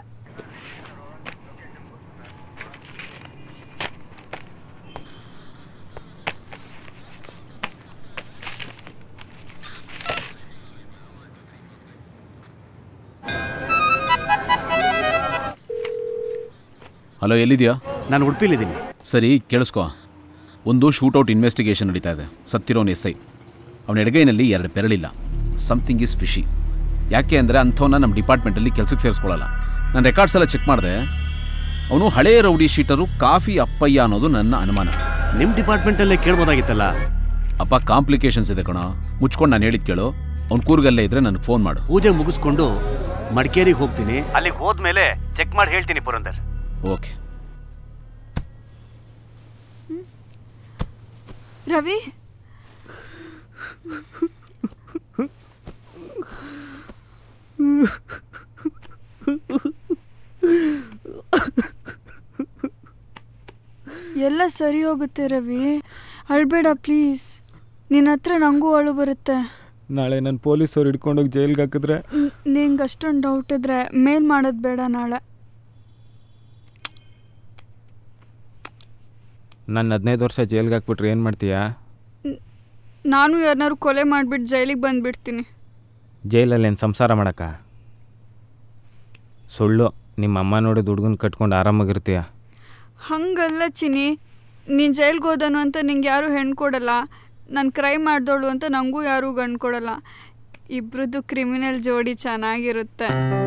ಹಲೋ ಎಲ್ಲಿದೆಯಾ ನಾನು ಉಡುಪಿಲಿದ್ದೀನಿ ಸರಿ ಕೇಳಿಸ್ಕೊ ಒಂದು ಶೂಟೌಟ್ ಇನ್ವೆಸ್ಟಿಗೇಷನ್ ನಡೀತಾ ಇದೆ ಸತ್ತಿರೋನು ಎಸ್ ಐ ಅವನ ಎಡಗೈನಲ್ಲಿ ಎರಡು ಬೆರಳಿಲ್ಲ ಸಮಥಿಂಗ್ ಈಸ್ ಫಿಶಿ ಯಾಕೆ ಅಂದರೆ ಅಂಥವನ್ನ ನಮ್ಮ ಡಿಪಾರ್ಟ್ಮೆಂಟಲ್ಲಿ ಕೆಲಸಕ್ಕೆ ಸೇರಿಸ್ಕೊಳ್ಳಲ್ಲ ನಾನು ರೆಕಾರ್ಡ್ಸ್ ಎಲ್ಲ ಚೆಕ್ ಮಾಡಿದೆ ಅವನು ಹಳೇ ರೌಡಿ ಶೀಟರು ಕಾಫಿ ಅಪ್ಪಯ್ಯ ಅನ್ನೋದು ನನ್ನ ಅನುಮಾನ ನಿಮ್ಮ ಡಿಪಾರ್ಟ್ಮೆಂಟಲ್ಲೇ ಕೇಳ್ಬೋದಾಗಿತ್ತಲ್ಲ ಅಪ್ಪ ಕಾಂಪ್ಲಿಕೇಶನ್ಸ್ ಇದೆ ಕಣೋ ಮುಚ್ಕೊಂಡು ನಾನು ಹೇಳಿದ್ ಕೇಳು ಅವ್ನು ಕೂರ್ಗಲ್ಲೇ ಇದ್ರೆ ನನಗೆ ಫೋನ್ ಮಾಡು ಪೂಜೆ ಮುಗಿಸ್ಕೊಂಡು ಮಡಿಕೇರಿಗೆ ಹೋಗ್ತೀನಿ ಅಲ್ಲಿಗೆ ಹೋದ್ಮೇಲೆ ಚೆಕ್ ಮಾಡಿ ಹೇಳ್ತೀನಿ ಪುರಂದರ್ ಓಕೆ ರವಿ ಎಲ್ಲ ಸರಿ ಹೋಗುತ್ತೆ ರವಿ ಅಳ್ಬೇಡ ಪ್ಲೀಸ್ ನಿನ್ನ ಹತ್ರ ನಂಗೂ ಅಳು ಬರುತ್ತೆ ನಾಳೆ ನನ್ನ ಪೊಲೀಸವ್ರು ಹಿಡ್ಕೊಂಡೋಗಿ ಜೈಲ್ಗೆ ಹಾಕಿದ್ರೆ ನ್- ನಿಂಗೆ ಅಷ್ಟೊಂದು ಡೌಟ್ ಇದ್ರೆ ಮೇಲ್ ಮಾಡೋದು ಬೇಡ ನಾಳೆ ನನ್ನ ಹದಿನೈದು ವರ್ಷ ಜೈಲ್ಗೆ ಹಾಕ್ಬಿಟ್ರೆ ಏನು ಮಾಡ್ತೀಯಾ ನಾನು ಯಾರನ್ನಾರು ಕೊಲೆ ಮಾಡಿಬಿಟ್ಟು ಜೈಲಿಗೆ ಬಂದುಬಿಡ್ತೀನಿ ಜೈಲಲ್ಲಿ ಏನು ಸಂಸಾರ ಮಾಡಕ್ಕ ಸುಳ್ಳು ನಿಮ್ಮ ಅಮ್ಮ ನೋಡಿ ಹುಡುಗನ ಕಟ್ಕೊಂಡು ಆರಾಮಾಗಿರ್ತೀಯ ಹಂಗಲ್ಲ ಚಿನಿ ನೀನು ಜೈಲ್ಗೆ ಹೋದನು ಅಂತ ನಿಂಗೆ ಯಾರೂ ಹೆಣ್ಣು ಕೊಡಲ್ಲ ನಾನು ಕ್ರೈ ಮಾಡ್ದೋಳು ಅಂತ ನನಗೂ ಯಾರೂ ಗಂಡು ಕೊಡಲ್ಲ ಇಬ್ರದ್ದು ಕ್ರಿಮಿನಲ್ ಜೋಡಿ ಚೆನ್ನಾಗಿರುತ್ತೆ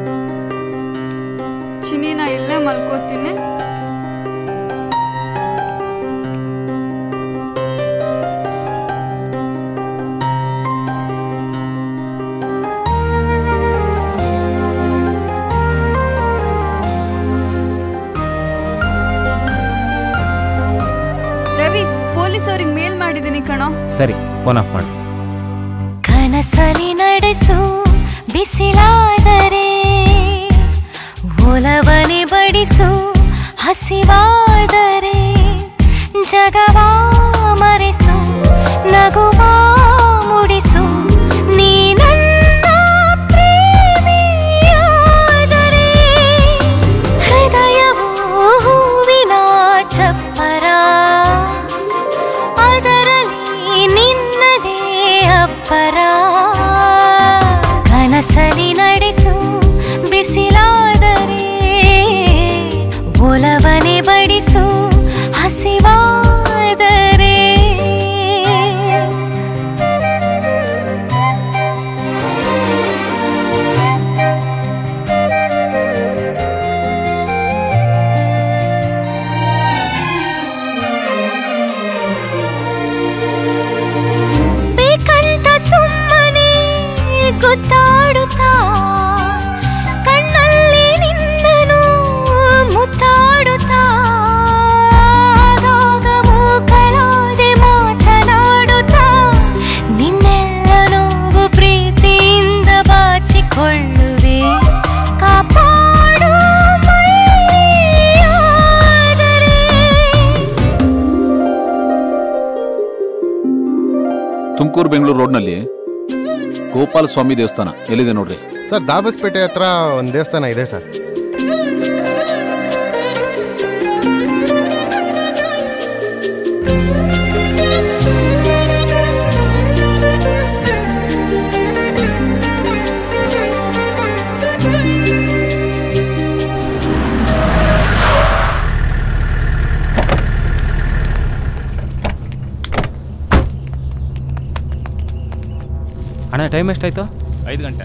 ಚಿನಿ ನಾ ಇಲ್ಲೇ ಮಲ್ಕೋತೀನಿ ರವಿ ಪೊಲೀಸ್ ಅವ್ರಿಗೆ ಮೇಲ್ ಮಾಡಿದ್ದೀನಿ ಕಣೋ ಸರಿ ಫೋನ್ ಆಫ್ ಮಾಡು ಕನಸಲಿ ನಡೆಸು ಬಿಸಿಲಾದರೆ ಒಲವನೆ ಬಡಿಸು ಹಸಿವಾದರೆ ಜಗವಾ ಮರೆಸು ನಗುವಾ ಮುಡಿಸು ನೀ ನನ್ನ ಪ್ರೇಮಿಯಾದರೆ ಹೃದಯವು ಹೂವಿನ ಚಪ್ಪರ ಅದರಲ್ಲಿ ನಿನ್ನದೇ ಅಬ್ಬರ ಕನಸಲಿ ನಡೆಸು ಬಿಸಿಲಾದರೆ ಒಲವನೆ ಬಡಿಸು ಹಸಿವಾದರೆ ಬೇಕಂತ ಸುಮ್ಮನೆ ಗೊತ್ತಾಡುತ್ತಾ ಕಣ್ಣಲ್ಲಿ ನಿನ್ನನು ಮುತ್ತಾಡುತ್ತಾ ಆಗಾಗ ಮೂಕಳಾದೆ ಮಾತನಾಡುತ್ತಾ ನಿನ್ನೆಲ್ಲ ನೋವು ಪ್ರೀತಿಯಿಂದ ಬಾಚಿಕೊಳ್ಳುವೆ ಕಾಪಾಡು ಮೈಯಾದರೆ ತುಮಕೂರು ಬೆಂಗಳೂರು ರೋಡ್ನಲ್ಲಿ ಗೋಪಾಲ ಸ್ವಾಮಿ ದೇವಸ್ಥಾನ ಎಲ್ಲಿದೆ ನೋಡ್ರಿ ಸರ್ ದಾಬಸ್ಪೇಟೆ ಹತ್ರ ಒಂದು ದೇವಸ್ಥಾನ ಇದೆ ಸರ್ ಅಣ್ಣ ಟೈಮ್ ಎಷ್ಟಾಯ್ತು ಐದು ಗಂಟೆ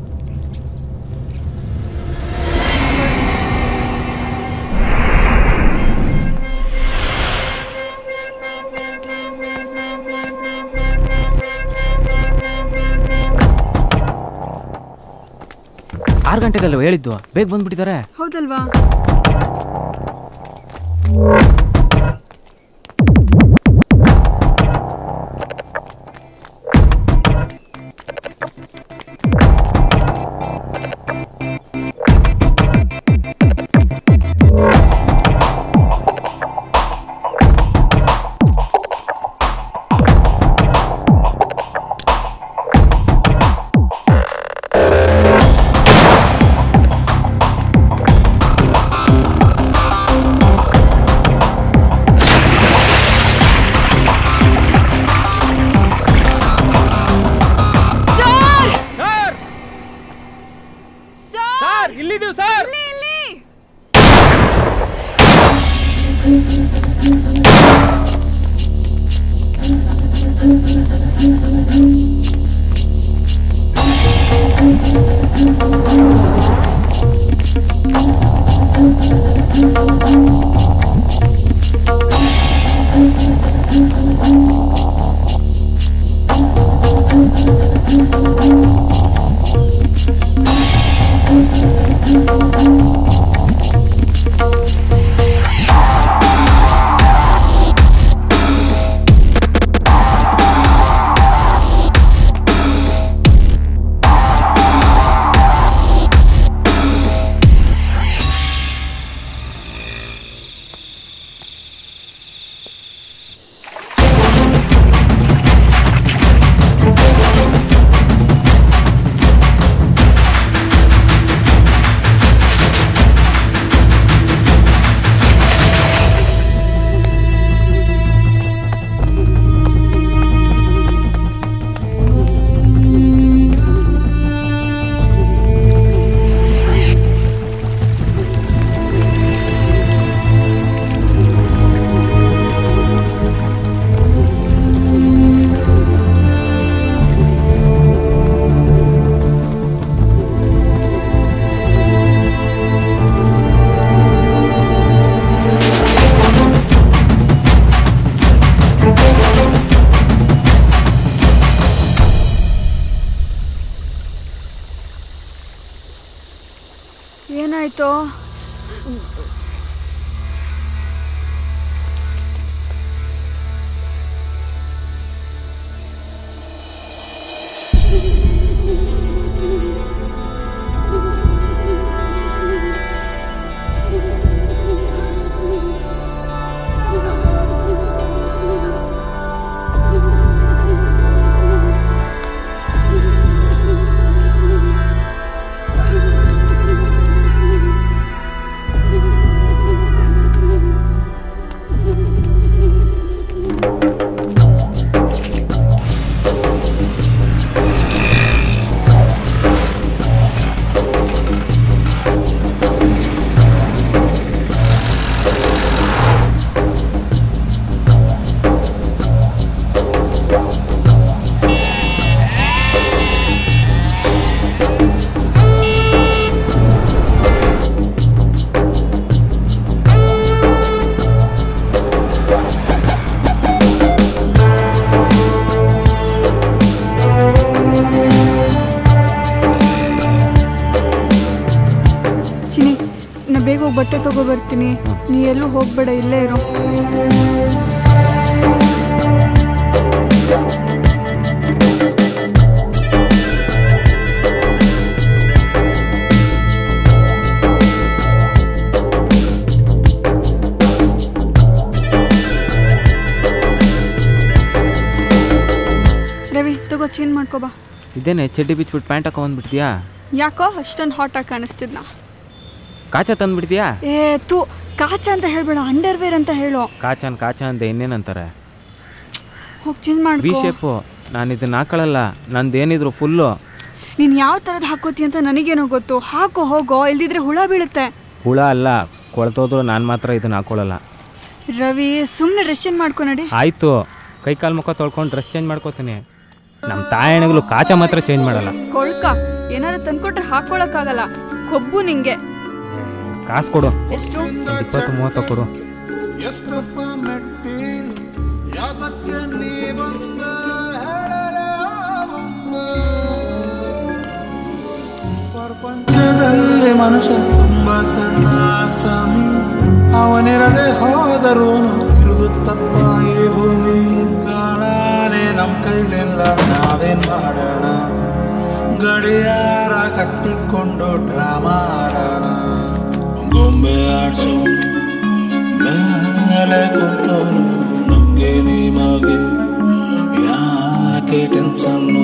ಆರು ಗಂಟೆಗಲ್ವ ಹೇಳಿದ್ದು ಬೇಗ ಬಂದ್ಬಿಟ್ಟಿದ್ದಾರೆ ಹೌದಲ್ವಾ ಆ ಏನಾಯ್ತು ಚಿನಿ ನಾ ಬೇಗ ಹೋಗಿ ಬಟ್ಟೆ ತಗೋ ಬರ್ತೀನಿ ನೀ ಎಲ್ಲೂ ಹೋಗ್ಬೇಡ ಇಲ್ಲೇ ಇರೋ ರವಿ ತಗೋ ಚೇಂಜ್ ಮಾಡ್ಕೋ ಬಾ ಇದೇನೆ ಚಡ್ಡಿ ಬಿಚ್ಬಿಟ್ಟು ಪ್ಯಾಂಟ್ ಹಾಕೊಂಡ್ಬಿಡ್ತೀಯಾ ಯಾಕೋ ಅಷ್ಟೊಂದು ಹಾಟಾಗಿ ಕಾಣಿಸ್ತಿದ್ನ ಕಾಚ ತಂದ್ಬಿಡ್ತೀಯಾ ಏ ತೂ ಕಾಚ ಅಂತ ಹೇಳ್ಬೇಡ ಅಂಡರ್ವೇರ್ ಅಂತ ಹೇಳು ಕಾಚನ್ ಕಾಚ ಅಂದೆ ಇನ್ನೇನಂತಾರೆ ಹೋಗಿ ಚೇಂಜ್ ವಿ ಮಾಡ್ಕೋ ಶೇಪು ನಾನು ಇದನ್ನ ಹಾಕೊಳ್ಳಲ್ಲ ನಂದೇನಿದ್ರು ಫುಲ್ಲು ನೀನ್ ಯಾವ ತರದ್ ಹಾಕೋತಿ ಅಂತ ನನಗೇನೋ ಗೊತ್ತು ಹಾಕೋ ಹೋಗೋ ಇಲ್ದಿದ್ರೆ ಹುಳ ಬೀಳುತ್ತೆ ಹುಳ ಅಲ್ಲ ಕೊಳ್ತೋದ್ರು ನಾನು ಮಾತ್ರ ಇದನ್ನ ಹಾಕೊಳ್ಳಲ್ಲ ರವಿ ಸುಮ್ಮನೆ ಡ್ರೆಸ್ ಚೇಂಜ್ ಮಾಡ್ಕೊ ನಡಿ ಆಯಿತು ಕೈ ಕಾಲು ಮುಖ ತೊಳ್ಕೊಂಡು ಡ್ರೆಸ್ ಚೇಂಜ್ ಮಾಡ್ಕೋತೀನಿ ನಮ್ಮ ತಾಯಣಗಳು ಕಾಚ ಮಾತ್ರ ಚೇಂಜ್ ಮಾಡಲ್ಲ ಕೊಳ್ಕ ಏನಾರು ತಂದ್ಕೊಟ್ರೆ ಹಾಕೊಳಕ್ಕಾಗಲ್ಲ ಕೊಬ್ಬು ನಿಂಗೆ ಕಾಸು ಕೊಡು ಎಷ್ಟು ಒಂದ್ ಇಪ್ಪತ್ತು ಮೂವತ್ತು ಕೊಡು ಎಷ್ಟಪ್ಪ ಮೆಟ್ಟಿ ಯಾತಕ್ಕೆ ನೀ ಬಂದ ಪ್ರಪಂಚದಲ್ಲಿ ಮನುಷ್ಯ ತುಂಬ ಸಣ್ಣ ಸ್ವಾಮಿ ಅವನಿರದೆ ಹೋದರೂ ತಿರುಗುತ್ತಪ್ಪ ಈ ಭೂಮಿ ಕಾಣಾನೆ ನಮ್ ಕೈಲಿಲ್ಲ ನಾವೇನ್ ಮಾಡೋಣ ಗಡಿಯಾರ ಕಟ್ಟಿಕೊಂಡು ಡ್ರಾಮಾ ಆಡೋಣ ಗೊಂಬೆ ಆಡ್ಸೋನು ಮೇಲೆ ಕುಂತವನು ನಮ್ಗೆ ನಿಮಗೆ ಯಾಕೆ ಟೆನ್ಸನ್ನು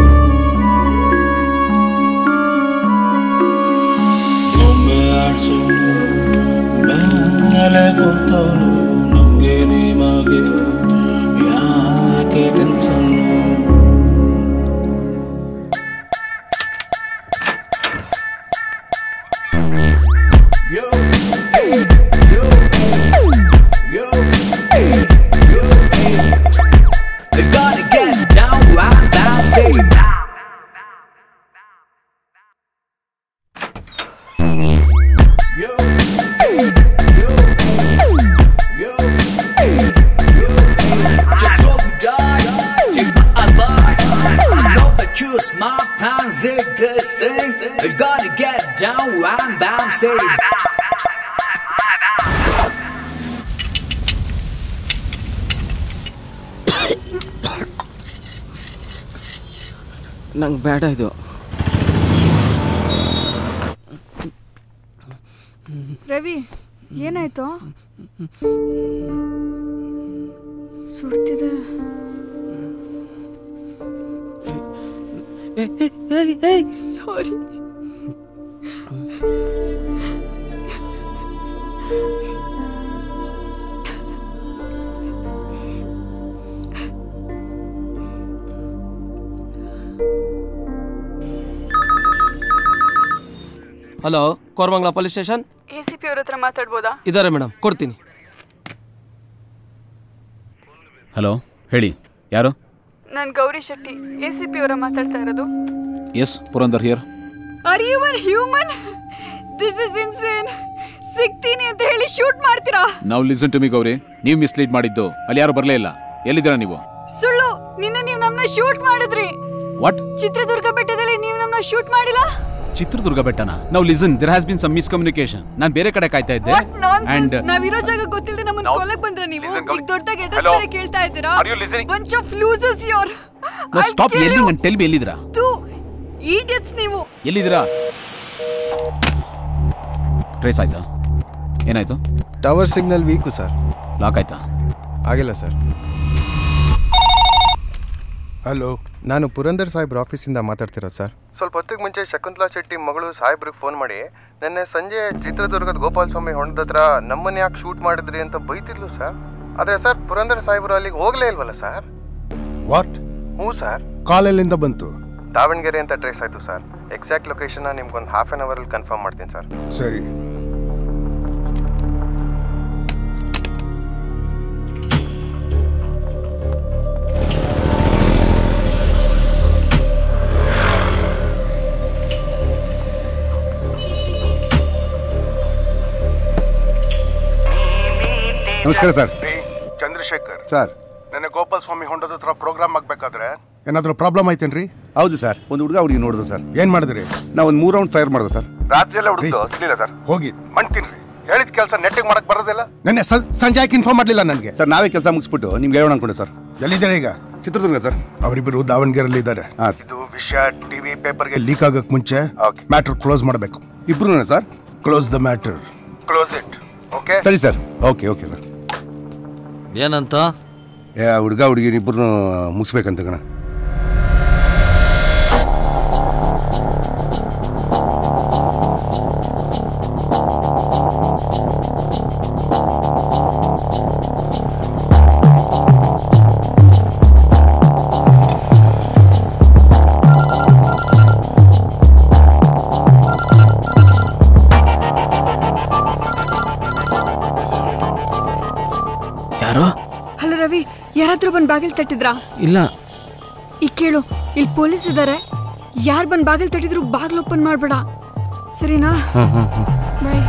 ಗೊಂಬೆ ಆಡ್ಸೋನು ಮೇಲೆ ಕುಂತವನು ನಮ್ಗೆ ನಿಮಗೆ ಯಾಕೆ tension They're gonna get down right now, say Just roll the dice, take my advice. I know that you smart pants, it good thing. They're gonna get down right now, say ನಂಗೆ ಬೇಡ ಇದು ರವಿ ಏನಾಯ್ತು ಸುಡ್ತಿದೆ sorry hello Koramangala police station A C P ಅವ್ರ ಹತ್ರ ಮಾತಾಡ್ಬೋದಾ ಇದ್ದಾರೆ madam ಕೊಡ್ತೀನಿ hello ಹೇಳಿ ಯಾರು ನಾನು Gauri Shetty A C P ಅವರ ಮಾತಾಡ್ತಾ ಇರೋದು yes Purandar here are you one human this is insane ಸಿಗ್ತೀನಿ ಅಂತ ಹೇಳಿ ಶೂಟ್ ಮಾಡ್ತೀರಾ ನಾವು ಲಿಸನ್ ಟು ಮಿ ಗೌರಿ ನೀವು ಮಿಸ್ಲೀಡ್ ಮಾಡಿದ್ದು ಅಲ್ಲಿ ಯಾರು ಬರಲೇ ಇಲ್ಲ ಎಲ್ಲಿದ್ದೀರಾ ನೀವು ಸುಳ್ಳು ನಿನ್ನೆ ನೀವು ನಮ್ಮನ್ನ ಶೂಟ್ ಮಾಡಿದ್ರಿ ವಾಟ್ ಚಿತ್ರದುರ್ಗ ಬೆಟ್ಟದಲ್ಲಿ ನೀವು ನಮ್ಮನ್ನ ಶೂಟ್ ಮಾಡಿಲ್ಲ ಚಿತ್ರದುರ್ಗ ಬೆಟ್ಟನ ನಾವು listen there has been some miscommunication ನಾನು ಬೇರೆ ಕಡೆ ಕಾಯ್ತಾ ಇದ್ದೆ ಅಂಡ್ ನಾವಿರೋ ಜಾಗ ಗೊತ್ತಿಲ್ಲದೆ ನಮ್ಮನ್ನ ಕೊಲಕ್ ಬಂದ್ರ ನೀವು ಈಗ ದೊಡ್ಡದಾಗಿ ಅಡ್ರೆಸ್ Hello? ಬೇರೆ ಕೇಳ್ತಾ ಇದ್ದೀರಾ Are you listening? Bunch of losers your stop ಎಲ್ಲಿ ನಾನು ಟೆಲ್ ಬಿ ಎಲ್ಲಿದ್ದೀರಾ ತು ಈಡಿಯಟ್ಸ್ ನೀವು ಎಲ್ಲಿದ್ದೀರಾ ಟ್ರೇಸ್ ಆಯ್ತಾ ಏನಾಯ್ತು tower signal weak sir lock ಆಯ್ತಾ ಆಗಿಲ್ಲ ಸರ್ ಹಲೋ ನಾನು ಪುರಂದರ್ ಸಾಹೇಬ್ರ ಆಫೀಸಿಂದ ಮಾತಾಡ್ತಿರೋದು ಸರ್ ಸ್ವಲ್ಪ ಹೊತ್ತಿಗೆ ಮುಂಚೆ ಶಕುಂತಲಾ ಶೆಟ್ಟಿ ಮಗಳು ಸಾಹೇಬ್ರಿಗೆ ಫೋನ್ ಮಾಡಿ ನಿನ್ನೆ ಸಂಜೆ ಚಿತ್ರದುರ್ಗದ ಗೋಪಾಲ ಸ್ವಾಮಿ ಹೊಂಡದ ಹತ್ರ ನಮ್ಮನ್ನ ಯಾಕೆ ಶೂಟ್ ಮಾಡಿದ್ರಿ ಅಂತ ಬೈತಿದ್ಲು ಸರ್ ಆದರೆ ಸರ್ ಪುರಂದರ್ ಸಾಹೇಬ್ರು ಅಲ್ಲಿಗೆ ಹೋಗ್ಲೇ ಇಲ್ವಲ್ಲ ಸರ್ ವಾಟ್ ಹ್ಞೂ ಸರ್ ಕಾಲ್ ಎಲ್ಲಿಂದ ಬಂತು ದಾವಣಗೆರೆ ಅಂತ ಟ್ರೇಸ್ ಆಯಿತು ಸರ್ ಎಕ್ಸಾಕ್ಟ್ ಲೊಕೇಶನ್ನ ನಿಮ್ಗೊಂದು ಹಾಫ್ ಆನ್ ಅವರಲ್ಲಿ ಕನ್ಫರ್ಮ್ ಮಾಡ್ತೀನಿ ಸರ್ ಸರಿ ನಮಸ್ಕಾರ ಸರ್ ಚಂದ್ರಶೇಖರ್ ಸರ್ ನನ್ನ ಗೋಪಾಲ ಸ್ವಾಮಿ ಹೊಂಡದ ಹತ್ರ ಪ್ರೋಗ್ರಾಮ್ ಆಗ್ಬೇಕಾದ್ರೆ ಏನಾದ್ರೂ ಪ್ರಾಬ್ಲಮ್ ಆಯ್ತೇನ್ರಿ ಹೌದು ಸರ್ ಒಂದು ಹುಡುಗ ಹುಡುಗಿ ನೋಡಿದ್ರು ಸರ್ ಏನ್ ಮಾಡಿದ್ರಿ ನಾವು ಒಂದು ಮೂರು ರೌಂಡ್ ಫೈರ್ ಮಾಡಿದ್ವಿ ಸರ್ ರಾತ್ರಿ ಎಲ್ಲ ಹುಡುಗ ಸಿಗ್ಲಿಲ್ಲ ಸರ್ ಹೋಗಿ ಮಣ್ತಿನ್ರಿ ಹೇಳಿದ ಕೆಲಸ ನೆಟ್ಟಿಗೆ ಮಾಡಕ್ ಬರೋದಿಲ್ಲ ನೆನ್ನೆ ಸಂ- ಸಂಜೆ ಯಾಕೆ ಇನ್ಫಾರ್ಮ್ ಮಾಡ್ಲಿಲ್ಲ ನನಗೆ ಸರ್ ನಾವೇ ಕೆಲಸ ಮುಗಿಸ್ಬಿಟ್ಟು ನಿಮ್ಗೆ ಹೇಳೋಣ ಅನ್ಕೊಂಡೆ ಸರ್ ಎಲ್ಲಿದ್ದಾರೆ ಈಗ ಚಿತ್ರದುರ್ಗ ಸರ್ ಅವರಿಬ್ಬರು ದಾವಣಗೆರೆಯಲ್ಲಿ ಇದ್ದಾರೆ ಇದು ವಿಷಯ ಟಿವಿ ಪೇಪರ್ಗೆ ಲೀಕ್ ಆಗಕ್ ಮುಂಚೆ ಮ್ಯಾಟರ್ ಕ್ಲೋಸ್ ಮಾಡಬೇಕು ಇಬ್ರು sir close the matter close it okay ಸರಿ ಸರ್ ಓಕೆ ಓಕೆ ಸರ್ ಏನಂತ ಏ ಹುಡುಗ ಹುಡುಗಿ ಇಬ್ಬರು ಮುಗಿಸ್ಬೇಕಂತ ಕಣ ಯಾರೋ ಹಲೋ ರವಿ ಯಾರಾದ್ರೂ ಬಂದ್ ಬಾಗಿಲ್ ತಟ್ಟಿದ್ರಾ ಇಲ್ಲ ಈಗ ಕೇಳು ಇಲ್ಲಿ ಪೊಲೀಸ್ ಇದ್ದಾರೆ ಯಾರು ಬಂದ್ ಬಾಗಿಲ್ ತಟ್ಟಿದ್ರು ಬಾಗಿಲು ಓಪನ್ ಮಾಡ್ಬೇಡ ಸರಿನಾ ಹಾಂ ಹಾಂ ಹಾಂ ಬಾಯ್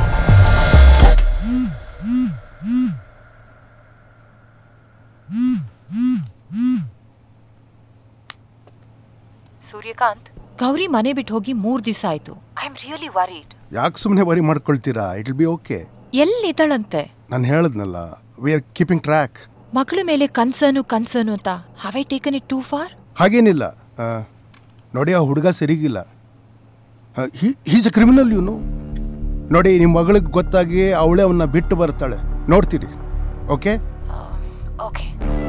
ಸೂರ್ಯಕಾಂತ್ ಗೌರಿ ಮನೆ ಬಿಟ್ಟು ಹೋಗಿ ಮೂರ್ ದಿವಸ ಆಯ್ತು ಐ ಆಮ್ ರಿಯಲಿ ವರಿಡ್ ಯಾಕೆ ಸುಮ್ಮನೆ ವರಿ ಮಾಡ್ಕೊಳ್ತೀರಾ ಇಟ್ ಬಿ ಓಕೆ ಎಲ್ಲಿದ್ದಾಳಂತೆ ನಾನು ಹೇಳದ್ನಲ್ಲ ವಿ ಆರ್ ಕೀಪಿಂಗ್ ಟ್ರ್ಯಾಕ್ ಮಗಳ ಮೇಲೆ ಕನ್ಸರ್ನು ಕನ್ಸರ್ನು ಅಂತ have I taken it too far ಹಾಗೇನಿಲ್ಲ ಆ, ನೋಡಿ ಆ ಹುಡುಗ ಸರಿಗಿಲ್ಲ ಹೀಸ್ ಎ ಕ್ರಿಮಿನಲ್ ಇವನು ನೋಡಿ ನಿಮ್ಮ ಮಗಳಿಗೆ ಗೊತ್ತಾಗಿ ಅವಳೇ ಅವನ್ನ ಬಿಟ್ಟು ಬರ್ತಾಳೆ ನೋಡ್ತೀರಿ ಓಕೆ ಓಕೆ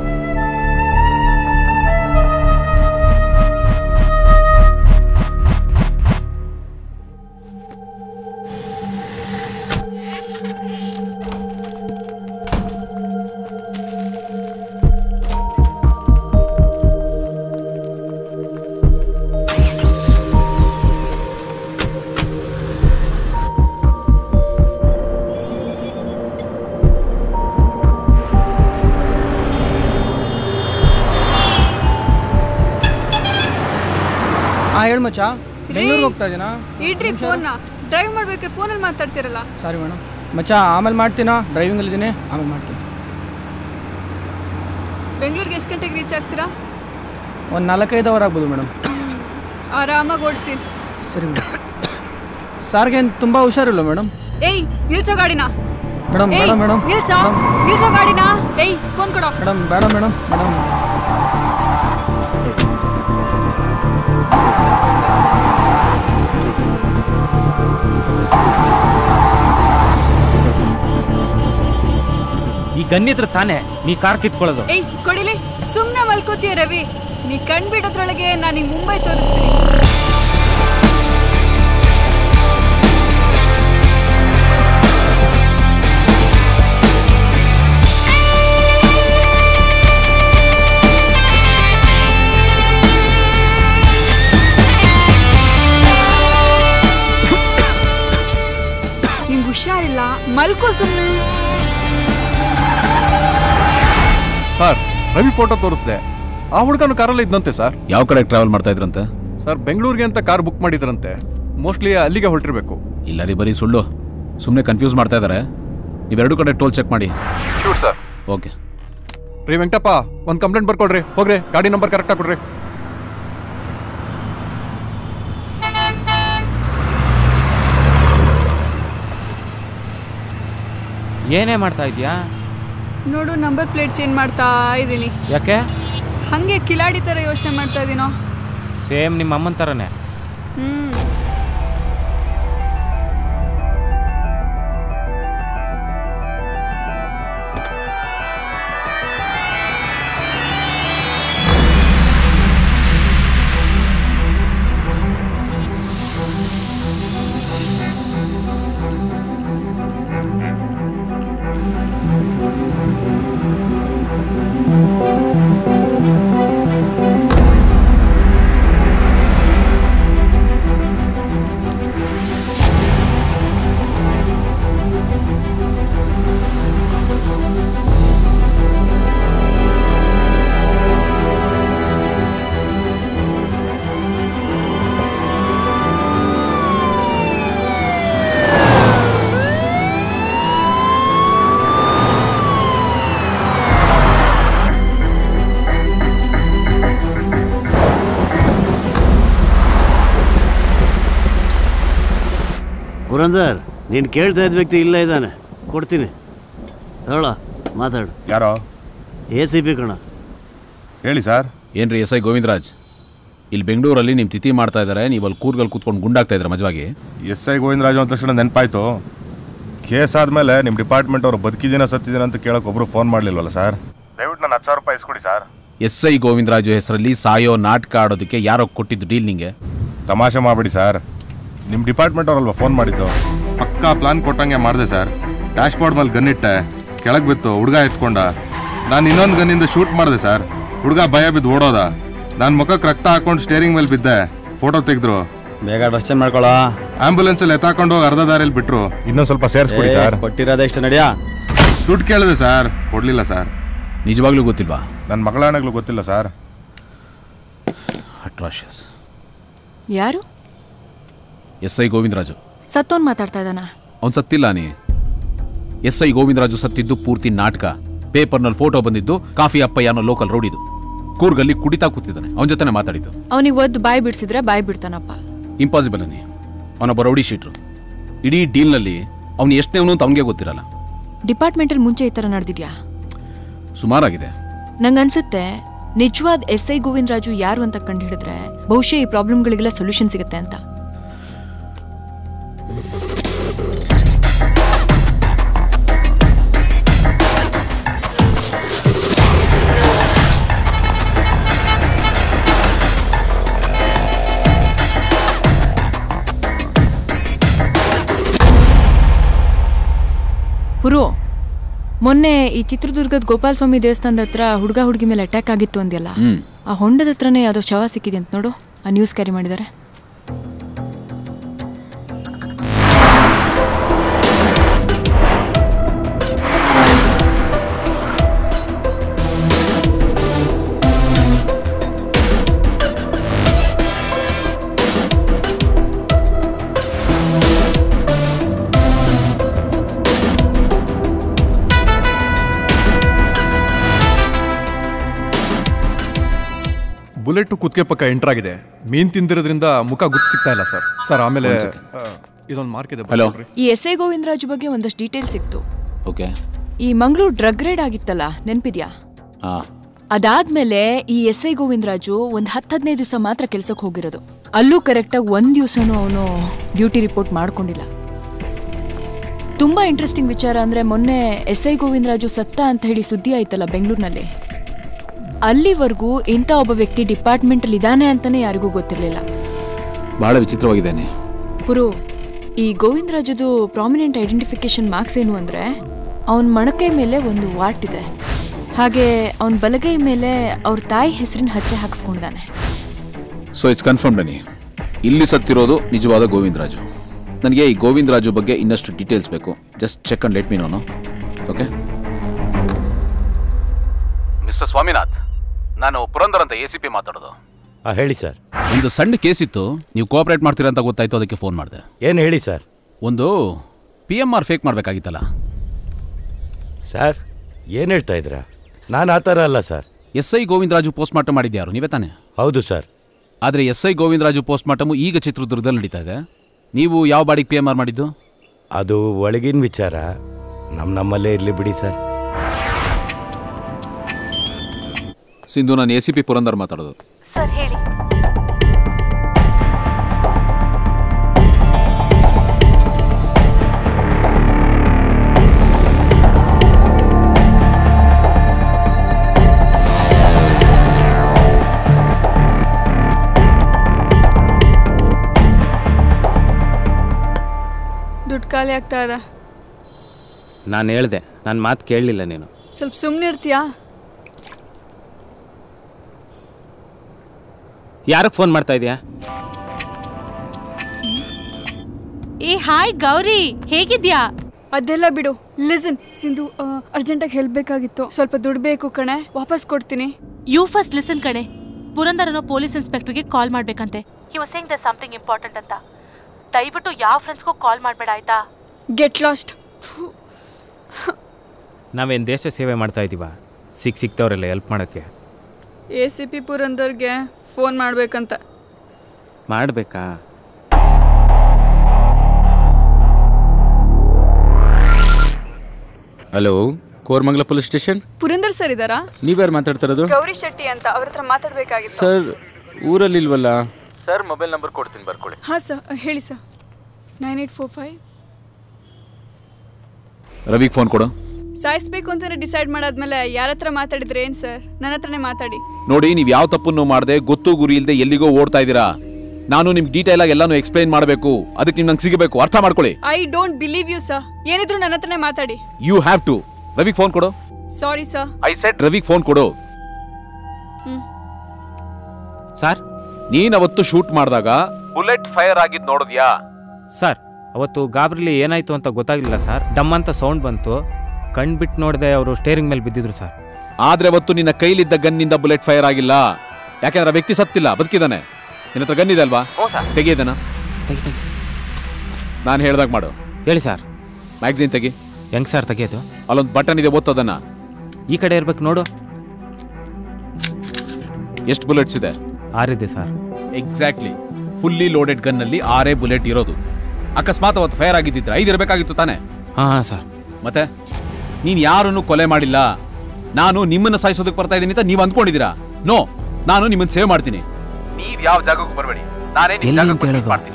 ಹಾಂ ಹೇಳು ಮಚ್ಚ ಬೆಂಗಳೂರಿಗೆ ಹೋಗ್ತಾ ಇದೀನಾ ಇಡ್ರಿ ಫೋನ್ನ ಡ್ರೈವ್ ಮಾಡ್ಬೇಕಾದ್ರೆ ಫೋನಲ್ಲಿ ಮಾತಾಡ್ತಿರಲ್ಲ ಸಾರಿ ಮೇಡಮ್ ಮಚ್ಚ ಆಮೇಲೆ ಮಾಡ್ತೀನಾ ಡ್ರೈವಿಂಗಲ್ಲಿದ್ದೀನಿ ಆಮೇಲೆ ಮಾಡ್ತೀನಿ ಬೆಂಗಳೂರಿಗೆ ಎಷ್ಟು ಗಂಟೆಗೆ ರೀಚ್ ಆಗ್ತೀರಾ ಒಂದು ನಾಲ್ಕೈದು ಅವರ್ ಆಗ್ಬೋದು ಮೇಡಮ್ ಆರಾಮಾಗಿ ಓಡಿಸಿ ಸರಿ ಮೇಡಮ್ ಸಾರ್ಗೆ ಏನು ತುಂಬ ಹುಷಾರಿಲ್ಲ ಮೇಡಮ್ ಏಯ್ ನಿಲ್ಸೋ ಗಾಡಿನ ಮೇಡಮ್ ಏಯ್ ಬೇಡ ಮೇಡಮ್ ನಿಲ್ಸೋ ನಿಲ್ಸೋ ಗಾಡಿನ ಏಯ್ ಫೋನ್ ಕೊಡೋ ಮೇಡಮ್ ಬೇಡ ಮೇಡಮ್ ಮೇಡಮ್ ಈ ಗನ್ನಿ ಹತ್ರ ತಾನೇ ನೀ ಕಾರ್ ಕಿತ್ಕೊಳ್ಳೋದು ಏಯ್ ಕೊಡಿಲಿ ಸುಮ್ನೆ ಮಲ್ಕೋತೀಯ ರವಿ ನೀ ಕಣ್ಬಿಡೋದ್ರೊಳಗೆ ನಾನು ನಿಂಗೆ ಮುಂಬೈ ತೋರಿಸ್ತೀನಿ ನಿಂಗೆ ಹುಷಾರಿಲ್ಲ ಮಲ್ಕೋ ಸುಮ್ಮನೆ ಸರ್ ರವಿ ಫೋಟೋ ತೋರಿಸ್ದೆ ಆ ಹುಡುಗನು ಕಾರಲ್ಲಿ ಇದ್ದಂತೆ ಸರ್ ಯಾವ ಕಡೆ ಟ್ರಾವೆಲ್ ಮಾಡ್ತಾ ಇದ್ರಂತೆ ಸರ್ ಬೆಂಗಳೂರಿಗೆ ಅಂತ ಕಾರ್ ಬುಕ್ ಮಾಡಿದ್ರಂತೆ ಮೋಸ್ಟ್ಲಿ ಅಲ್ಲಿಗೆ ಹೊರಟಿರ್ಬೇಕು ಇಲ್ಲ ರೀ ಬರೀ ಸುಳ್ಳು ಸುಮ್ಮನೆ ಕನ್ಫ್ಯೂಸ್ ಮಾಡ್ತಾ ಇದ್ದಾರೆ ನೀವೆರಡು ಕಡೆ ಟೋಲ್ ಚೆಕ್ ಮಾಡಿ ಶೂರ್ ಸರ್ ಓಕೆ ರೀ ವೆಂಕಟಪ್ಪ ಒಂದು ಕಂಪ್ಲೇಂಟ್ ಬರ್ಕೊಡ್ರಿ ಹೋಗ್ರಿ ಗಾಡಿ ನಂಬರ್ ಕರೆಕ್ಟಾಗಿ ಕೊಡ್ರಿ ಏನೇ ಮಾಡ್ತಾ ಇದೀಯಾ ನೋಡು ನಂಬರ್ ಪ್ಲೇಟ್ ಚೇಂಜ್ ಮಾಡ್ತಾ ಇದ್ದೀನಿ ಯಾಕೆ ಹಾಗೆ ಕಿಲಾಡಿ ಥರ ಯೋಚನೆ ಮಾಡ್ತಾ ಇದ್ದೀನೋ ಸೇಮ್ ನಿಮ್ಮ ಅಮ್ಮನ ಥರನೇ ಹ್ಞೂ ಪುರಂದರ್ ನೀನು ಕೇಳ್ತಾ ಇದ್ದ ವ್ಯಕ್ತಿ ಇಲ್ಲ ಇದ್ದಾನೆ ಕೊಡ್ತೀನಿ ಹೇಳ ಮಾತಾಡು ಯಾರೋ ಎ ಸಿ ಪಿ ಕಣ ಹೇಳಿ ಸರ್ ಏನ್ರಿ ಎಸ್ ಐ ಗೋವಿಂದರಾಜ್ ಇಲ್ಲಿ ಬೆಂಗಳೂರಲ್ಲಿ ನಿಮ್ಮ ತಿಥಿ ಮಾಡ್ತಾ ಇದ್ದಾರೆ ನೀವು ಅಲ್ಲಿ ಕೂರ್ಗಲ್ಲಿ ಕೂತ್ಕೊಂಡು ಗುಂಡಾಗ್ತಾ ಇದ್ದಾರೆ ಮಜವಾಗಿ ಎಸ್ ಐ ಗೋವಿಂದರಾಜು ಅಂದ ತಕ್ಷಣ ನೆನಪಾಯ್ತು ಕೇಸ್ ಆದಮೇಲೆ ನಿಮ್ಮ ಡಿಪಾರ್ಟ್ಮೆಂಟ್ ಅವರು ಬದುಕಿದ್ದೀನ ಸತ್ತಿದ್ದೀನ ಅಂತ ಕೇಳೋಕೆ ಒಬ್ಬರು ಫೋನ್ ಮಾಡಲಿಲ್ವಲ್ಲ ಸರ್ ದಯವಿಟ್ಟು ನಾನು ಹತ್ತು ಸಾವಿರ ರೂಪಾಯಿ ಇಸ್ಕೊಡಿ ಸರ್ ಎಸ್ ಐ ಗೋವಿಂದರಾಜು ಹೆಸರಲ್ಲಿ ಸಾಯೋ ನಾಟಕ ಆಡೋದಕ್ಕೆ ಯಾರೋ ಕೊಟ್ಟಿದ್ದು ಡೀಲ್ ನಿಂಗೆ ತಮಾಷೆ ಮಾಡಬೇಡಿ ಸರ್ ನಿಮ್ಮ ಡಿಪಾರ್ಟ್ಮೆಂಟ್ ಅವರಲ್ವ ಫೋನ್ ಮಾಡಿದ್ದು ಪಕ್ಕಾ ಪ್ಲಾನ್ ಕೊಟ್ಟಂಗೆ ಮಾಡಿದೆ ಸರ್ ಡ್ಯಾಶ್ ಬೋರ್ಡ್ ಮೇಲೆ ಗನ್ ಇಟ್ಟೆ ಕೆಳಗೆ ಬಿತ್ತು ಹುಡುಗ ಎತ್ಕೊಂಡ ನಾನು ಇನ್ನೊಂದು ಗನ್ನಿಂದ ಶೂಟ್ ಮಾಡಿದೆ ಸರ್ ಹುಡುಗ ಭಯ ಬಿದ್ದು ಓಡೋದ ನಾನು ಮುಖಕ್ಕೆ ರಕ್ತ ಹಾಕೊಂಡು ಸ್ಟೇರಿಂಗ್ ಮೇಲೆ ಬಿದ್ದೆ ಫೋಟೋ ತೆಗೆದ್ರು ಬೇಗ ಡ್ರೆಸ್ ಚೇಂಜ್ ಮಾಡ್ಕೊಳ್ಳೋ ಆಂಬುಲೆನ್ಸಲ್ಲಿ ಎತ್ತಾಕೊಂಡು ಹೋಗಿ ಅರ್ಧ ದಾರಿಯಲ್ಲಿ ಬಿಟ್ರು ಇನ್ನೊಂದು ಸ್ವಲ್ಪ ಸೇರಿಸ್ಬಿಡಿ ಏ, ಸರ್ ಕೊಟ್ಟಿರೋದೇ ಇಷ್ಟು ನಡಿಯಾ ದುಡ್ಡು ಕೇಳಿದೆ ಸರ್ ಕೊಡಲಿಲ್ಲ ಸರ್ ನಿಜವಾಗ್ಲೂ ಗೊತ್ತಿಲ್ವಾ ನನ್ನ ಮಗಳಾನಾಗ್ಲೂ ಗೊತ್ತಿಲ್ಲ ಸರ್ ಅಟ್ರಾಷಿಯಸ್ ಯಾರು ಎಸ್ ಐ ಗೋವಿಂದರಾಜು ಸತ್ತೋನ್ ಮಾತಾಡ್ತಾ ಇದ್ದಾನ ಅವ್ನು ಸತ್ತಿಲ್ಲ ನೀ ಎಸ್ ಐ ಗೋವಿಂದರಾಜು ಸತ್ತಿದ್ದು ಪೂರ್ತಿ ನಾಟಕ ಪೇಪರ್ನಲ್ಲಿ ಫೋಟೋ ಬಂದಿದ್ದು ಕಾಫಿ ಅಪ್ಪಯ್ಯ ಅನ್ನೋ ಲೋಕಲ್ ರೋಡಿದು ಕೂರ್ಗಲ್ಲಿ ಕುಡಿತಾ ಕೂತಿದ್ದಾನೆ ಅವನ ಜೊತೆನೆ ಮಾತಾಡಿದ್ದು ಅವನಿಗೆ ಒದ್ದು ಬಾಯಿ ಬಿಡಿಸಿದ್ರೆ ಬಾಯಿ ಬಿಡ್ತಾನಪ್ಪ ಇಂಪಾಸಿಬಲ್ ಅನ್ನಿ ಅವನೊಬ್ಬ ರೌಡಿ ಶೀಟ್ರು ಇಡೀ ಡೀಲ್ನಲ್ಲಿ ಅವ್ನು ಎಷ್ಟನೇವನು ಅಂತ ಅವನಿಗೆ ಗೊತ್ತಿರಲ್ಲ ಡಿಪಾರ್ಟ್ಮೆಂಟಲ್ಲಿ ಮುಂಚೆ ಈ ಥರ ನಡೆದಿದ್ಯಾ ಸುಮಾರಾಗಿದೆ ನಂಗನ್ಸುತ್ತೆ ನಿಜವಾದ ಎಸ್ ಐ ಗೋವಿಂದರಾಜು ಯಾರು ಅಂತ ಕಂಡು ಹಿಡಿದ್ರೆ ಬಹುಶಃ ಈ ಪ್ರಾಬ್ಲಮ್ಗಳಿಗೆಲ್ಲ ಸೊಲ್ಯೂಷನ್ ಸಿಗುತ್ತೆ ಅಂತ ಪುರು ಮೊನ್ನೆ ಈ ಚಿತ್ರದುರ್ಗದ ಗೋಪಾಲ ಸ್ವಾಮಿ ದೇವಸ್ಥಾನದ ಹತ್ರ ಹುಡುಗ ಹುಡುಗಿ ಮೇಲೆ ಅಟ್ಯಾಕ್ ಆಗಿತ್ತು ಅಂದ್ಯಲ್ಲ ಹ್ಮ್ ಆ ಹೊಂಡದ ಹತ್ರನೇ ಯಾವುದೋ ಶವ ಸಿಕ್ಕಿದೆ ಅಂತ ನೋಡು ಆ ನ್ಯೂಸ್ ಕ್ಯಾರಿ ಮಾಡಿದ್ದಾರೆ ಬುಲೆಟ್ ಕುತ್ತಿಗೆ ಪಕ್ಕ ಎಂಟರ್ ಆಗಿದೆ ಮೀನ್ ತಿಂದಿರೋದ್ರಿಂದ ಮುಖ ಗುರ್ತು ಸಿಗ್ತಾ ಇಲ್ಲ ಸರ್ ಸರ್ ಆಮೇಲೆ ಒಂದ್ second. ಆ, ಇದೊಂದು ಮಾರ್ಕ್ ಇದೆ Hello. ಬರ್ಕೊಳ್ರಿ. ಈ ಎಸ್ ಐ ಗೋವಿಂದರಾಜು ಬಗ್ಗೆ ಒಂದಷ್ಟು ಡೀಟೇಲ್ ಸಿಕ್ತು ಓಕೆ ಈ ಮಂಗಳೂರು ಡ್ರಗ್ ರೇಡ್ ಆಗಿತ್ತಲ್ಲ ನೆನ್ಪಿದ್ಯಾ ಹಾಂ ಅದಾದ್ಮೇಲೆ ಈ ಎಸ್ ಐ ಗೋವಿಂದರಾಜು ಒಂದ್ ಹತ್ತು ಹದಿನೈದು ದಿವಸ ಮಾತ್ರ ಕೆಲ್ಸಕ್ಕೆ ಹೋಗಿರೋದು ಅಲ್ಲೂ ಕರೆಕ್ಟಾಗಿ ಒಂದ್ ದಿವಸನೂ ಅವನು ಡ್ಯೂಟಿ ರಿಪೋರ್ಟ್ ಮಾಡ್ಕೊಂಡಿಲ್ಲ ತುಂಬಾ ಇಂಟ್ರೆಸ್ಟಿಂಗ್ ವಿಚಾರ ಅಂದ್ರೆ ಮೊನ್ನೆ ಎಸ್ ಐ ಗೋವಿಂದರಾಜು ಸತ್ತ ಅಂತ ಹೇಳಿ ಸುದ್ದಿ ಆಯ್ತಲ್ಲ ಬೆಂಗಳೂರಿನಲ್ಲಿ ಅಲ್ಲಿವರೆಗೂ ಇಂಥ ಒಬ್ಬ ವ್ಯಕ್ತಿ ಡಿಪಾರ್ಟ್ಮೆಂಟಲ್ಲಿ ಇದ್ದಾನೆ ಅಂತಾನೆ ಯಾರಿಗೂ ಗೊತ್ತಿರಲಿಲ್ಲ ಭಾಳ ವಿಚಿತ್ರವಾಗಿದ್ದೇನೆ ಪುರು ಈ ಗೋವಿಂದರಾಜುದು ಪ್ರಾಮಿನೆಂಟ್ ಐಡೆಂಟಿಫಿಕೇಶನ್ ಮಾರ್ಕ್ಸ್ ಏನು ಅಂದ್ರೆ ಅವನ ಮಣಕೈ ಮೇಲೆ ಒಂದು ವಾಟ್ ಇದೆ ಹಾಗೆ ಅವನ ಬಲಗೈ ಮೇಲೆ ಅವ್ರ ತಾಯಿ ಹೆಸರಿನ ಹಚ್ಚೆ ಹಾಕ್ಸ್ಕೊಂಡಿದ್ದಾನೆ ಸೊ ಇಟ್ಸ್ ಕನ್ಫರ್ಮ್ ಬನ್ನಿ ಇಲ್ಲಿ ಸತ್ತಿರೋದು ನಿಜವಾದ ಗೋವಿಂದರಾಜು ನನಗೆ ಈ ಗೋವಿಂದರಾಜು ಬಗ್ಗೆ ಇನ್ನಷ್ಟು ಡೀಟೇಲ್ಸ್ ಬೇಕು just check and let me know okay mister Swaminath ನಾನು ಪುರಂದರ್ ಅಂತ ಎ ಸಿ ಪಿ ಮಾತಾಡೋದು ಹೇಳಿ ಸರ್ ಒಂದು ಸಣ್ಣ ಕೇಸ್ ಇತ್ತು ನೀವು ಕೋಆಪರೇಟ್ ಮಾಡ್ತೀರಾ ಅಂತ ಗೊತ್ತಾಯ್ತು ಅದಕ್ಕೆ ಫೋನ್ ಮಾಡಿದೆ ಏನು ಹೇಳಿ ಸರ್ ಒಂದು ಪಿ ಎಮ್ ಆರ್ ಫೇಕ್ ಮಾಡಬೇಕಾಗಿತ್ತಲ್ಲ ಸರ್ ಏನು ಹೇಳ್ತಾ ಇದ್ದೀರಾ ನಾನು ಆ ಥರ ಅಲ್ಲ sir S I Govindaraju post mortem ಮಾಡಿದ್ಯಾರು ನೀವೇ ತಾನೆ ಹೌದು ಸರ್ ಆದರೆ S I Govindaraju post mortem ಈಗ ಚಿತ್ರದುರ್ಗದಲ್ಲಿ ನಡೀತಾ ಇದೆ ನೀವು ಯಾವ ಬಾಡಿಗೆ ಪಿ ಎಮ್ ಆರ್ ಮಾಡಿದ್ದು ಅದು ಒಳಗಿನ ವಿಚಾರ ನಮ್ಮ ನಮ್ಮಲ್ಲೇ ಇರಲಿ ಬಿಡಿ ಸರ್ ಸಿಂಧು ನಾನು ಎ ಸಿ ಪಿ ಪುರಂದರ್ ಮಾತಾಡೋದು ಸರ್ ಹೇಳಿ ದುಡ್ಡು ಖಾಲಿ ಆಗ್ತಾ ಇದೆ ನಾನು ಹೇಳ್ದೆ ನನ್ನ ಮಾತು ಕೇಳಲಿಲ್ಲ ನೀನು ಸ್ವಲ್ಪ ಸುಮ್ಮನೆ ಇರ್ತೀಯಾ ಯಾರಿಗೆ ಫೋನ್ ಮಾಡ್ತಾ ಇದೀಯಾ ಏ ಹಾಯ್ ಗೌರಿ ಹೇಗಿದ್ಯಾ ಅದೆಲ್ಲ ಬಿಡು ಲಿಸನ್ ಸಿಂಧು ಅರ್ಜೆಂಟಾಗಿ ಹೆಲ್ಪ್ ಬೇಕಾಗಿತ್ತು ಸ್ವಲ್ಪ ದುಡ್ಡು ಬೇಕು ಕಣೆ ವಾಪಸ್ ಕೊಡ್ತೀನಿ ಯು ಫಸ್ಟ್ ಲಿಸನ್ ಕಣೆ ಪುರಂದರ್ ಅನ್ನೋ ಪೊಲೀಸ್ ಇನ್ಸ್ಪೆಕ್ಟರ್ಗೆ ಕಾಲ್ ಮಾಡ್ಬೇಕಂತೆ he was saying the something important ಅಂತ ದಯವಿಟ್ಟು ಯಾವ ಫ್ರೆಂಡ್ಸ್ಗೂ ಕಾಲ್ ಮಾಡಬೇಡ ಆಯ್ತಾ ಗೆಟ್ ಲಾಸ್ಟ್ ನಾವೇನು ದೇಶ ಸೇವೆ ಮಾಡ್ತಾ ಇದ್ದೀವ ಸಿಕ್ ಸಿಕ್ತವ್ರೆಲ್ಲ ಹೆಲ್ಪ್ ಮಾಡೋಕ್ಕೆ ಎ ಸಿ ಪಿ ಪುರಂದರ್ಗೆ ಫೋನ್ ಮಾಡ್ಬೇಕಂತ ಮಾಡಬೇಕಾ hello Koramangala police station Purandar sir ಇದಾರಾ ನೀವ್ಯಾರು ಮಾತಾಡ್ತಿರೋದು ಗೌರಿ ಶೆಟ್ಟಿ ಅಂತ ಅವ್ರ ಹತ್ರ ಮಾತಾಡ್ಬೇಕಾಗಿತ್ತು ಸರ್ ಊರಲ್ಲಿ ಇಲ್ವಲ್ಲ ಸರ್ ಮೊಬೈಲ್ ನಂಬರ್ ಕೊಡ್ತೀನಿ ಬರ್ಕೊಳ್ಳಿ ಹಾ ಸರ್ ಹೇಳಿ sir nine eight four five ರವಿಗೆ ಫೋನ್ ಕೊಡು ಸಾಯಿಸ್ಬೇಕು ಅಂತಾನೆ ಡಿಸೈಡ್ ಮಾಡಾದ್ಮೇಲೆ ಯಾರ ಹತ್ರ ಮಾತಾಡಿದ್ರೆ ಏನ್ ಸರ್ ನನ್ನ ಹತ್ರನೇ ಮಾತಾಡಿ ನೋಡಿ ನೀವು ಯಾವ ತಪ್ಪನ್ನು ಮಾಡದೆ ಗೊತ್ತು ಗುರಿ ಇಲ್ಲದೆ ಎಲ್ಲಿಗೋ ಓಡ್ತಾ ಇದ್ದೀರಾ ನಾನು ನಿಮ್ಗೆ ಡೀಟೇಲ್ ಆಗಿ ಎಲ್ಲಾನು ಎಕ್ಸ್ಪ್ಲೈನ್ ಮಾಡಬೇಕು ಅದಕ್ಕೆ ನೀವು ನಂಗೆ ಸಿಗಬೇಕು ಅರ್ಥ ಮಾಡ್ಕೊಳ್ಳಿ I don't believe you sir ಏನಿದ್ರು ನನ್ನ ಹತ್ರನೇ ಮಾತಾಡಿ ಯು ಹ್ಯಾವ್ ಟು ರವಿಗೆ ಫೋನ್ ಕೊಡು ಸಾರಿ ಸರ್ ಐ ಸೆಟ್ ರವಿಗೆ ಫೋನ್ ಕೊಡು ಸರ್ ನೀನ್ ಅವತ್ತು ಶೂಟ್ ಮಾಡಿದಾಗ ಬುಲೆಟ್ ಫೈರ್ ಆಗಿದ್ ನೋಡಿದ್ಯಾ ಸರ್ ಅವತ್ತು ಗಾಬರಿಲಿ ಏನಾಯ್ತು ಅಂತ ಗೊತ್ತಾಗಲಿಲ್ಲ ಸರ್ ಡಮ್ ಅಂತ ಸೌಂಡ್ ಬಂತು ಕಣ್ ಬಿಟ್ಟು ನೋಡಿದೆ ಅವರು ಸ್ಟೇರಿಂಗ್ ಮೇಲೆ ಬಿದ್ದಿದ್ರು ಸರ್ ಆದ್ರೆ ಅವತ್ತು ನಿನ್ನ ಕೈಲಿದ್ದ ಗನ್ನಿಂದ ಬುಲೆಟ್ ಫೈರ್ ಆಗಿಲ್ಲ ಯಾಕಂದ್ರೆ ಆ ವ್ಯಕ್ತಿ ಸತ್ತಿಲ್ಲ ಬದುಕಿದಾನೆ ನಿನ್ನ ಹತ್ರ ಗನ್ ಇದೆ ಅಲ್ವಾ ತೆಗಿಯದನ ನಾನು ಹೇಳ್ದಾಗ ಮಾಡು ಹೇಳಿ ಸರ್ ಮ್ಯಾಗ್ಝಿನ್ ತೆಗಿ ಹೆಂಗ್ ಸರ್ ತೆಗಿಯೋದು ಅಲ್ಲೊಂದು ಬಟನ್ ಇದೆ ಓದ್ತದನ್ನ ಈ ಕಡೆ ಇರ್ಬೇಕು ನೋಡು ಎಷ್ಟು ಬುಲೆಟ್ಸ್ ಇದೆ ಆರಿದೆ ಸರ್ ಎಕ್ಸಾಕ್ಟ್ಲಿ ಫುಲ್ಲಿ ಲೋಡೆಡ್ ಗನ್ನಲ್ಲಿ ಆರೇ ಬುಲೆಟ್ ಇರೋದು ಅಕಸ್ಮಾತ್ ಅವತ್ತು ಫೈರ್ ಆಗಿದ್ದಿದ್ರೆ ಐದು ಇರಬೇಕಾಗಿತ್ತು ತಾನೆ ಹಾಂ ಹಾಂ ಸರ್ ಮತ್ತೆ ನೀನು ಯಾರನ್ನು ಕೊಲೆ ಮಾಡಿಲ್ಲ ನಾನು ನಿಮ್ಮನ್ನ ಸಾಯಿಸೋದಕ್ಕೆ ಬರ್ತಾ ಇದ್ದೀನಿ ಅಂತ ನೀವು ಅಂದ್ಕೊಂಡಿದ್ದೀರಾ ನೋ ನಾನು ನಿಮ್ಮನ್ನ ಸೇವ್ ಮಾಡ್ತೀನಿ ನೀವು ಯಾವ ಜಾಗಕ್ಕೂ ಬರಬೇಡಿ ನಾನೇ ನಿಮ್ ಎಲ್ಲಿ ಜಾಗಕ್ಕೆ ಅಂತ ಬಂದು ಹೇಳೋದು? ಮಾಡ್ತೀನಿ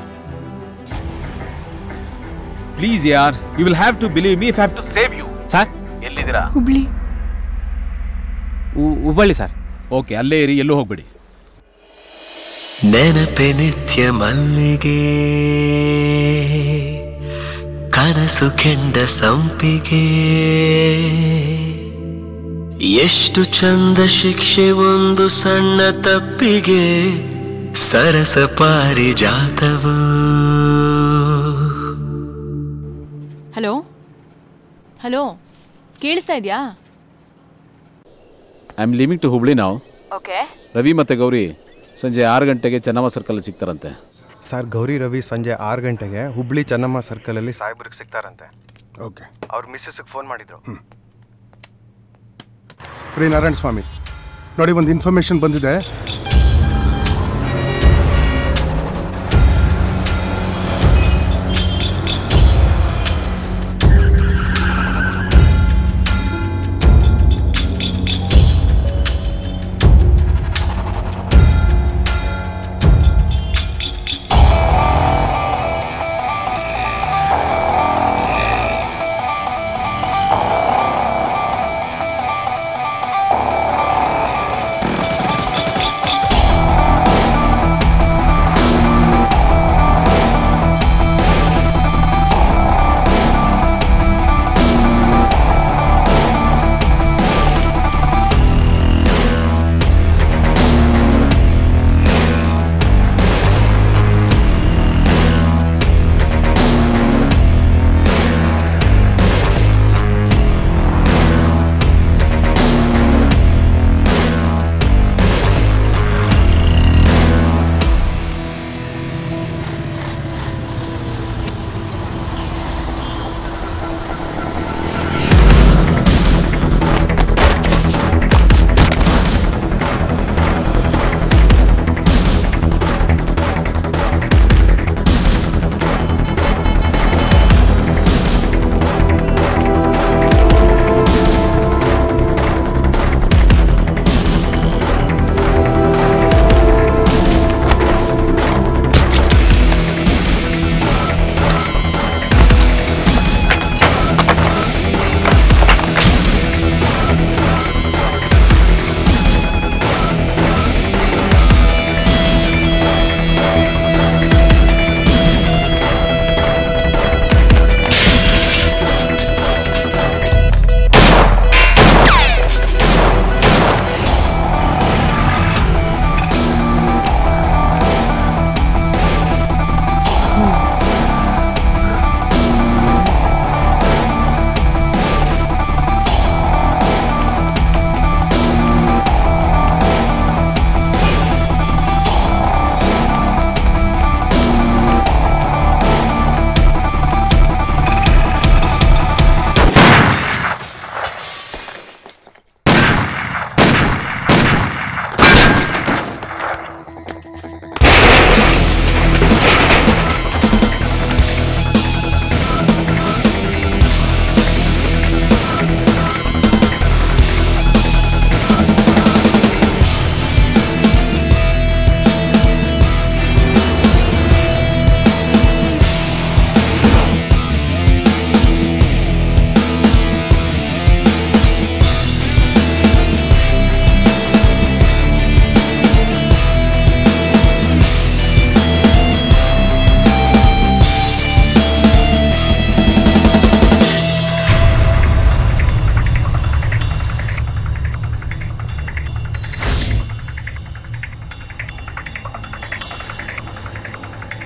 ಪ್ಲೀಸ್ ಯಾರ್ you will have to believe me if have to save you sir ಎಲ್ಲಿದ್ದೀರಾ ಹುಬ್ಳಿ ಹುಬ್ಬಳ್ಳಿ ಸರ್ ಓಕೆ ಅಲ್ಲೇ ಇರಿ ಎಲ್ಲೂ ಹೋಗ್ಬೇಡಿ ನೆನಪೆ ನಿತ್ಯ ಮಲ್ಲಿಗೆ ಕನಸು ಕೆಂಡ ಸಂಪಿಗೆ ಎಷ್ಟು ಚಂದ ಶಿಕ್ಷೆ ಒಂದು ಸಣ್ಣ ತಪ್ಪಿಗೆ ಸರಸ ಪಾರಿಜಾತವು ಹಲೋ ಹಲೋ ಕೇಳಿಸ್ತಾ ಇದೆಯಾ I am living to Hubli ನಾವು ಓಕೆ ರವಿ ಮತ್ತೆ ಗೌರಿ ಸಂಜೆ ಆರು ಗಂಟೆಗೆ ಚೆನ್ನಮ್ಮ ಸರ್ಕಲ್ ಸಿಗ್ತಾರಂತೆ ಸರ್ ಗೌರಿ ರವಿ ಸಂಜೆ ಆರು ಗಂಟೆಗೆ ಹುಬ್ಳಿ ಚೆನ್ನಮ್ಮ ಸರ್ಕಲಲ್ಲಿ ಸಾಹೇಬ್ರಿಗೆ ಸಿಗ್ತಾರಂತೆ ಓಕೆ ಅವ್ರ ಮಿಸ್ಸಸ್ಗೆ ಫೋನ್ ಮಾಡಿದ್ರು ರೀ ನಾರಾಯಣ ಸ್ವಾಮಿ ನೋಡಿ ಒಂದು ಇನ್ಫಾರ್ಮೇಶನ್ ಬಂದಿದೆ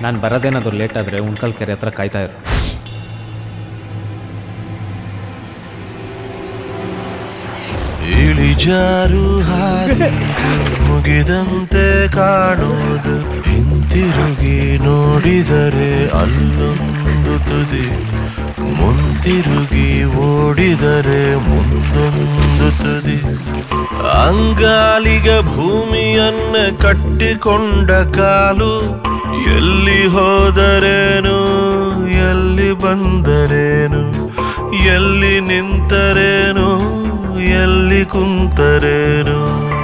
ನಾನು ಬರೋದೇನಾದ್ರು ಲೇಟ್ ಆದರೆ ಉಣ್ಕಲ್ ಕೆರೆ ಹತ್ರ ಕಾಯ್ತಾ ಇರು ಇಳಿಜಾರು ಹಾದಿ ಮುಗಿದಂತೆ ಕಾಣುವುದು ಹಿಂತಿರುಗಿ ನೋಡಿದರೆ ಅಲ್ಲೊಂದು ತುದಿ ಮುಂತಿರುಗಿ ಓಡಿದರೆ ಮುಂದೊಂದು ತುದಿ ಅಂಗಾಲಿಗ ಭೂಮಿಯನ್ನ ಕಟ್ಟಿಕೊಂಡ ಕಾಲು ಎಲ್ಲಿ ಹೋದರೇನು ಎಲ್ಲಿ ಬಂದರೇನು ಎಲ್ಲಿ ನಿಂತರೇನು ಎಲ್ಲಿ ಕುಂತರೇನು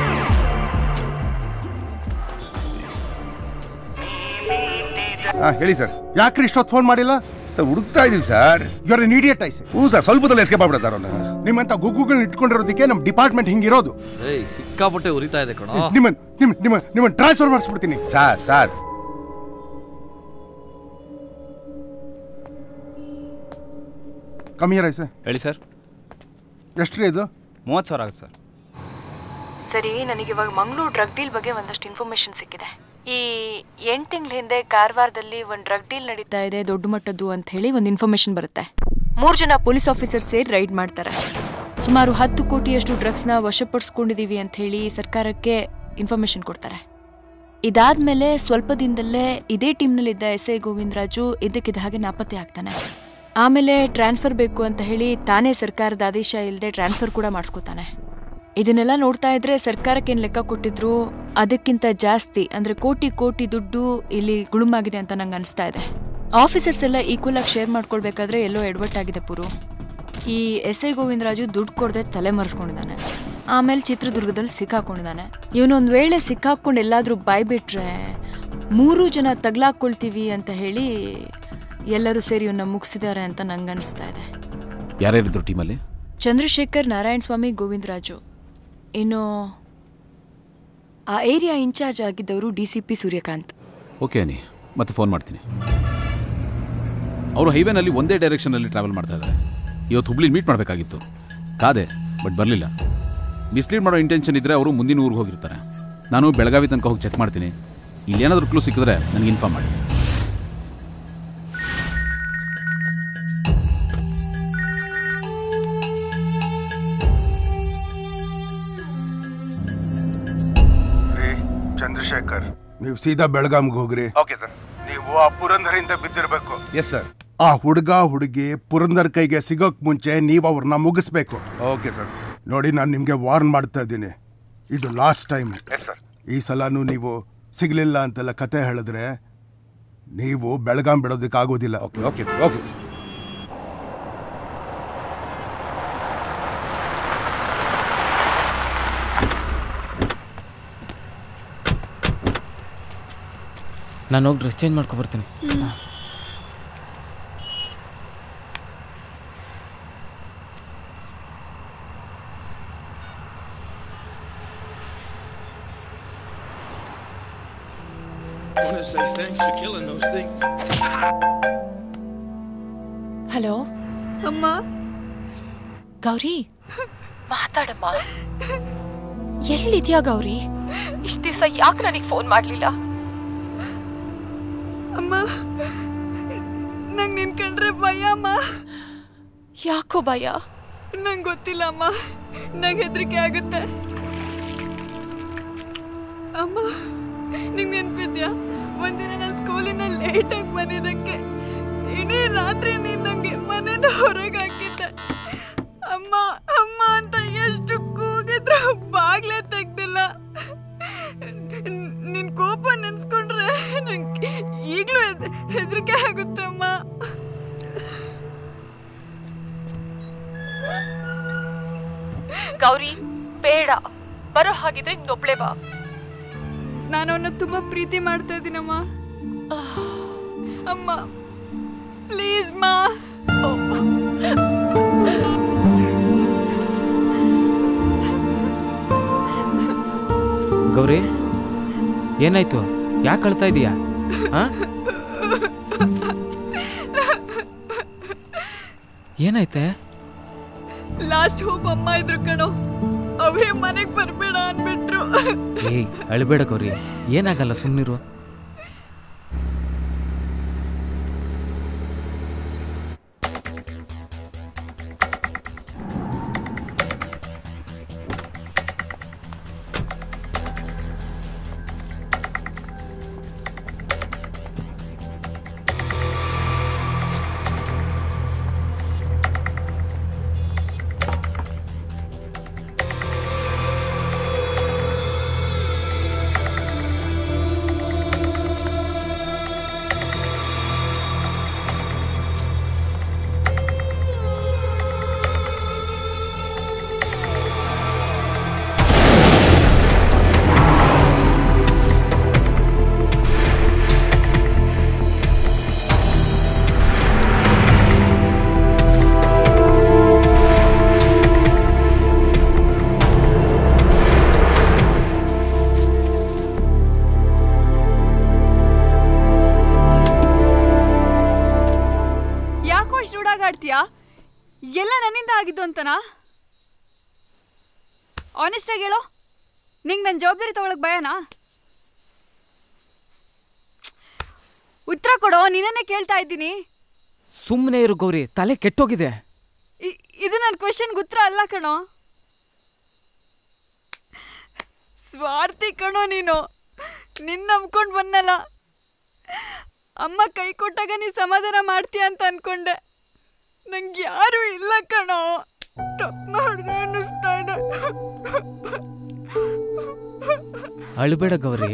ಹಾಂ ಹೇಳಿ ಸರ್ ಯಾಕ್ರಿ ಇಷ್ಟೊತ್ತು ಫೋನ್ ಮಾಡಿಲ್ಲ ಸರ್ ಹುಡುಕ್ತಾ ಇದೀವಿ ಸರ್ ಯುವರ್ ಎನ್ ಇಡಿಯಟ್ ಐಸೆ ಹ್ಞೂ ಸರ್ ಸ್ವಲ್ಪದಲ್ಲಿ ಎಸ್ಕೇಪ್ ಆಗ್ಬಿಡ ಸರ್ ಅವನ್ನ ನಿಮ್ಮಂತ ಗುಗ್ಗುಗಳನ್ನ ಇಟ್ಕೊಂಡಿರೋದಕ್ಕೆ ನಮ್ಮ ಡಿಪಾರ್ಟ್ಮೆಂಟ್ ಹಿಂಗಿರೋದು ಏಯ್ ಸಿಕ್ಕಾಪಟ್ಟೆ ಉರಿತಾ ಇದೆ ಕಣೋ ನಿಮ್ಮ ನಿಮ್ಮ ನಿಮ್ಮ ನಿಮ್ಮ ಟ್ರಾನ್ಸ್ಫರ್ ಮಾಡಿಸ್ಬಿಡ್ತೀನಿ ಸರ್ ಸರ್ ಕಮ್ಮಿ ಐಸೆ ಹೇಳಿ ಸರ್ ಎಷ್ಟು ರೀ ಇದು ಮೂವತ್ತು ಸಾವಿರ ಆಗುತ್ತೆ ಸರ್ ಸರಿ ನನಗೆ ಇವಾಗ ಮಂಗಳೂರು ಡ್ರಗ್ ಡೀಲ್ ಬಗ್ಗೆ ಒಂದಷ್ಟು ಇನ್ಫಾರ್ಮೇಶನ್ ಸಿಕ್ಕಿದೆ ಈ ಎಂಟು ತಿಂಗಳ ಹಿಂದೆ ಕಾರವಾರದಲ್ಲಿ ಒಂದು ಡ್ರಗ್ ಡೀಲ್ ನಡೀತಾ ಇದೆ ದೊಡ್ಡ ಮಟ್ಟದ್ದು ಅಂತ ಹೇಳಿ ಒಂದು ಇನ್ಫಾರ್ಮೇಶನ್ ಬರುತ್ತೆ ಮೂರು ಜನ ಪೊಲೀಸ್ ಆಫೀಸರ್ ಸೇರಿ ರೈಡ್ ಮಾಡ್ತಾರೆ ಸುಮಾರು ಹತ್ತು ಕೋಟಿಯಷ್ಟು ಡ್ರಗ್ಸ್ನ ವಶಪಡಿಸ್ಕೊಂಡಿದೀವಿ ಅಂತ ಹೇಳಿ ಸರ್ಕಾರಕ್ಕೆ ಇನ್ಫಾರ್ಮೇಶನ್ ಕೊಡ್ತಾರೆ ಇದಾದ್ಮೇಲೆ ಸ್ವಲ್ಪ ದಿನದಲ್ಲೇ ಇದೇ ಟೀಮ್ನಲ್ಲಿದ್ದ ಎಸ್ ಐ ಗೋವಿಂದರಾಜು ಇದಕ್ಕಿದ್ದ ಹಾಗೆ ನಾಪತ್ತೆ ಆಗ್ತಾನೆ ಆಮೇಲೆ ಟ್ರಾನ್ಸ್ಫರ್ ಬೇಕು ಅಂತ ಹೇಳಿ ತಾನೇ ಸರ್ಕಾರದ ಆದೇಶ ಇಲ್ಲದೆ ಟ್ರಾನ್ಸ್ಫರ್ ಕೂಡ ಮಾಡಿಸ್ಕೊತಾನೆ ಇದನ್ನೆಲ್ಲ ನೋಡ್ತಾ ಇದ್ರೆ ಸರ್ಕಾರಕ್ಕೆ ಏನು ಲೆಕ್ಕ ಕೊಟ್ಟಿದ್ರು ಅದಕ್ಕಿಂತ ಜಾಸ್ತಿ ಅಂದ್ರೆ ಕೋಟಿ ಕೋಟಿ ದುಡ್ಡು ಇಲ್ಲಿ ಗುಳುಮಾಗಿದೆ ಅಂತ ನಂಗೆ ಅನಿಸ್ತಾ ಇದೆ ಆಫೀಸರ್ಸ್ ಎಲ್ಲ ಈಕ್ವಲ್ ಆಗಿ ಶೇರ್ ಮಾಡ್ಕೊಳ್ಬೇಕಾದ್ರೆ ಎಲ್ಲೋ ಎಡವಟ್ ಆಗಿದೆ ಪುರು ಈ ಎಸ್ ಐ ಗೋವಿಂದರಾಜು ದುಡ್ಡು ಕೊಡದೆ ತಲೆ ಮರೆಸ್ಕೊಂಡಿದ್ದಾನೆ ಆಮೇಲೆ ಚಿತ್ರದುರ್ಗದಲ್ಲಿ ಸಿಕ್ಕಾಕೊಂಡಿದ್ದಾನೆ ಇವನೊಂದು ವೇಳೆ ಸಿಕ್ಕಾಕೊಂಡು ಎಲ್ಲಾದರೂ ಬಾಯ್ಬಿಟ್ರೆ ಮೂರು ಜನ ತಗ್ಲಾಕೊಳ್ತೀವಿ ಅಂತ ಹೇಳಿ ಎಲ್ಲರೂ ಸೇರಿ ಇವನ್ನ ಮುಗಿಸಿದ್ದಾರೆ ಅಂತ ನಂಗೆ ಅನಿಸ್ತಾ ಇದೆ ಯಾರ್ಯಾರಿದ್ರು ಟೀಮಲ್ಲಿ ಚಂದ್ರಶೇಖರ್ ನಾರಾಯಣ ಸ್ವಾಮಿ ಗೋವಿಂದರಾಜು ಇನ್ನು ಆ ಏರಿಯಾ ಇನ್ಚಾರ್ಜ್ ಆಗಿದ್ದವರು D C P Suryakant okay ಅನಿ ಮತ್ತೆ ಫೋನ್ ಮಾಡ್ತೀನಿ ಅವರು ಹೈವೇನಲ್ಲಿ ಒಂದೇ ಡೈರೆಕ್ಷನಲ್ಲಿ ಟ್ರಾವೆಲ್ ಮಾಡ್ತಾ ಇದ್ದಾರೆ ಇವತ್ತು ಹುಬ್ಳಿ ಮೀಟ್ ಮಾಡಬೇಕಾಗಿತ್ತು ಕಾದೆ ಬಟ್ ಬರಲಿಲ್ಲ ಮಿಸ್ಲೀಡ್ ಮಾಡೋ ಇಂಟೆನ್ಷನ್ ಇದ್ದರೆ ಅವರು ಮುಂದಿನ ಊರಿಗೆ ಹೋಗಿರ್ತಾರೆ ನಾನು ಬೆಳಗಾವಿ ತನಕ ಹೋಗಿ ಚೆಕ್ ಮಾಡ್ತೀನಿ ಇಲ್ಲಿ ಏನಾದರೂ ಕ್ಲೂ ಸಿಕ್ಕಿದ್ರೆ ನನಗೆ ಇನ್ಫಾರ್ಮ್ ಮಾಡಿ ರೀ ಚಂದ್ರಶೇಖರ್ ನೀವು ಸೀದಾ ಬೆಳಗಾಂಗೆ ಹೋಗ್ರಿ ಓಕೆ ಸರ್ ನೀವು ಆ ಪುರಂದರಿಂದ ಬಿದ್ದಿರ್ಬೇಕು ಎಸ್ ಸರ್ ಆ ಹುಡುಗ ಹುಡುಗಿ ಪುರಂದರ್ ಕೈಗೆ ಸಿಗೋಕ್ ಮುಂಚೆ ನೀವು ಅವ್ರನ್ನ ಮುಗಿಸ್ಬೇಕು ಓಕೆ ಸರ್ ನೋಡಿ ನಾನು ನಿಮಗೆ ವಾರ್ನ್ ಮಾಡ್ತಾ ಇದ್ದೀನಿ ಇದು ಲಾಸ್ಟ್ ಟೈಮ್ ಎಸ್ ಸರ್ ಈ ಸಲನೂ ನೀವು ಸಿಗ್ಲಿಲ್ಲ ಅಂತೆಲ್ಲ ಕತೆ ಹೇಳಿದ್ರೆ ನೀವು ಬೆಳಗಾಂ ಬಿಡೋದಕ್ಕೆ ಆಗೋದಿಲ್ಲ ಓಕೆ ಓಕೆ ಓಕೆ ನಾನು ಹೋಗಿ ಡ್ರೆಸ್ ಚೇಂಜ್ ಮಾಡ್ಕೊಬರ್ತೀನಿ I want to say thanks for killing those things. ಹಲೋ ಅಮ್ಮ ಗೌರಿ ಮಾತಾಡಮ್ಮ ಎಲ್ಲಿದ್ಯಾ ಗೌರಿ ಇಷ್ಟ ದಿವಸ ಯಾಕೆ ನನಗೆ ಫೋನ್ ಮಾಡ್ಲಿಲ್ಲ ಅಮ್ಮ ನಂಗೆ ನಿನ್ ಕಂಡ್ರೆ ಭಯ ಅಮ್ಮ ಯಾಕೋ ಭಯ ನಂಗೆ ಗೊತ್ತಿಲ್ಲ ಅಮ್ಮ ನಂಗೆ ಹೆದರಿಕೆ ಆಗುತ್ತೆ ಅಮ್ಮ ನಿಂಗೆ ನೆನ್ಪಿದ್ಯಾ ಒಂದಿನ ನಾನು ಸ್ಕೂಲಿಂದ ಲೇಟಾಗಿ ಬಂದಿದ್ದಕ್ಕೆ ಇಡೀ ರಾತ್ರಿ ನೀನು ನನಗೆ ಮನೆಯಿಂದ ಹೊರಗೆ ಹಾಕಿದ್ದೆ ಅಮ್ಮ ಅಮ್ಮ ಅಂತ ಎಷ್ಟು ಕೂಗಿದ್ರು ಬಾಗ್ಲೇ ತೆಗ್ದಿಲ್ಲ ನಿನ್ ಕೋಪ ನೆನ್ಸ್ಕೊಂಡ್ರೆ ನಂಗೆ ಈಗಲೂ ಹೆದರಿಕೆ ಆಗುತ್ತೆ ಅಮ್ಮ ಗೌರಿ ಬೇಡ ಬರೋ ಹಾಗಿದ್ರೆ ಇನ್ನೊಬ್ಳೆ ಬಾ ನಾನು ಅವನ್ನ ತುಂಬಾ ಪ್ರೀತಿ ಮಾಡ್ತಾ ಇದ್ದೀನಮ್ಮ ಅಮ್ಮ ಪ್ಲೀಸ್ ಮಾ ಗೌರಿ ಏನಾಯ್ತು ಯಾಕೆ ಅಳ್ತಾ ಇದೀಯಾ ಆ ಏನಾಯ್ತೆ ಲಾಸ್ಟ್ ಹೋಪ್ ಅಮ್ಮ ಇದ್ರು ಕಣೋ ಅವರೇ ಮನೆಗೆ ಬರಬೇಡ ಅನ್ಬಿಟ್ರು ಏಯ್ ಅಳ್ಬೇಡ ಗೌರಿ ಏನಾಗಲ್ಲ ಸುಮ್ಮನಿರು ಆಗಿದ್ದು ಅಂತನಾ ಆನೆಸ್ಟಾಗಿ ಹೇಳು ನಿಂಗೆ ನನ್ನ ಜವಾಬ್ದಾರಿ ತಗೊಳಕ್ ಭಯನಾ ಉತ್ತರ ಕೊಡೋ ನಿನ್ನೇ ಕೇಳ್ತಾ ಇದ್ದೀನಿ ಸುಮ್ಮನೆ ಇರು ಗೌರಿ ತಲೆ ಕೆಟ್ಟೋಗಿದೆ ಇ- ಇದು ನನ್ನ ಕ್ವೆಶನ್ಗೆ ಉತ್ತರ ಅಲ್ಲ ಕಣೋ ಸ್ವಾರ್ಥಿ ಕಣೋ ನೀನು ನಿನ್ನ ನಂಬ್ಕೊಂಡು ಬಂದಲ್ಲ ಅಮ್ಮ ಕೈ ಕೊಟ್ಟಾಗ ನೀ ಸಮಾಧಾನ ಮಾಡ್ತೀಯ ಅಂತ ಅನ್ಕೊಂಡೆ ನಂಗೆ ಯಾರು ಇಲ್ಲ ಕಣೋ ತಪ್ಪು ಮಾಡಿದ್ರೆ ಅನ್ನಿಸ್ತಾ ಇದೆ ಅಳ್ಬೇಡ ಗೌರಿ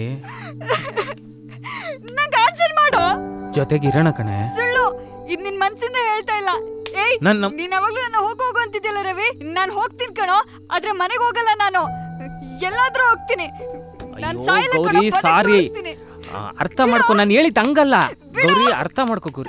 ನಂಗೆ ಆನ್ಸರ್ ಮಾಡು ಜೊತೆಗೆ ಇರೋಣ ಕಣೆ ಸುಳ್ಳು ಇದು ನಿನ್ ಮನ್ಸಿಂದ ಹೇಳ್ತಾ ಇಲ್ಲ ಏಯ್ ನನ್ ನಮ್- ನೀನ್ ಅವಾಗ್ಲೂ ನನ್ನ ಹೋಗು ಹೋಗು ಅಂತಿದ್ಯಲ್ಲ ರವಿ ನಾನು ಹೋಗ್ತೀನಿ ಕಣೋ ಆದ್ರೆ ಮನೆಗೆ ಹೋಗಲ್ಲ ನಾನು ಎಲ್ಲಾದ್ರೂ ಹೋಗ್ತೀನಿ ನಾನ್ ಅಯ್ಯೋ ಸಾಯಲ್ಲ ಕಣೋ, ಗೌರಿ ಕೊನೆಗ್ ಸಾರಿ ತೋರಿಸ್ತೀನಿ. ಆ, ಅರ್ಥ ಮಾಡ್ಕೊ ನಾನು ಹೇಳಿದ್ ಹಂಗಲ್ಲ ಗೌರಿ ಅರ್ಥ ಮಾಡ್ಕೊ ಗೌರಿ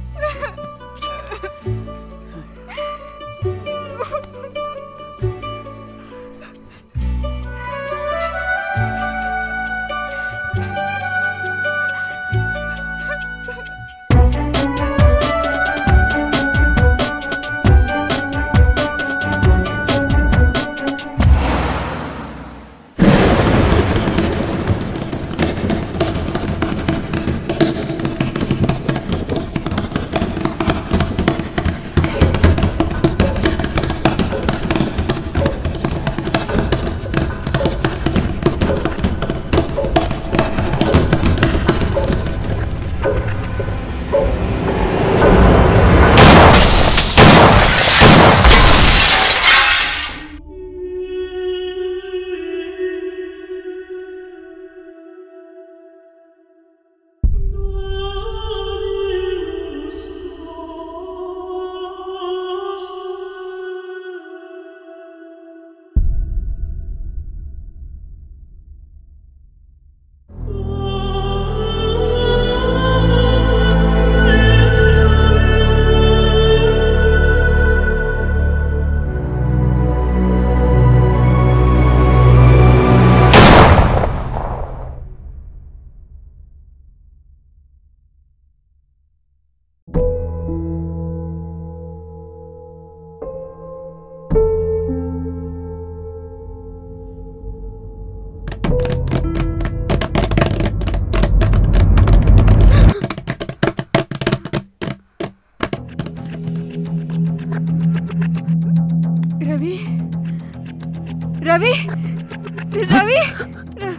ರವಿ ರವಿ ರವಿ ರ-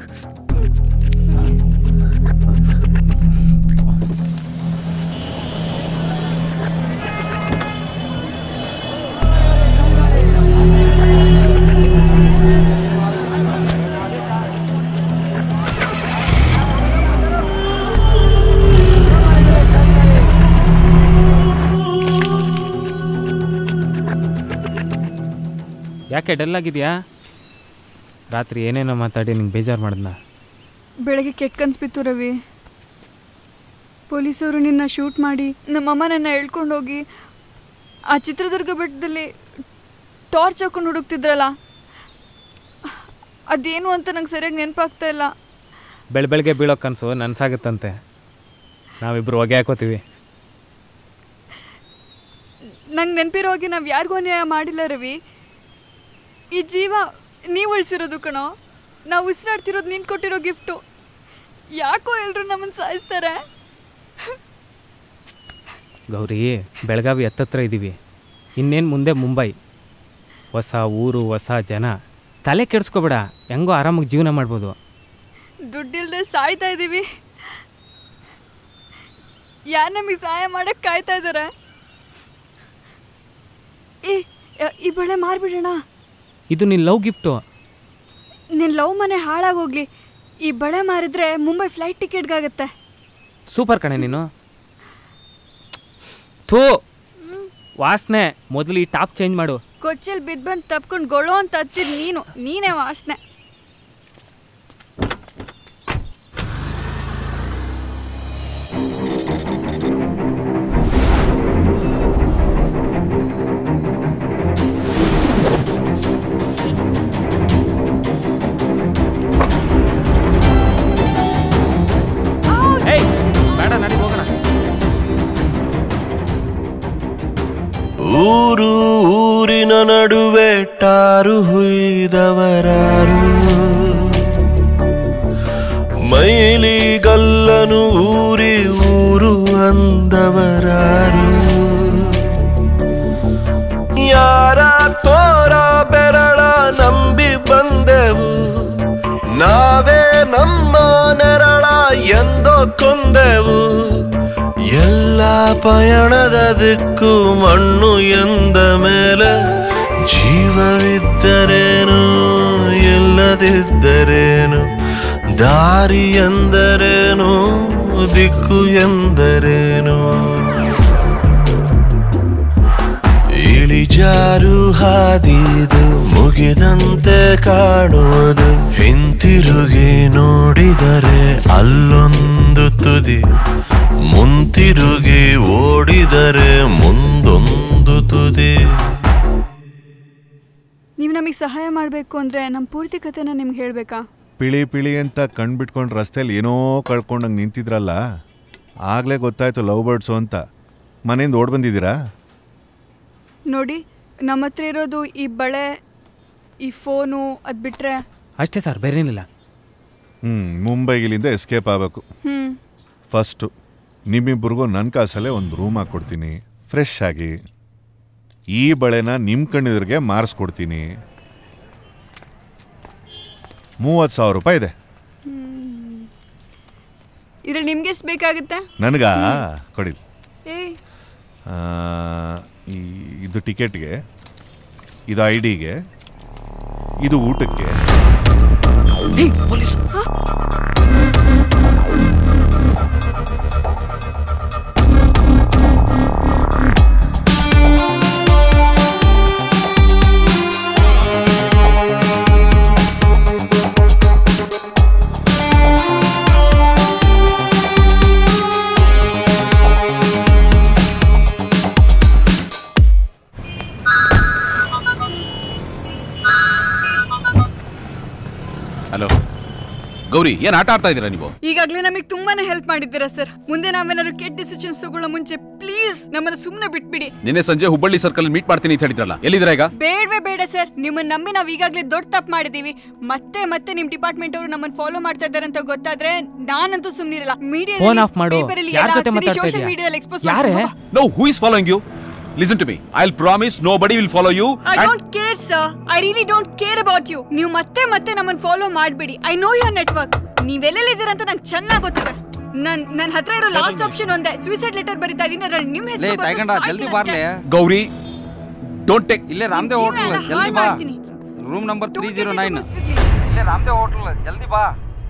ಯಾಕೆ ಡಲ್ ಆಗಿದ್ಯಾ ರಾತ್ರಿ ಏನೇನೋ ಮಾತಾಡಿ ನಿಂಗೆ ಬೇಜಾರು ಮಾಡಿದ್ನ ಬೆಳಗ್ಗೆ ಕೆಟ್ಟ ಕನ್ಸ್ ಬಿತ್ತು ರವಿ ಪೊಲೀಸರು ನಿನ್ನ ಶೂಟ್ ಮಾಡಿ ನಮ್ಮಮ್ಮ ನನ್ನ ಎಳ್ಕೊಂಡು ಹೋಗಿ ಆ ಚಿತ್ರದುರ್ಗ ಬೆಟ್ಟದಲ್ಲಿ ಟಾರ್ಚ್ ಹಾಕೊಂಡು ಹುಡುಕ್ತಿದ್ರಲ್ಲ ಅದೇನು ಅಂತ ನಂಗೆ ಸರಿಯಾಗಿ ನೆನಪಾಗ್ತಾ ಇಲ್ಲ ಬೆಳ ಬೆಳಗ್ಗೆ ಬೀಳೋ ಕನಸು ನನಸಾಗುತ್ತಂತೆ ನಾವಿಬ್ಬರು ಹೊಗೆ ಹಾಕೋತೀವಿ ನಂಗೆ ನೆನಪಿರೋ ಹಾಗೆ ನಾವು ಯಾರಿಗೂ ಅನ್ಯಾಯ ಮಾಡಿಲ್ಲ ರವಿ ಈ ಜೀವ ನೀವು ಉಳಿಸಿರೋದು ಕಣೋ ನಾವು ಉಸಿರಾಡ್ತಿರೋದು ನೀನು ಕೊಟ್ಟಿರೋ ಗಿಫ್ಟು ಯಾಕೋ ಎಲ್ಲರೂ ನಮ್ಮನ್ನು ಸಾಯಿಸ್ತಾರೆ ಗೌರಿ ಬೆಳಗಾವಿ ಹತ್ತತ್ರ ಇದ್ದೀವಿ ಇನ್ನೇನು ಮುಂದೆ ಮುಂಬೈ ಹೊಸ ಊರು ಹೊಸ ಜನ ತಲೆ ಕೆಡಿಸ್ಕೋಬೇಡ ಹೆಂಗೋ ಆರಾಮಾಗಿ ಜೀವನ ಮಾಡ್ಬೋದು ದುಡ್ಡಿಲ್ದೆ ಸಾಯ್ತಾ ಇದ್ದೀವಿ ಯಾರು ನಮಗೆ ಸಹಾಯ ಮಾಡಕ್ಕೆ ಕಾಯ್ತಾ ಇದ್ದಾರೆ ಏ ಯ- ಈ ಬಳೆ ಮಾರ್ಬಿಡೋಣ ಇದು ನಿನ್ನ ಲವ್ ಗಿಫ್ಟು ನಿನ್ನ ಲವ್ ಮನೆ ಹಾಳಾಗೋಗ್ಲಿ ಈ ಬಳೆ ಮಾರಿದ್ರೆ ಮುಂಬೈ ಫ್ಲೈಟ್ ಟಿಕೆಟ್ಗಾಗತ್ತೆ ಸೂಪರ್ ಕಣೆ ನೀನು ಥೂ ವಾಸನೆ ಮೊದಲು ಈ ಟಾಪ್ ಚೇಂಜ್ ಮಾಡು ಕೊಚ್ಚಲ್ ಬಿದ್ದು ಬಂದು ತಪ್ಕೊಂಡು ಗೊಳೋ ಅಂತ ಹತ್ತಿದ್ ನೀನು ನೀನೇ ವಾಸನೆ ಏಯ್ ಬೇಡ ನಡಿ ಹೋಗೋಣ ಊರು ಊರಿನ ನಡುವೆ ಟಾರು ಹುಯ್ದವರಾರು ಮೈಲಿಗಲ್ಲನು ಊರಿ ಊರು ಅಂದವರಾರು ಯಾರ ತೋರ ಬೆರಳ ನಂಬಿ ಬಂದೆವು ನಾವೇ ನಮ್ಮ ನೆರಳ ಎಂದೋ ಕೊಂದೆವು ಎಲ್ಲ ಪಯಣದ ದಿಕ್ಕು ಮಣ್ಣು ಎಂದ ಮೇಲೆ ಜೀವವಿದ್ದರೇನು ಇಲ್ಲದಿದ್ದರೇನು ದಾರಿ ಎಂದರೇನು ದಿಕ್ಕು ಎಂದರೇನು ಇಳಿಜಾರು ಹಾದಿದು ಮುಗಿದಂತೆ ಕಾಣುವುದು ಹಿಂತಿರುಗಿ ನೋಡಿದರೆ ಅಲ್ಲೊಂದು ತುದಿ ಮುಂತಿರುಗಿ ಓಡಿದರೆ ಮುಂದೊಂದು ತುದಿ ನೀವು ನಮಗೆ ಸಹಾಯ ಮಾಡಬೇಕು ಅಂದರೆ ನಮ್ಮ ಪೂರ್ತಿ ಕಥೆನ ನಿಮ್ಗೆ ಹೇಳಬೇಕಾ ಪಿಳಿ ಪಿಳಿ ಅಂತ ಕಣ್ಬಿಟ್ಕೊಂಡು ರಸ್ತೆಯಲ್ಲಿ ಏನೋ ಕಳ್ಕೊಂಡಂಗೆ ನಿಂತಿದ್ರಲ್ಲ ಆಗಲೇ ಗೊತ್ತಾಯ್ತು ಲವ್ ಬರ್ಡ್ಸು ಅಂತ ಮನೆಯಿಂದ ಓಡ್ ಬಂದಿದ್ದೀರಾ ನೋಡಿ ನಮ್ಮ ಹತ್ರ ಇರೋದು ಈ ಬಳೆ ಈ ಫೋನು ಅದು ಬಿಟ್ರೆ ಅಷ್ಟೇ ಸರ್ ಬೇರೆ ಏನಿಲ್ಲ ಹ್ಞೂ ಮುಂಬೈಗಿಲಿಂದ ಎಸ್ಕೇಪ್ ಆಗಬೇಕು ಹ್ಞೂ ಫಸ್ಟು ನಿಮ್ಮಿಬ್ಬರಿಗೂ ನನ್ನ ಕಾಸಲ್ಲೇ ಒಂದು ರೂಮ್ ಹಾಕ್ಕೊಡ್ತೀನಿ ಫ್ರೆಶ್ ಆಗಿ ಈ ಬಳೆನ ನಿಮ್ಮ ಕಣ್ಣೆದುರಿಗೆ ಮಾರಿಸ್ಕೊಡ್ತೀನಿ ಮೂವತ್ತು ಸಾವಿರ ರೂಪಾಯಿ ಇದೆ ಇದ್ರಲ್ಲಿ ನಿಮ್ಗೆ ಎಷ್ಟು ಬೇಕಾಗುತ್ತೆ ನನಗ ಕೊಡಿ ಏಯ್ ಆ, ಈ ಇದು ಟಿಕೆಟ್ಗೆ ಇದು ಐ ಡಿಗೆ ಇದು ಊಟಕ್ಕೆ ಪೊಲೀಸ್ ಹಲೋ ಗೌರಿ ಏನು ಆಟ ಆಡ್ತಾ ಇದ್ದೀರಾ ನೀವು ಈಗಾಗಲೇ ನಮಗೆ ತುಂಬಾನೇ ಹೆಲ್ಪ್ ಮಾಡಿದ್ದೀರಾ ಸರ್ ಮುಂದೆ ನಾವೇನಾದ್ರು ಕೆಟ್ಟ ಡಿಸಿಷನ್ಸ್ ತಗೊಳ್ಳೋ ಮುಂಚೆ ಪ್ಲೀಸ್ ನಮ್ಮನ್ನ ಸುಮ್ಮನೆ ಬಿಟ್ಬಿಡಿ ನಿನ್ನೆ ಸಂಜೆ ಹುಬ್ಬಳ್ಳಿ ಸರ್ಕಲ್ ಮೀಟ್ ಮಾಡ್ತೀನಿ ಅಂತ ಹೇಳಿದ್ರಲ್ಲ ಎಲ್ಲಿದ್ದೀರಾ ಈಗ ಬೇಡವೇ ಬೇಡ ಸರ್ ನಿಮ್ಮನ್ನ ನಂಬಿ ನಾವು ಈಗಾಗಲೇ ದೊಡ್ಡ ತಪ್ಪು ಮಾಡಿದೀವಿ ಮತ್ತೆ ಮತ್ತೆ ನಿಮ್ ಡಿಪಾರ್ಟ್ಮೆಂಟ್ ಅವರು ನಮ್ಮನ್ನ ಫಾಲೋ ಮಾಡ್ತಾ ಇದ್ದಾರೆ ಅಂತ ಗೊತ್ತಾದ್ರೆ ನಾನಂತೂ ಸುಮ್ಮನಿರಲ್ಲ ಮೀಡಿಯಾ Phone off ಮಾಡು. ಯಾರ್ ಜೊತೆ ಮಾತಾಡ್ತಾ ಸೋಶಿಯಲ್ ಇದೀಯ? ಮೀಡಿಯಾದಲ್ಲಿ ಎಕ್ಸ್ಪೋಸ್ ಯಾರೇ? No who is following you listen to me I will promise nobody will follow you I don't care sir I really don't care about you ನೀವು ಮತ್ತೆ ಮತ್ತೆ ನಮ್ಮನ್ನ ಫಾಲೋ ಮಾಡಬೇಡಿ ಐ ನೋ ಯುವರ್ ನೆಟ್ವರ್ಕ್ ನೀವೆಲ್ಲೆಲ್ಲಿದ್ದೀರಾ ಅಂತ ನಂಗೆ ಚೆನ್ನಾಗಿ ಗೊತ್ತಿದೆ ನನ್ ನನ್ನ ಹತ್ರ ಇರೋ ಲಾಸ್ಟ್ ಆಪ್ಷನ್ ಒಂದೇ ಸೂಸೈಡ್ ಲೆಟರ್ ಬರಿತಾ ಇದೀನಿ ಅದ್ರಲ್ಲಿ ನಿಮ್ಮ ಲೇ ಹೆಸರು ತಗೊಂಡ ಜಲ್ದಿ ಬಾರ್ಲೆ ಗೌರಿ ಡೋಂಟ್ ಟೇಕ್ ಇಲ್ಲೇ ರಾಮದೇವ್ ಹೋಟ್ಲ್ ಜಲ್ದಿ ಬಾ room number three zero nine ಇಲ್ಲೇ ರಾಮದೇವ್ ಹೋಟ್ಲ್ ಜಲ್ದಿ ಬಾ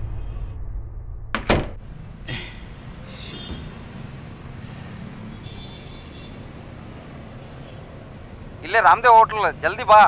ಇಲ್ಲೇ ರಾಮದೇವ್ ಹೋಟ್ಲ್ ಜಲ್ದಿ ಬಾ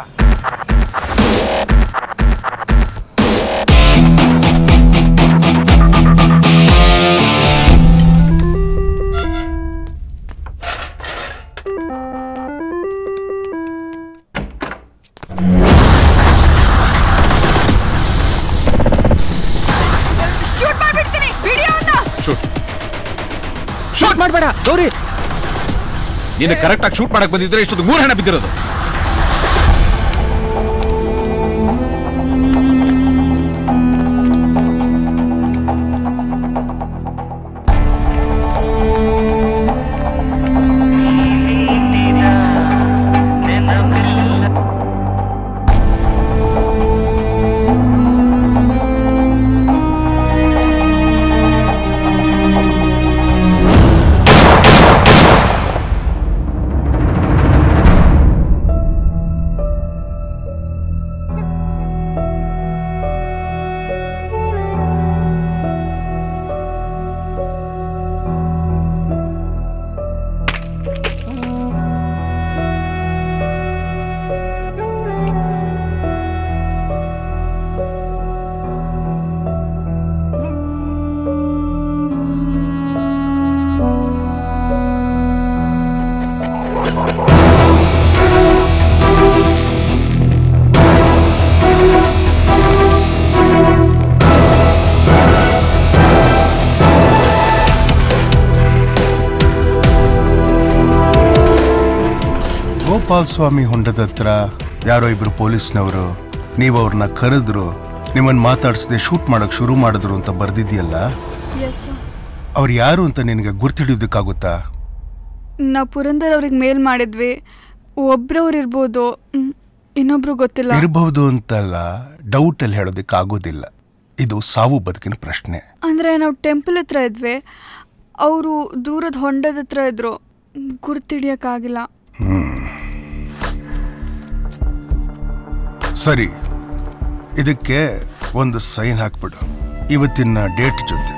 ಶೂಟ್ ಮಾಡ್ಬಿಡ್ತೀನಿ ವಿಡಿಯೋನ ಶೂಟ್ ಶೂಟ್ ಮಾಡಬೇಡ ಗೌರಿ ನೀನು ಕರೆಕ್ಟ್ ಆಗಿ ಶೂಟ್ ಮಾಡಕ್ ಬಂದಿದ್ರೆ ಇಷ್ಟೊಂದು ಮೂರು ಹಣ ಬಿದ್ದಿರೋದು ಗೋಪಾಲ್ ಸ್ವಾಮಿ ಹೊಂಡದ ಹತ್ರ ಯಾರೋ ಇಬ್ರು ಪೊಲೀಸ್ನವರು ನೀವು ಅವ್ರನ್ನ ಕರೆದ್ರು ನಿಮ್ಮನ್ನ ಮಾತಾಡಿಸದೆ ಶೂಟ್ ಮಾಡಕ್ ಶುರು ಮಾಡಿದ್ರು ಅಂತ ಬರ್ದಿದ್ಯಲ್ಲ ಎಸ್ ಸರ್ ಅವ್ರು ಯಾರು ಅಂತ ನಿನಗೆ ಗುರ್ತಿಡಿಯೋದಕ್ಕಾಗುತ್ತಾ ನಾವು ಪುರಂದರ್ ಅವ್ರಿಗೆ ಮೇಲ್ ಮಾಡಿದ್ವಿ ಒಬ್ರವ್ರು ಇರ್ಬೋದು ಮ್, ಇನ್ನೊಬ್ರು ಗೊತ್ತಿಲ್ಲ ಇರಬಹುದು ಅಂತಲ್ಲ ಡೌಟ್ ಅಲ್ಲಿ ಹೇಳೋದಕ್ಕಾಗೋದಿಲ್ಲ ಇದು ಸಾವು ಬದುಕಿನ ಪ್ರಶ್ನೆ ಅಂದರೆ ನಾವು ಟೆಂಪಲ್ ಹತ್ರ ಇದ್ವಿ ಅವರು ದೂರದ ಹೊಂಡದ ಹತ್ರ ಇದ್ರು ಗುರ್ತಿಡಿಯೋಕ್ಕಾಗಿಲ್ಲ ಸರಿ ಇದಕ್ಕೆ ಒಂದು ಸೈನ್ ಹಾಕ್ಬಿಡು ಇವತ್ತಿನ ಡೇಟ್ ಜೊತೆ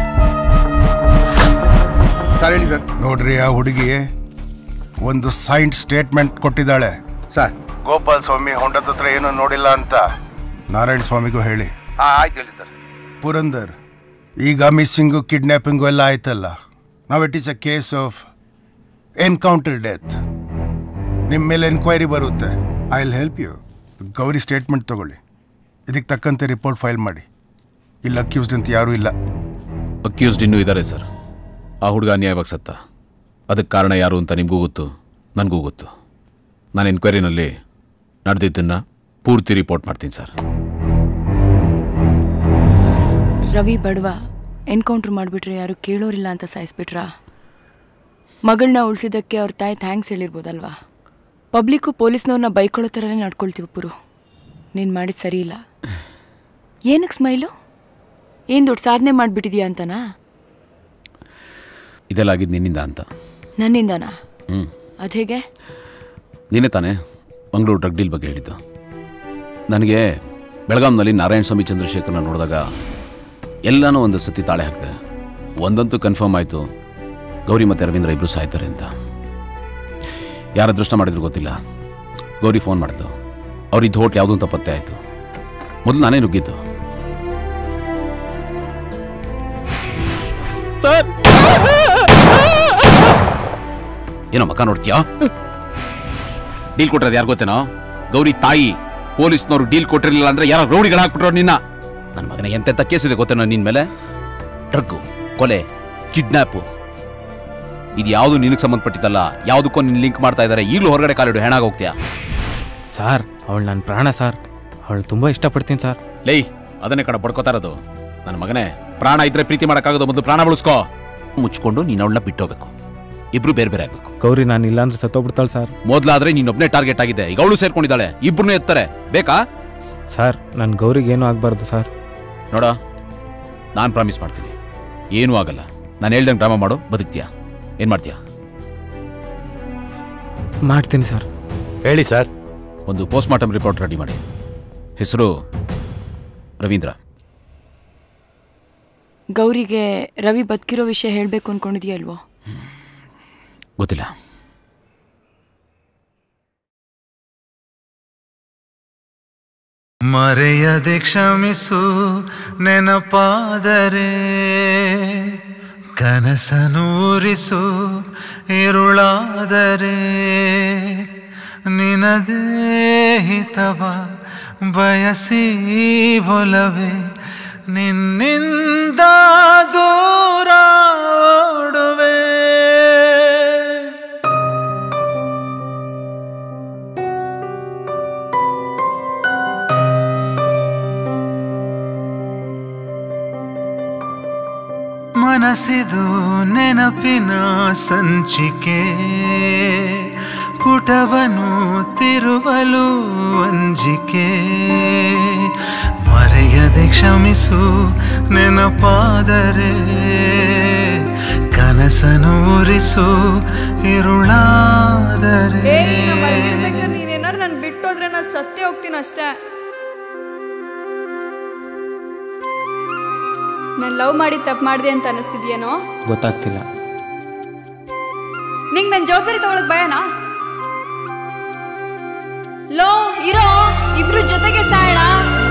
ಸರ್ ಹೇಳಿ ಸರ್ ನೋಡ್ರಿ ಆ ಹುಡುಗಿ ಒಂದು ಸೈನ್ ಸ್ಟೇಟ್ಮೆಂಟ್ ಕೊಟ್ಟಿದ್ದಾಳೆ ಸರ್ ಗೋಪಾಲ್ ಸ್ವಾಮಿ ಹೊಂಡದ ಹತ್ರ ಏನೋ ನೋಡಿಲ್ಲ ಅಂತ ನಾರಾಯಣ ಸ್ವಾಮಿಗೂ ಹೇಳಿ ಹಾಂ ಆಯ್ತು ಹೇಳಿ ಸರ್ ಪುರಂದರ್ ಈಗ ಮಿಸ್ಸಿಂಗು ಕಿಡ್ನ್ಯಾಪಿಂಗು ಎಲ್ಲ ಆಯ್ತಲ್ಲ ನಾವು it is a case of encounter death ನಿಮ್ಮ ಮೇಲೆ ಎನ್ಕ್ವೈರಿ ಬರುತ್ತೆ I will help you Gauri statement ತಗೊಳ್ಳಿ ಇದಕ್ಕೆ ತಕ್ಕಂತೆ ರಿಪೋರ್ಟ್ ಫೈಲ್ ಮಾಡಿ ಇಲ್ಲಿ ಅಕ್ಯೂಸ್ಡ್ ಅಂತ ಯಾರೂ ಇಲ್ಲ ಅಕ್ಯೂಸ್ಡ್ ಇನ್ನೂ ಇದ್ದಾರೆ ಸರ್ ಆ ಹುಡುಗ ಅನ್ಯಾಯವಾಗಿ ಸತ್ತ ಅದಕ್ಕೆ ಕಾರಣ ಯಾರು ಅಂತ ನಿಮಗೂ ಗೊತ್ತು ನನಗೂ ಗೊತ್ತು ನಾನು ಎನ್ಕ್ವೈರಿನಲ್ಲಿ ನಡೆದಿದ್ದನ್ನು ಪೂರ್ತಿ ರಿಪೋರ್ಟ್ ಮಾಡ್ತೀನಿ ಸರ್ ರವಿ ಬಡವ ಎನ್ಕೌಂಟ್ರ್ ಮಾಡಿಬಿಟ್ರೆ ಯಾರು ಕೇಳೋರಿಲ್ಲ ಅಂತ ಸಾಯಿಸ್ಬಿಟ್ರಾ ಮಗಳನ್ನ ಉಳಿಸಿದ್ದಕ್ಕೆ ಅವ್ರ ತಾಯಿ ಥ್ಯಾಂಕ್ಸ್ ಹೇಳಿರ್ಬೋದಲ್ವಾ ಪಬ್ಲಿಕ್ಕು ಪೊಲೀಸ್ನವ್ರನ್ನ ಬೈಕೊಳ್ಳೋ ಥರನೇ ನಡ್ಕೊಳ್ತೀವಿ ಪುರು ನೀನು ಮಾಡಿದ ಸರಿ ಇಲ್ಲ ಏನಕ್ಕೆ ಸ್ಮೈಲು ಏನು ದೊಡ್ಡ ಸಾಧನೆ ಮಾಡಿಬಿಟ್ಟಿದ್ಯಾ ಅಂತನಾ ಇದೆಲ್ಲ ಆಗಿದ್ದು ನಿನ್ನಿಂದ ಅಂತ ನನ್ನಿಂದನಾ ಹ್ಞೂ ಅದು ಹೇಗೆ ನೀನೇ ತಾನೇ ಮಂಗಳೂರು ಡ್ರಗ್ ಡೀಲ್ ಬಗ್ಗೆ ಹೇಳಿದ್ದು ನನಗೆ ಬೆಳಗಾಂನಲ್ಲಿ ನಾರಾಯಣ ಸ್ವಾಮಿ ಚಂದ್ರಶೇಖರ್ನ ನೋಡಿದಾಗ ಎಲ್ಲನೂ ಒಂದು ಸತಿ ತಾಳೆ ಹಾಕಿದೆ ಒಂದಂತೂ ಕನ್ಫರ್ಮ್ ಆಯಿತು ಗೌರಿ ಮತ್ತು ರವೀಂದ್ರ ಇಬ್ಬರು ಸಾಯ್ತಾರೆ ಅಂತ ಯಾರ ಅದೃಷ್ಟ ಮಾಡಿದ್ರು ಗೊತ್ತಿಲ್ಲ ಗೌರಿ ಫೋನ್ ಮಾಡಿದ್ಲು ಅವ್ರಿದ್ದು ಹೋಟ್ಲ್ ಯಾವುದೂ ಅಂತ ಪತ್ತೆ ಆಯಿತು ಮೊದಲು ನಾನೇ ನುಗ್ಗಿದ್ದು ಸರ್ ಏನೋ ಮಕ್ಕ ನೋಡ್ತೀಯಾ ಡೀಲ್ ಕೊಟ್ಟಿರೋದು ಯಾರು ಗೊತ್ತೇನೋ ಗೌರಿ ತಾಯಿ ಪೊಲೀಸ್ನವರು ಡೀಲ್ ಕೊಟ್ಟಿರಲಿಲ್ಲ ಅಂದ್ರೆ ಯಾರೋ ರೌಡಿಗಳು ಹಾಕ್ಬಿಟ್ರು ನಿನ್ನ ನನ್ನ ಮಗನ ಎಂತೆಂಥ ಕೇಸ್ ಇದೆ ಗೊತ್ತೇನೋ ನಿನ್ ಮೇಲೆ ಡ್ರಗ್ಗು ಕೊಲೆ ಕಿಡ್ನಾಪು ಇದು ಯಾವುದು ನಿನಗೆ ಸಂಬಂಧಪಟ್ಟಿದ್ದಲ್ಲ ಯಾವುದಕ್ಕೂ ನಿನ್ನ ಲಿಂಕ್ ಮಾಡ್ತಾ ಇದ್ದಾರೆ ಈಗಲೂ ಹೊರಗಡೆ ಕಾಲಿಡು ಹೆಣಾಗ ಹೋಗ್ತೀಯಾ ಸರ್ ಅವಳು ನನ್ನ ಪ್ರಾಣ ಸರ್ ಅವಳು ತುಂಬ ಇಷ್ಟಪಡ್ತೀನಿ ಸರ್ ಲೈ ಅದನ್ನೇ ಕಡೆ ಬಡ್ಕೋತಾ ಇರೋದು ನನ್ನ ಮಗನೇ ಪ್ರಾಣ ಇದ್ರೆ ಪ್ರೀತಿ ಮಾಡೋಕ್ಕಾಗೋದು ಮೊದಲು ಪ್ರಾಣ ಬಳಸ್ಕೋ ಮುಚ್ಕೊಂಡು ನೀನು ಅವಳನ್ನ ಬಿಟ್ಟೋಗ್ಬೇಕು ಇಬ್ರು ಬೇರೆ ಬೇರೆ ಆಗ್ಬೇಕು ಗೌರಿ ನಾನು ಇಲ್ಲಾಂದ್ರೆ ಸತ್ತೋಗ್ಬಿಡ್ತಾಳೆ ಸರ್ ಮೊದ್ಲಾದ್ರೆ ನೀನೊಬ್ನೇ ಟಾರ್ಗೆಟ್ ಆಗಿದೆ ಈಗ ಅವಳು ಸೇರ್ಕೊಂಡಿದ್ದಾಳೆ ಇಬ್ರು ಎತ್ತಾರೆ ಬೇಕಾ ಸರ್ ನನ್ನ ಗೌರಿಗೆ ಏನೂ ಆಗಬಾರ್ದು ಸರ್ ನೋಡ ನಾನು ಪ್ರಾಮಿಸ್ ಮಾಡ್ತೀನಿ ಏನೂ ಆಗಲ್ಲ ನಾನು ಹೇಳ್ದಂಗೆ ಡ್ರಾಮಾ ಮಾಡು ಬದುಕ್ತೀಯಾ ಏನು ಮಾಡ್ತೀಯಾ ಮಾಡ್ತೀನಿ ಸರ್ ಹೇಳಿ ಸರ್ ಒಂದು ಪೋಸ್ಟ್ ಮಾರ್ಟಮ್ ರಿಪೋರ್ಟ್ ರೆಡಿ ಮಾಡಿ ಹೆಸರು ರವೀಂದ್ರ ಗೌರಿಗೆ ರವಿ ಬದುಕಿರೋ ವಿಷಯ ಹೇಳಬೇಕು ಅನ್ಕೊಂಡಿದ್ಯಾ ಅಲ್ವೋ ಗೊತ್ತಿಲ್ಲ ಮರೆಯದೆ ಕ್ಷಮಿಸು ನೆನಪಾದರೆ ಕನಸನೂರಿಸು ಇರುಳಾದರೆ ನಿನದೇ ಹಿತವ ಬಯಸಿ ಒಲವೆ ನಿನ್ನಿಂದ ದೂರ ಓಡುವೆ ಮನಸ್ಸಿದು ನೆನಪಿನ ಸಂಚಿಕೆ ಪುಟವನು ತಿರುವಲು ಅಂಜಿಕೆ ಮರೆಯದೆ ಕ್ಷಮಿಸು ನೆನಪಾದರೆ ಕನಸನು ಉರಿಸು ಇರುಳಾದರೆ ನೀನೇನಾರು ನಾನು ಬಿಟ್ಟೋದ್ರೆ ನಾನು ಸತ್ತೇ ಹೋಗ್ತೀನಿ ಅಷ್ಟೇ ನಾನು ಲವ್ ಮಾಡಿ ತಪ್ಪು ಮಾಡಿದೆ ಅಂತ ಅನಿಸ್ತಿದ್ಯೇನೋ ಗೊತ್ತಾಗ್ತಿಲ್ಲ ನಿಂಗೆ ನನ್ನ ಜವಾಬ್ದಾರಿ ತಗೊಳಕ್ ಭಯನಾ ಲೋ ಇರೋ ಇಬ್ರು ಜೊತೆಗೆ ಸಾಯೋಣ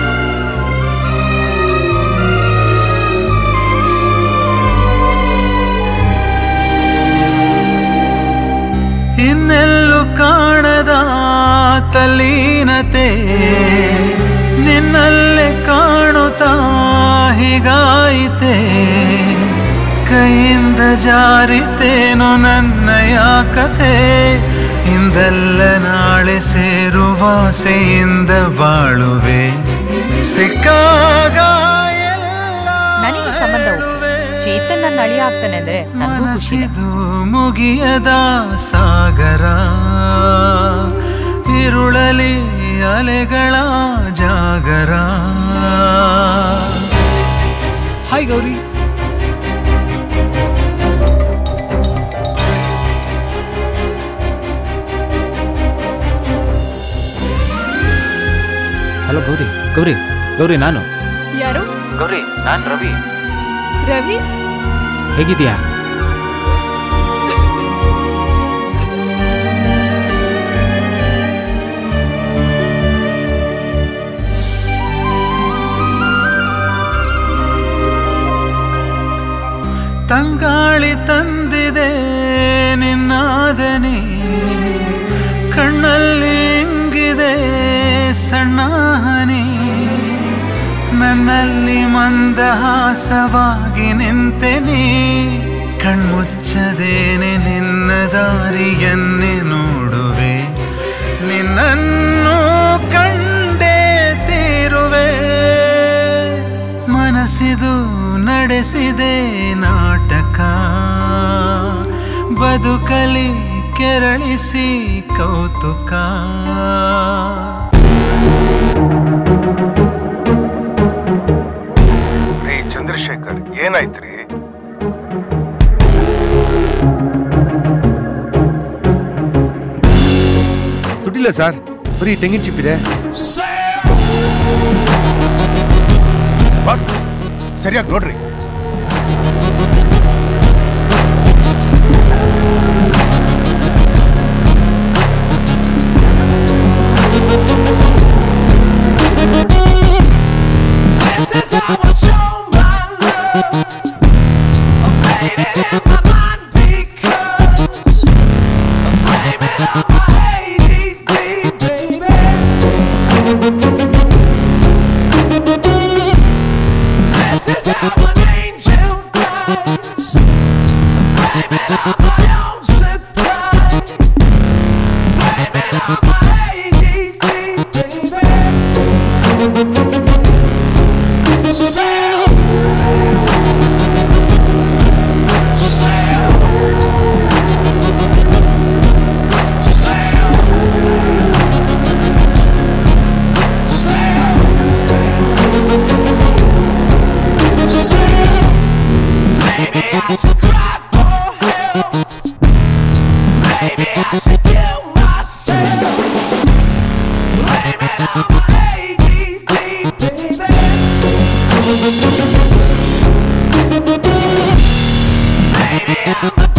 ಇನ್ನೆಲ್ಲೂ ಕಾಣದ ತಲ್ಲೀನತೆ ನಿನ್ನಲ್ಲೇ ಕಾಣುತ್ತಾ ಹೀಗಾಯಿತೆ ಕೈಯಿಂದ ಜಾರಿತೇನೋ ನನ್ನಯ ಕಥೆ ಇಂದ ಒಂದಲ್ಲ ನಾಳೆ ಸೇರುವ ಆಸೆಯಿಂದ ಬಾಳುವೆ ಸಿಕ್ಕಾಗ ನನಗೆ ಸಂಬಂಧ ಓಕೆ ಚೇತನ್ ನನ್ನ ಅಳಿಯ ಆಗ್ತಾನೆ ಅಂದ್ರೆ ನನಗೂ ಖುಷಿನೇ. ಮನಸ್ಸಿದು ಮುಗಿಯದ ಸಾಗರ ಇರುಳಲಿ ಅಲೆಗಳ ಜಾಗರ ಹಾಯ್ ಗೌರಿ ಹಲೋ ಗೌರಿ ಗೌರಿ ಗೌರಿ ನಾನು ಯಾರು ಗೌರಿ ನಾನು ರವಿ ರವಿ ಹೇಗಿದ್ಯಾ ತಂಗಾಳಿ ತಂದಿದೆ ನಿನ್ನಾದನೆ ಕಣ್ಣಲ್ಲಿ ಇಂಗಿದೆ ಸಣ್ಣ ಹನಿ ನನ್ನಲ್ಲಿ ಮಂದಹಾಸವಾಗಿ ನಿಂತೆನಿ ಕಣ್ಮುಚ್ಚದೇನೆ ನಿನ್ನ ದಾರಿಯನ್ನೇ ನೋಡುವೆ ನಿನ್ನನ್ನು ಕಂಡೇ ತೀರುವೆ ಮನಸ್ಸಿದು ನಡೆಸಿದೆ ನಾಟಕ ಬದುಕಲಿ ಕೆರಳಿಸಿ ಕೌತುಕ ರೀ ಚಂದ್ರಶೇಖರ್ ಏನಾಯ್ತ್ರಿ ದುಡ್ಡಿಲ್ಲ ಸರ್ ಬರೀ ತೆಂಗಿನ ಚಿಪ್ಪಿದೆ ಸರಿಯಾಗಿ ನೋಡ್ರಿ This is how I show my love. I made it in my mind because I blame it on my ADD, baby. This is how an angel cries. I blame it on my own surprise. Blame it on my ADD, baby. Sail. Sail. Sail. Sail. Maybe I should cry for help. Maybe I should kill myself. Blame it on my ADD, baby. Maybe I'm a